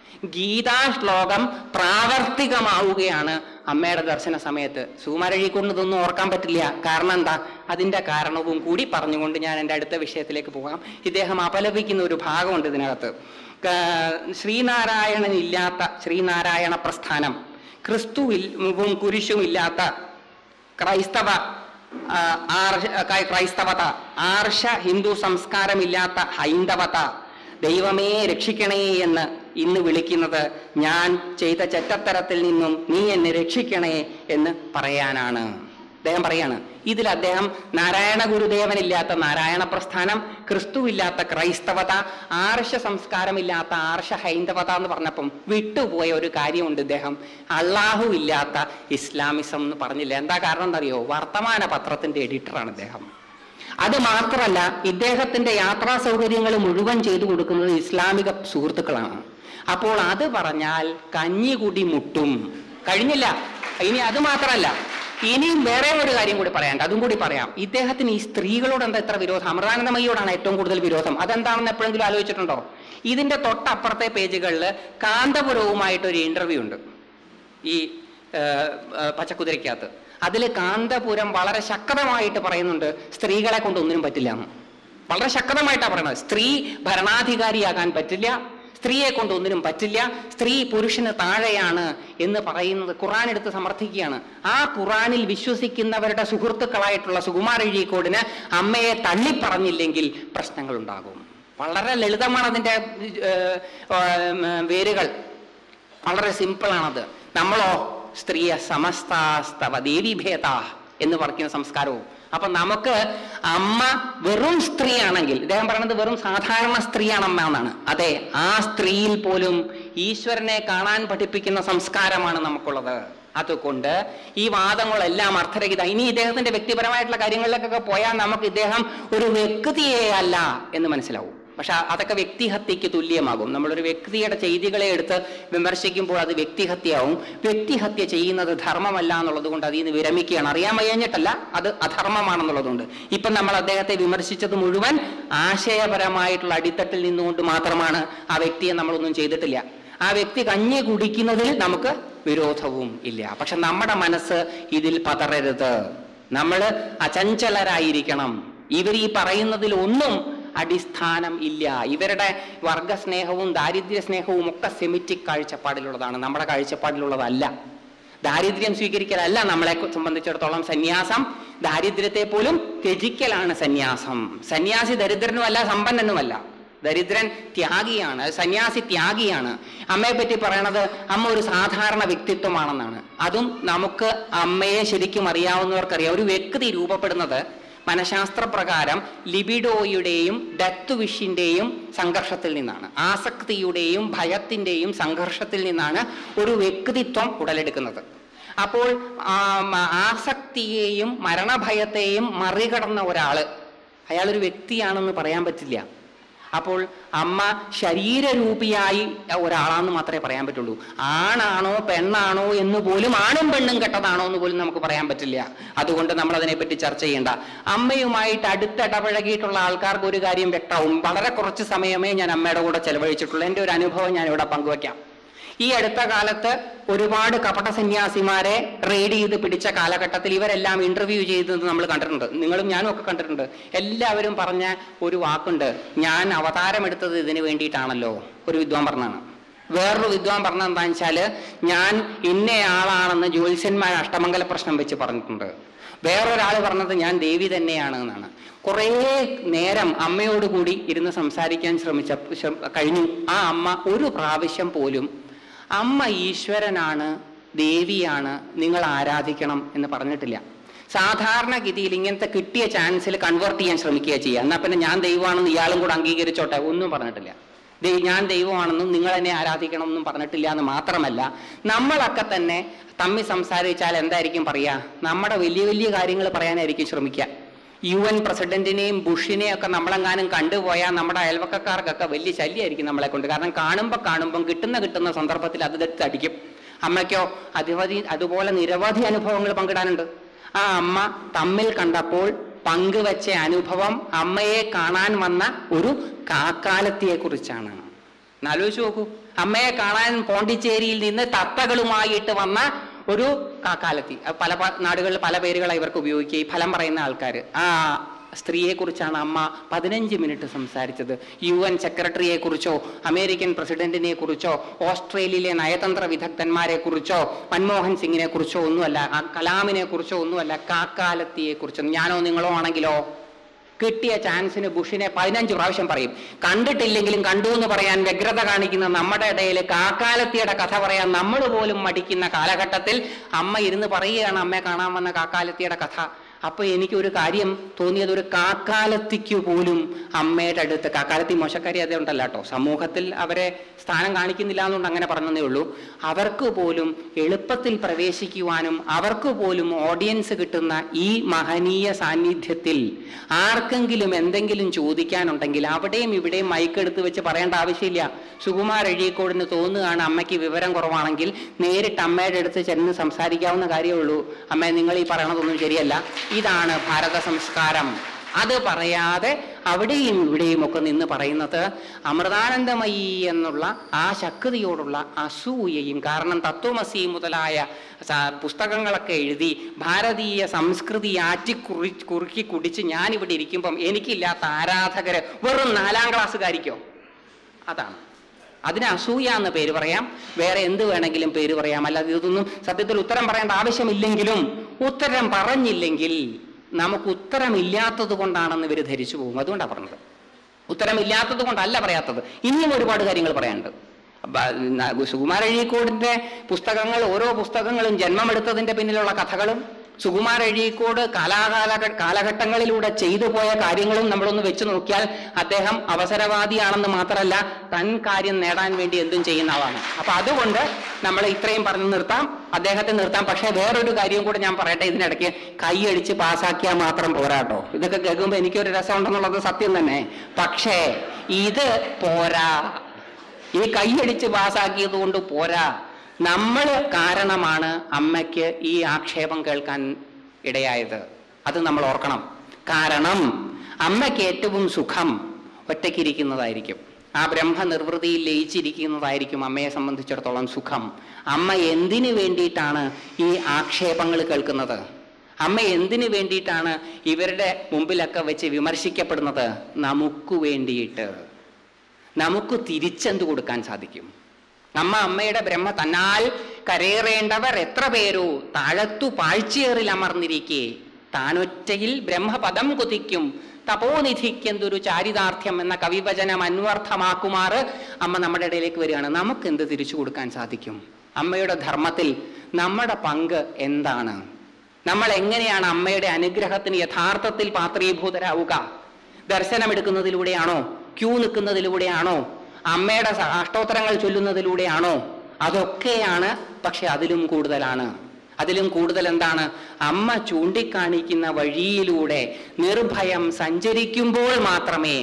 ഗീതാ ശ്ലോകം പ്രാവർത്തികമാവുകയാണ് അമ്മയുടെ ദർശന സമയത്ത് സുകുമാരഴിക്കൊണ്ട് ഇതൊന്നും ഓർക്കാൻ പറ്റില്ല കാരണം എന്താ അതിന്റെ കാരണവും കൂടി പറഞ്ഞുകൊണ്ട് ഞാൻ എൻ്റെ അടുത്ത വിഷയത്തിലേക്ക് പോകാം ഇദ്ദേഹം അപലപിക്കുന്ന ഒരു ഭാഗമുണ്ട് ഇതിനകത്ത് ക- ശ്രീനാരായണൻ ഇല്ലാത്ത ശ്രീനാരായണ പ്രസ്ഥാനം ക്രിസ്തുവും കുരിശും ഇല്ലാത്ത ക്രൈസ്തവ ആ, ആർഷ ക്രൈ- ക്രൈസ്തവത ആർഷ ഹിന്ദു സംസ്കാരമില്ലാത്ത ഹൈന്ദവത ദൈവമേ രക്ഷിക്കണേ എന്ന് ഇന്ന് വിളിക്കുന്നത് ഞാൻ ചെയ്ത ചെറ്റത്തരത്തിൽ നിന്നും നീ എന്നെ രക്ഷിക്കണേ എന്ന് പറയാനാണ് അദ്ദേഹം പറയാണ് ഇതിൽ അദ്ദേഹം നാരായണ ഗുരുദേവനില്ലാത്ത നാരായണ പ്രസ്ഥാനം ക്രിസ്തുവില്ലാത്ത ക്രൈസ്തവത ആർഷ സംസ്കാരമില്ലാത്ത ആർഷ ഹൈന്ദവത എന്ന് പറഞ്ഞപ്പം വിട്ടുപോയ ഒരു കാര്യമുണ്ട് ഇദ്ദേഹം അള്ളാഹു ഇല്ലാത്ത ഇസ്ലാമിസം എന്ന് പറഞ്ഞില്ല എന്താ കാരണം എന്നറിയോ വർത്തമാന പത്രത്തിന്റെ എഡിറ്ററാണ് ഇദ്ദേഹം അത് മാത്രമല്ല ഇദ്ദേഹത്തിന്റെ യാത്രാ സൗകര്യങ്ങൾ മുഴുവൻ ചെയ്തു കൊടുക്കുന്നത് ഇസ്ലാമിക സുഹൃത്തുക്കളാണ് അപ്പോൾ അത് പറഞ്ഞാൽ കഞ്ഞികുടി മുട്ടും കഴിഞ്ഞില്ല ഇനി അത് മാത്രമല്ല ഇനിയും വേറെ ഒരു കാര്യം കൂടി പറയാനുണ്ട് അതും കൂടി പറയാം ഇദ്ദേഹത്തിന് ഈ സ്ത്രീകളോട് എന്താ ഇത്ര വിരോധം അമൃതാനന്ദമയോടാണ് ഏറ്റവും കൂടുതൽ വിരോധം അതെന്താണെന്ന് എപ്പോഴെങ്കിലും ആലോചിച്ചിട്ടുണ്ടോ ഇതിന്റെ തൊട്ടപ്പുറത്തെ പേജുകളിൽ കാന്തപുരവുമായിട്ട് ഒരു ഇന്റർവ്യൂ ഉണ്ട് ഈ ആ, ആ, പച്ചക്കുതിരയ്ക്കകത്ത് അതിൽ കാന്തപുരം വളരെ ശക്തമായിട്ട് പറയുന്നുണ്ട് സ്ത്രീകളെ കൊണ്ട് ഒന്നിനും പറ്റില്ല എന്ന് വളരെ ശക്തമായിട്ടാണ് പറയുന്നത് സ്ത്രീ ഭരണാധികാരിയാകാൻ പറ്റില്ല സ്ത്രീയെ കൊണ്ട് ഒന്നിനും പറ്റില്ല സ്ത്രീ പുരുഷന് താഴെയാണ് എന്ന് പറയുന്നത് ഖുറാൻ എടുത്ത് സമർത്ഥിക്കുകയാണ് ആ ഖുറാനിൽ വിശ്വസിക്കുന്നവരുടെ സുഹൃത്തുക്കളായിട്ടുള്ള സുകുമാര എഴീക്കോടിന് അമ്മയെ തള്ളിപ്പറഞ്ഞില്ലെങ്കിൽ പ്രശ്നങ്ങൾ ഉണ്ടാകും വളരെ ലളിതമാണ് അതിന്റെ ഏർ, ഏർ, വേരുകൾ വളരെ സിമ്പിളാണത് നമ്മളോ സ്ത്രീയ സമസ്താസ്തവ ദേവീഭേദ എന്ന് പറയുന്ന സംസ്കാരവും അപ്പൊ നമുക്ക് അമ്മ വെറും സ്ത്രീയാണെങ്കിൽ ഇദ്ദേഹം പറയുന്നത് വെറും സാധാരണ സ്ത്രീയാണ് അമ്മ എന്നാണ് അതെ ആ സ്ത്രീയിൽ പോലും ഈശ്വരനെ കാണാൻ പഠിപ്പിക്കുന്ന സംസ്കാരമാണ് നമുക്കുള്ളത് അതുകൊണ്ട് ഈ വാദങ്ങളെല്ലാം അർത്ഥരഹിത ഇനി ഇദ്ദേഹത്തിന്റെ വ്യക്തിപരമായിട്ടുള്ള കാര്യങ്ങളിലേക്കൊക്കെ പോയാൽ നമുക്ക് ഇദ്ദേഹം ഒരു വ്യക്തിയെ അല്ല എന്ന് മനസ്സിലാവും പക്ഷെ അതൊക്കെ വ്യക്തിഹത്യക്ക് തുല്യമാകും നമ്മളൊരു വ്യക്തിയുടെ ചെയ്തികളെ എടുത്ത് വിമർശിക്കുമ്പോൾ അത് വ്യക്തിഹത്യയാവും വ്യക്തിഹത്യ ചെയ്യുന്നത് ധർമ്മമല്ല എന്നുള്ളത് കൊണ്ട് അതിൽ നിന്ന് വിരമിക്കുകയാണ് അറിയാൻ വയ്യഞ്ഞിട്ടല്ല അത് അധർമ്മമാണെന്നുള്ളതുകൊണ്ട് ഇപ്പം നമ്മൾ അദ്ദേഹത്തെ വിമർശിച്ചത് മുഴുവൻ ആശയപരമായിട്ടുള്ള അടിത്തട്ടിൽ നിന്നുകൊണ്ട് മാത്രമാണ് ആ വ്യക്തിയെ നമ്മളൊന്നും ചെയ്തിട്ടില്ല ആ വ്യക്തി കഞ്ഞി കുടിക്കുന്നതിൽ നമുക്ക് വിരോധവും ഇല്ല പക്ഷെ നമ്മുടെ മനസ്സ് ഇതിൽ പതറരുത് നമ്മൾ അചഞ്ചലരായിരിക്കണം ഇവർ ഈ പറയുന്നതിൽ ഒന്നും അടിസ്ഥാനം ഇല്ല ഇവരുടെ വർഗസ്നേഹവും ദാരിദ്ര്യ സ്നേഹവും ഒക്കെ സെമിറ്റിക് കാഴ്ചപ്പാടിലുള്ളതാണ് നമ്മുടെ കാഴ്ചപ്പാടിലുള്ളതല്ല ദാരിദ്ര്യം സ്വീകരിക്കലല്ല നമ്മളെ സംബന്ധിച്ചിടത്തോളം സന്യാസം ദാരിദ്ര്യത്തെ പോലും ത്യജിക്കലാണ് സന്യാസം സന്യാസി ദരിദ്രനുമല്ല സമ്പന്നനുമല്ല ദരിദ്രൻ ത്യാഗിയാണ് സന്യാസി ത്യാഗിയാണ് അമ്മയെ പറ്റി പറയണത് അമ്മ ഒരു സാധാരണ വ്യക്തിത്വമാണെന്നാണ് അതും നമുക്ക് അമ്മയെ ശരിക്കും അറിയാവുന്നവർക്കറിയാം ഒരു വ്യക്തി രൂപപ്പെടുന്നത് മനഃശാസ്ത്രപ്രകാരം ലിബിഡോയുടെയും ഡെത്ത് വിഷിന്റെയും സംഘർഷത്തിൽ നിന്നാണ് ആസക്തിയുടെയും ഭയത്തിന്റെയും സംഘർഷത്തിൽ നിന്നാണ് ഒരു വ്യക്തിത്വം ഉടലെടുക്കുന്നത് അപ്പോൾ ആ, മ- ആസക്തിയെയും മരണഭയത്തെയും മറികടന്ന ഒരാള് അയാളൊരു വ്യക്തിയാണെന്ന് പറയാൻ പറ്റില്ല അപ്പോൾ അമ്മ ശരീരരൂപിയായി ഒരാളാന്ന് മാത്രമേ പറയാൻ പറ്റുള്ളൂ ആണാണോ പെണ്ണാണോ എന്ന് പോലും ആണും പെണ്ണും കെട്ടതാണോ എന്ന് പോലും നമുക്ക് പറയാൻ പറ്റില്ല അതുകൊണ്ട് നമ്മൾ അതിനെപ്പറ്റി ചർച്ച ചെയ്യേണ്ട അമ്മയുമായിട്ട് അടുത്തിടപഴകിയിട്ടുള്ള ആൾക്കാർക്ക് ഒരു കാര്യം വ്യക്തമാവും വളരെ കുറച്ച് സമയമേ ഞാൻ അമ്മയുടെ കൂടെ ചെലവഴിച്ചിട്ടുള്ളൂ എൻ്റെ ഒരു അനുഭവം ഞാൻ ഇവിടെ പങ്കുവയ്ക്കാം ഈ അടുത്ത കാലത്ത് ഒരുപാട് കപട സന്യാസിമാരെ റെയ്ഡ് ചെയ്ത് പിടിച്ച കാലഘട്ടത്തിൽ ഇവരെല്ലാം ഇന്റർവ്യൂ ചെയ്തത് നമ്മൾ കണ്ടിട്ടുണ്ട് നിങ്ങളും ഞാനും ഒക്കെ കണ്ടിട്ടുണ്ട് എല്ലാവരും പറഞ്ഞ ഒരു വാക്കുണ്ട് ഞാൻ അവതാരമെടുത്തത് ഇതിനു വേണ്ടിയിട്ടാണല്ലോ ഒരു വിദ്വാൻ പറഞ്ഞാണ് വേറൊരു വിദ്വാൻ പറഞ്ഞത് എന്താണെന്ന് വെച്ചാല് ഞാൻ ഇന്നയാളാണെന്ന് ജ്യോത്സ്യന്മാർ അഷ്ടമംഗല പ്രശ്നം വെച്ച് പറഞ്ഞിട്ടുണ്ട് വേറൊരാൾ പറഞ്ഞത് ഞാൻ ദേവി തന്നെയാണ് എന്നാണ് കുറേ നേരം അമ്മയോട് കൂടി ഇരുന്ന് സംസാരിക്കാൻ ശ്രമിച്ച ശ്രമ- കഴിഞ്ഞു ആ അമ്മ ഒരു പ്രാവശ്യം പോലും അമ്മ ഈശ്വരനാണ് ദേവിയാണ് നിങ്ങൾ ആരാധിക്കണം എന്ന് പറഞ്ഞിട്ടില്ല സാധാരണഗതിയിൽ ഇങ്ങനത്തെ കിട്ടിയ ചാൻസിൽ കൺവേർട്ട് ചെയ്യാൻ ശ്രമിക്കുക ചെയ്യുക എന്നാൽ പിന്നെ ഞാൻ ദൈവമാണെന്ന് ഇയാളും കൂടെ അംഗീകരിച്ചോട്ടെ ഒന്നും പറഞ്ഞിട്ടില്ല ദൈ- ഞാൻ ദൈവമാണെന്നും നിങ്ങൾ എന്നെ ആരാധിക്കണം എന്നും പറഞ്ഞിട്ടില്ല എന്ന് മാത്രമല്ല നമ്മളൊക്കെ തന്നെ തമ്മിൽ സംസാരിച്ചാൽ എന്തായിരിക്കും പറയുക നമ്മുടെ വലിയ വലിയ കാര്യങ്ങൾ പറയാനായിരിക്കും ശ്രമിക്കുക യു എൻ പ്രസിഡന്റിനെയും ബുഷിനെയും ഒക്കെ നമ്മളെങ്ങാനും കണ്ടുപോയാൽ നമ്മുടെ അയൽവക്കക്കാർക്കൊക്കെ വലിയ ശല്യമായിരിക്കും നമ്മളെ കൊണ്ട് കാരണം കാണുമ്പോൾ കാണുമ്പം കിട്ടുന്ന കിട്ടുന്ന സന്ദർഭത്തിൽ അത് എടുത്ത് അടിക്കും അമ്മയ്ക്കോ അധിപതി അതുപോലെ നിരവധി അനുഭവങ്ങൾ പങ്കിടാനുണ്ട് ആ അമ്മ തമ്മിൽ കണ്ടപ്പോൾ പങ്കുവച്ച അനുഭവം അമ്മയെ കാണാൻ വന്ന ഒരു കാക്കാലത്തിയെ കുറിച്ചാണ് എന്നാലോചിച്ച് നോക്കൂ അമ്മയെ കാണാൻ പോണ്ടിച്ചേരിയിൽ നിന്ന് തത്തകളുമായിട്ട് വന്ന ഒരു കാക്കാലത്തി അത് പല പ- നാടുകളിൽ പല പേരുകളാണ് ഇവർക്ക് ഉപയോഗിക്കുക ഈ ഫലം പറയുന്ന ആൾക്കാർ ആ സ്ത്രീയെ കുറിച്ചാണ് അമ്മ പതിനഞ്ച് മിനിറ്റ് സംസാരിച്ചത് യു എൻ സെക്രട്ടറിയെ കുറിച്ചോ അമേരിക്കൻ പ്രസിഡന്റിനെ കുറിച്ചോ ഓസ്ട്രേലിയയിലെ നയതന്ത്ര വിദഗ്ധന്മാരെ കുറിച്ചോ മൻമോഹൻ സിംഗിനെ കുറിച്ചോ ഒന്നുമല്ല ആ കലാമിനെ കുറിച്ചോ ഒന്നുമല്ല കാക്കാലത്തിയെ കുറിച്ചോ ഞാനോ നിങ്ങളോ ആണെങ്കിലോ കിട്ടിയ ചാൻസിന് ബുഷിനെ പതിനഞ്ച് പ്രാവശ്യം പറയും കണ്ടിട്ടില്ലെങ്കിലും കണ്ടു എന്ന് പറയാൻ വ്യഗ്രത കാണിക്കുന്ന നമ്മുടെ ഇടയിൽ കാക്കാലത്തിയുടെ കഥ പറയാൻ നമ്മൾ പോലും മടിക്കുന്ന കാലഘട്ടത്തിൽ അമ്മ ഇരുന്ന് പറയുകയാണ് അമ്മയെ കാണാൻ വന്ന കാക്കാലത്തിയുടെ കഥ അപ്പൊ എനിക്ക് ഒരു കാര്യം തോന്നിയത് ഒരു കാക്കാലത്തിക്ക് പോലും അമ്മയുടെ അടുത്ത് കാക്കാലത്തി മോശക്കാരി അതേ ഉണ്ടല്ല കേട്ടോ സമൂഹത്തിൽ അവരെ സ്ഥാനം കാണിക്കുന്നില്ല എന്നുകൊണ്ട് അങ്ങനെ പറഞ്ഞതേ ഉള്ളൂ അവർക്ക് പോലും എളുപ്പത്തിൽ പ്രവേശിക്കുവാനും അവർക്ക് പോലും ഓഡിയൻസ് കിട്ടുന്ന ഈ മഹനീയ സാന്നിധ്യത്തിൽ ആർക്കെങ്കിലും എന്തെങ്കിലും ചോദിക്കാനുണ്ടെങ്കിൽ അവിടെയും ഇവിടെയും മൈക്കെടുത്ത് വെച്ച് പറയേണ്ട ആവശ്യമില്ല സുകുമാർ അഴീക്കോടിന് തോന്നുകയാണ് അമ്മയ്ക്ക് വിവരം കുറവാണെങ്കിൽ നേരിട്ട് അമ്മയുടെ അടുത്ത് ചെന്ന് സംസാരിക്കാവുന്ന കാര്യമേ ഉള്ളൂ അമ്മ നിങ്ങൾ ഈ പറയണതൊന്നും ശരിയല്ല ഇതാണ് ഭാരത സംസ്കാരം അത് പറയാതെ അവിടെയും ഇവിടെയും ഒക്കെ നിന്ന് പറയുന്നത് അമൃതാനന്ദമയി എന്നുള്ള ആ ശക്തിയോടുള്ള അസൂയയും കാരണം തത്വമസി മുതലായ സ- പുസ്തകങ്ങളൊക്കെ എഴുതി ഭാരതീയ സംസ്കൃതി ആറ്റിക്കുറി കുറുക്കി കുടിച്ച് ഞാനിവിടെ ഇരിക്കുമ്പം എനിക്കില്ലാത്ത ആരാധകര് വെറും നാലാം ക്ലാസ്സുകാരിക്കോ അതാണ് അതിന് അസൂയ എന്ന പേര് പറയാം വേറെ എന്ത് വേണമെങ്കിലും പേര് പറയാം അല്ലാതെ ഇതൊന്നും സത്യത്തിൽ ഉത്തരം പറയേണ്ട ആവശ്യമില്ലെങ്കിലും ഉത്തരം പറഞ്ഞില്ലെങ്കിൽ നമുക്ക് ഉത്തരമില്ലാത്തത് കൊണ്ടാണെന്ന് ഇവർ ധരിച്ചു പോകും അതുകൊണ്ടാണ് പറഞ്ഞത് ഉത്തരമില്ലാത്തത് കൊണ്ടല്ല പറയാത്തത് ഇനിയും ഒരുപാട് കാര്യങ്ങൾ പറയാനുണ്ട് ബ- ന- സുകുമാര അഴീക്കോടിന്റെ പുസ്തകങ്ങൾ ഓരോ പുസ്തകങ്ങളും ജന്മമെടുത്തതിന്റെ പിന്നിലുള്ള കഥകളും സുകുമാര അഴീക്കോട് കാലാകാല കാലഘട്ടങ്ങളിലൂടെ ചെയ്തു പോയ കാര്യങ്ങളും നമ്മളൊന്ന് വെച്ച് നോക്കിയാൽ അദ്ദേഹം അവസരവാദിയാണെന്ന് മാത്രമല്ല തൻ കാര്യം നേടാൻ വേണ്ടി എന്തും ചെയ്യുന്ന ആളാണ് അപ്പൊ അതുകൊണ്ട് നമ്മൾ ഇത്രയും പറഞ്ഞു നിർത്താം അദ്ദേഹത്തെ നിർത്താം പക്ഷേ വേറൊരു കാര്യം കൂടെ ഞാൻ പറയട്ടെ ഇതിനിടയ്ക്ക് കൈയടിച്ച് പാസ്സാക്കിയാൽ മാത്രം പോരാട്ടോ ഇതൊക്കെ കേൾക്കുമ്പോൾ എനിക്കൊരു രസമുണ്ടെന്നുള്ളത് സത്യം തന്നെ പക്ഷേ ഇത് പോരാ ഈ കൈയടിച്ച് പാസ്സാക്കിയത് കൊണ്ട് പോരാ നമ്മൾ കാരണമാണ് അമ്മയ്ക്ക് ഈ ആക്ഷേപം കേൾക്കാൻ ഇടയായത് അത് നമ്മൾ ഓർക്കണം കാരണം അമ്മയ്ക്ക് ഏറ്റവും സുഖം ഒറ്റയ്ക്കിരിക്കുന്നതായിരിക്കും ആ ബ്രഹ്മനിർവൃതിയിൽ ലയിച്ചിരിക്കുന്നതായിരിക്കും അമ്മയെ സംബന്ധിച്ചിടത്തോളം സുഖം അമ്മ എന്തിനു വേണ്ടിയിട്ടാണ് ഈ ആക്ഷേപങ്ങൾ കേൾക്കുന്നത് അമ്മ എന്തിനു വേണ്ടിയിട്ടാണ് ഇവരുടെ മുമ്പിലൊക്കെ വെച്ച് വിമർശിക്കപ്പെടുന്നത് നമുക്ക് വേണ്ടിയിട്ട് നമുക്ക് തിരിച്ചെന്ത് കൊടുക്കാൻ സാധിക്കും അമ്മ അമ്മയുടെ ബ്രഹ്മ തന്നാൽ കരയേറേണ്ടവർ എത്ര പേരോ താഴത്തു പാഴ്ചയേറിൽ അമർന്നിരിക്കെ താനൊറ്റയിൽ ബ്രഹ്മപദം കുതിക്കും തപോനിധിക്കെന്തൊരു ചാരിതാർത്ഥ്യം എന്ന കവിവചനം അന്വർത്ഥമാക്കുമാറ് അമ്മ നമ്മുടെ ഇടയിലേക്ക് വരികയാണ് നമുക്ക് എന്ത് തിരിച്ചു കൊടുക്കാൻ സാധിക്കും അമ്മയുടെ ധർമ്മത്തിൽ നമ്മുടെ പങ്ക് എന്താണ് നമ്മൾ എങ്ങനെയാണ് അമ്മയുടെ അനുഗ്രഹത്തിന് യഥാർത്ഥത്തിൽ പാത്രീഭൂതരാവുക ദർശനമെടുക്കുന്നതിലൂടെയാണോ ക്യൂ നിൽക്കുന്നതിലൂടെയാണോ അമ്മയുടെ സ- അഷ്ടോത്തരങ്ങൾ ചൊല്ലുന്നതിലൂടെയാണോ അതൊക്കെയാണ് പക്ഷെ അതിലും കൂടുതലാണ് അതിലും കൂടുതൽ എന്താണ് അമ്മ ചൂണ്ടിക്കാണിക്കുന്ന വഴിയിലൂടെ നിർഭയം സഞ്ചരിക്കുമ്പോൾ മാത്രമേ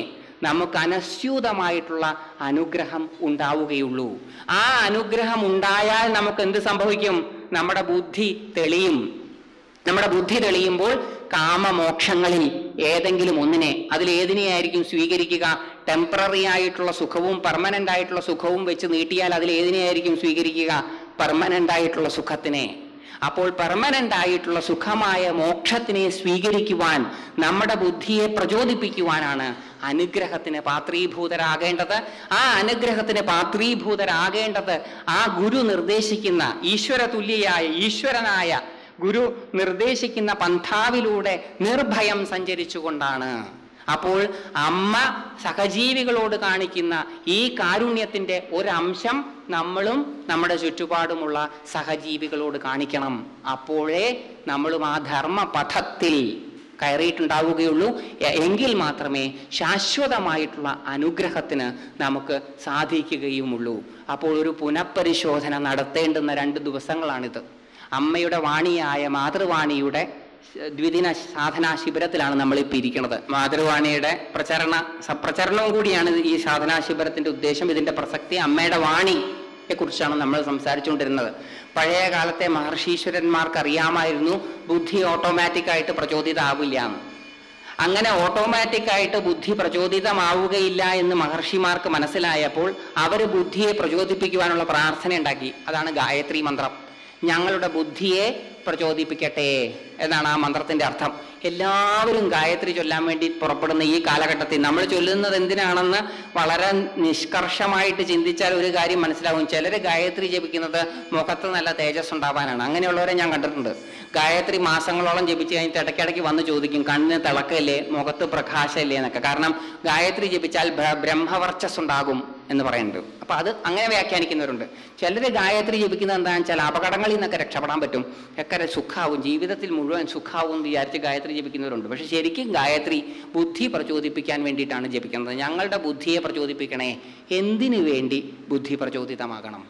നമുക്ക് അനസ്യൂതമായിട്ടുള്ള അനുഗ്രഹം ഉണ്ടാവുകയുള്ളൂ ആ അനുഗ്രഹം ഉണ്ടായാൽ നമുക്ക് എന്ത് സംഭവിക്കും നമ്മുടെ ബുദ്ധി തെളിയും നമ്മുടെ ബുദ്ധി തെളിയുമ്പോൾ കാമമോക്ഷങ്ങളിൽ ഏതെങ്കിലും ഒന്നിനെ അതിൽ ഏതിനെയായിരിക്കും സ്വീകരിക്കുക ടെമ്പററി ആയിട്ടുള്ള സുഖവും പെർമനന്റ് ആയിട്ടുള്ള സുഖവും വെച്ച് നീട്ടിയാൽ അതിൽ ഏതിനെയായിരിക്കും സ്വീകരിക്കുക പെർമനന്റ് ആയിട്ടുള്ള സുഖത്തിനെ അപ്പോൾ പെർമനന്റ് ആയിട്ടുള്ള സുഖമായ മോക്ഷത്തിനെ സ്വീകരിക്കുവാൻ നമ്മുടെ ബുദ്ധിയെ പ്രചോദിപ്പിക്കുവാനാണ് അനുഗ്രഹത്തിന് പാത്രീഭൂതരാകേണ്ടത് ആ അനുഗ്രഹത്തിന് പാത്രീഭൂതരാകേണ്ടത് ആ ഗുരു നിർദ്ദേശിക്കുന്ന ഈശ്വര തുല്യയായ ഈശ്വരനായ ഗുരു നിർദ്ദേശിക്കുന്ന പന്ഥാവിലൂടെ നിർഭയം സഞ്ചരിച്ചുകൊണ്ടാണ് അപ്പോൾ അമ്മ സഹജീവികളോട് കാണിക്കുന്ന ഈ കാരുണ്യത്തിന്റെ ഒരംശം നമ്മളും നമ്മുടെ ചുറ്റുപാടുമുള്ള സഹജീവികളോട് കാണിക്കണം അപ്പോഴേ നമ്മളും ആ ധർമ്മപഥത്തിൽ കയറിയിട്ടുണ്ടാവുകയുള്ളൂ എ- എങ്കിൽ മാത്രമേ ശാശ്വതമായിട്ടുള്ള അനുഗ്രഹത്തിന് നമുക്ക് സാധിക്കുകയുമുള്ളൂ അപ്പോൾ ഒരു പുനഃപരിശോധന നടത്തേണ്ടുന്ന രണ്ട് ദിവസങ്ങളാണിത് അമ്മയുടെ വാണിയായ മാതൃവാണിയുടെ ദ്വിദിന സാധനാ ശിബിരത്തിലാണ് നമ്മൾ ഇപ്പോൾ ഇരിക്കുന്നത് മാതൃവാണിയുടെ പ്രചരണ സപ്രചരണവും കൂടിയാണ് ഈ സാധനാ ശിബിരത്തിന്റെ ഉദ്ദേശം ഇതിന്റെ പ്രസക്തി അമ്മയുടെ വാണിയെ കുറിച്ചാണ് നമ്മൾ സംസാരിച്ചുകൊണ്ടിരുന്നത് പഴയ കാലത്തെ മഹർഷീശ്വരന്മാർക്ക് അറിയാമായിരുന്നു ബുദ്ധി ഓട്ടോമാറ്റിക് ആയിട്ട് പ്രചോദിതാവില്ല എന്ന് അങ്ങനെ ഓട്ടോമാറ്റിക് ആയിട്ട് ബുദ്ധി പ്രചോദിതമാവുകയില്ല എന്ന് മഹർഷിമാർക്ക് മനസ്സിലായപ്പോൾ അവർ ബുദ്ധിയെ പ്രചോദിപ്പിക്കുവാനുള്ള പ്രാർത്ഥന ഉണ്ടാക്കി അതാണ് ഗായത്രി മന്ത്രം ഞങ്ങളുടെ ബുദ്ധിയെ പ്രചോദിപ്പിക്കട്ടെ എന്നാണ് ആ മന്ത്രത്തിന്റെ അർത്ഥം എല്ലാവരും ഗായത്രി ചൊല്ലാൻ വേണ്ടി പുറപ്പെടുന്ന ഈ കാലഘട്ടത്തിൽ നമ്മൾ ചൊല്ലുന്നത് എന്തിനാണെന്ന് വളരെ നിഷ്കർഷമായിട്ട് ചിന്തിച്ചാൽ ഒരു കാര്യം മനസ്സിലാവും ചിലർ ഗായത്രി ജപിക്കുന്നത് മുഖത്ത് നല്ല തേജസ് ഉണ്ടാവാനാണ് അങ്ങനെയുള്ളവരെ ഞാൻ കണ്ടിട്ടുണ്ട് ഗായത്രി മാസങ്ങളോളം ജപിച്ച് കഴിഞ്ഞിട്ട് ഇടയ്ക്കിടയ്ക്ക് വന്ന് ചോദിക്കും കണ്ണിന് തിളക്കല്ലേ മുഖത്ത് പ്രകാശമില്ലേ എന്നൊക്കെ കാരണം ഗായത്രി ജപിച്ചാൽ ഭ- ബ്രഹ്മവർച്ചസ് ഉണ്ടാകും എന്ന് പറയുന്നുണ്ട് അപ്പൊ അത് അങ്ങനെ വ്യാഖ്യാനിക്കുന്നവരുണ്ട് ചിലർ ഗായത്രി ജപിക്കുന്നത് എന്താണെന്ന് വെച്ചാൽ അപകടങ്ങളിൽ നിന്നൊക്കെ രക്ഷപ്പെടാൻ പറ്റും ഒക്കെ സുഖാവും ജീവിതത്തിൽ മുഴുവൻ സുഖാവും എന്ന് വിചാരിച്ച് ഗായത്രി ജപിക്കുന്നവരുണ്ട് പക്ഷെ ശരിക്കും ഗായത്രി ബുദ്ധി പ്രചോദിപ്പിക്കാൻ വേണ്ടിയിട്ടാണ് ജപിക്കുന്നത് ഞങ്ങളുടെ ബുദ്ധിയെ പ്രചോദിപ്പിക്കണേ എന്തിനു വേണ്ടി ബുദ്ധി പ്രചോദിതമാകണം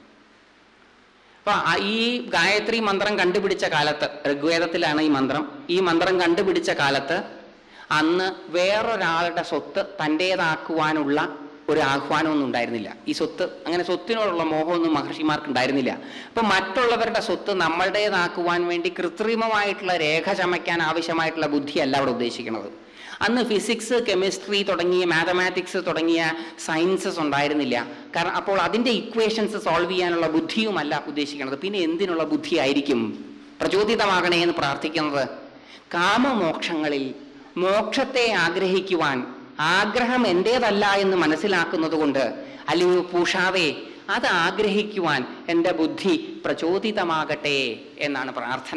അപ്പൊ ആ ഈ ഗായത്രി മന്ത്രം കണ്ടുപിടിച്ച കാലത്ത് ഋഗ്വേദത്തിലാണ് ഈ മന്ത്രം ഈ മന്ത്രം കണ്ടുപിടിച്ച കാലത്ത് അന്ന് വേറൊരാളുടെ സ്വത്ത് തൻ്റേതാക്കുവാനുള്ള ഒരു ആഹ്വാനമൊന്നും ഉണ്ടായിരുന്നില്ല ഈ സ്വത്ത് അങ്ങനെ സ്വത്തിനോടുള്ള മോഹമൊന്നും മഹർഷിമാർക്ക് ഉണ്ടായിരുന്നില്ല അപ്പൊ മറ്റുള്ളവരുടെ സ്വത്ത് നമ്മളുടേതാക്കുവാൻ വേണ്ടി കൃത്രിമമായിട്ടുള്ള രേഖ ചമയ്ക്കാൻ ആവശ്യമായിട്ടുള്ള ബുദ്ധിയല്ല അവിടെ ഉദ്ദേശിക്കുന്നത് അന്ന് ഫിസിക്സ് കെമിസ്ട്രി തുടങ്ങിയ മാത്തമാറ്റിക്സ് തുടങ്ങിയ സയൻസസ് ഉണ്ടായിരുന്നില്ല കാരണം അപ്പോൾ അതിൻ്റെ ഇക്വേഷൻസ് സോൾവ് ചെയ്യാനുള്ള ബുദ്ധിയുമല്ല ഉദ്ദേശിക്കുന്നത് പിന്നെ എന്തിനുള്ള ബുദ്ധിയായിരിക്കും പ്രചോദിതമാകണേ എന്ന് പ്രാർത്ഥിക്കുന്നത് കാമമോക്ഷങ്ങളിൽ മോക്ഷത്തെ ആഗ്രഹിക്കുവാൻ ആഗ്രഹം എൻ്റേതല്ല എന്ന് മനസ്സിലാക്കുന്നത് കൊണ്ട് അല്ലയോ പൂഷാവേ അത് ആഗ്രഹിക്കുവാൻ എൻ്റെ ബുദ്ധി പ്രചോദിതമാകട്ടെ എന്നാണ് പ്രാർത്ഥന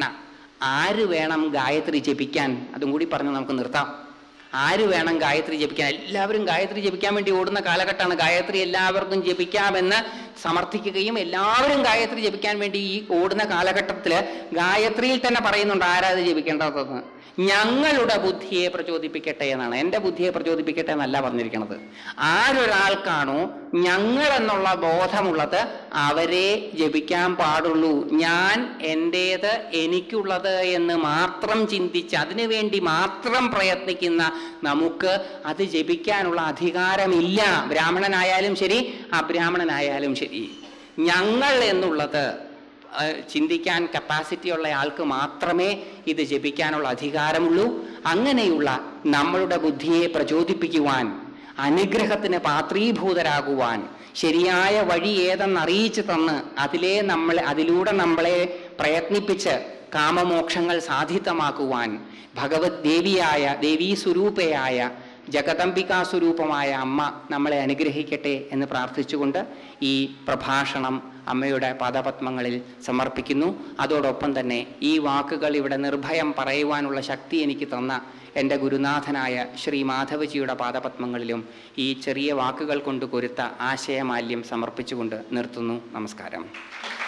ആര് വേണം ഗായത്രി ജപിക്കാൻ അതും കൂടി പറഞ്ഞ് നമുക്ക് നിർത്താം ആര് വേണം ഗായത്രി ജപിക്കാൻ എല്ലാവരും ഗായത്രി ജപിക്കാൻ വേണ്ടി ഓടുന്ന കാലഘട്ടമാണ് ഗായത്രി എല്ലാവർക്കും ജപിക്കാമെന്ന് സമർത്ഥിക്കുകയും എല്ലാവരും ഗായത്രി ജപിക്കാൻ വേണ്ടി ഈ ഓടുന്ന കാലഘട്ടത്തിൽ ഗായത്രിയിൽ തന്നെ പറയുന്നുണ്ട് ആരാ ഇത് ജപിക്കേണ്ടതെന്ന് ഞങ്ങളുടെ ബുദ്ധിയെ പ്രചോദിപ്പിക്കട്ടെ എന്നാണ് എൻ്റെ ബുദ്ധിയെ പ്രചോദിപ്പിക്കട്ടെ എന്നല്ല പറഞ്ഞിരിക്കുന്നത് ആരൊരാൾക്കാണോ ഞങ്ങൾ എന്നുള്ള ബോധമുള്ളത് അവരെ ജപിക്കാൻ പാടുള്ളൂ ഞാൻ എൻ്റേത് എനിക്കുള്ളത് എന്ന് മാത്രം ചിന്തിച്ച് അതിനുവേണ്ടി മാത്രം പ്രയത്നിക്കുന്ന നമുക്ക് അത് ജപിക്കാനുള്ള അധികാരമില്ല ബ്രാഹ്മണനായാലും ശരി അബ്രാഹ്മണനായാലും ശരി ഞങ്ങൾ എന്നുള്ളത് ഏഹ് ചിന്തിക്കാൻ കപ്പാസിറ്റി ഉള്ള ആൾക്ക് മാത്രമേ ഇത് ജപിക്കാനുള്ള അധികാരമുള്ളൂ അങ്ങനെയുള്ള നമ്മളുടെ ബുദ്ധിയെ പ്രചോദിപ്പിക്കുവാൻ അനുഗ്രഹത്തിന് പാത്രീഭൂതരാകുവാൻ ശരിയായ വഴി ഏതെന്ന് അറിയിച്ചു തന്ന് അതിലെ നമ്മളെ അതിലൂടെ നമ്മളെ പ്രയത്നിപ്പിച്ച് കാമമോക്ഷങ്ങൾ സാധിതമാക്കുവാൻ ഭഗവത് ദേവിയായ ദേവീ സ്വരൂപയായ ജഗദംബികാ സ്വരൂപമായ അമ്മ നമ്മളെ അനുഗ്രഹിക്കട്ടെ എന്ന് പ്രാർത്ഥിച്ചുകൊണ്ട് ഈ പ്രഭാഷണം അമ്മയുടെ പാദപത്മങ്ങളിൽ സമർപ്പിക്കുന്നു അതോടൊപ്പം തന്നെ ഈ വാക്കുകൾ ഇവിടെ നിർഭയം പറയുവാനുള്ള ശക്തി എനിക്ക് തന്ന എൻ്റെ ഗുരുനാഥനായ ശ്രീ മാധവജിയുടെ പാദപത്മങ്ങളിലും ഈ ചെറിയ വാക്കുകൾ കൊണ്ട് കൊരുത്ത ആശയമാല്യം സമർപ്പിച്ചുകൊണ്ട് നിർത്തുന്നു നമസ്കാരം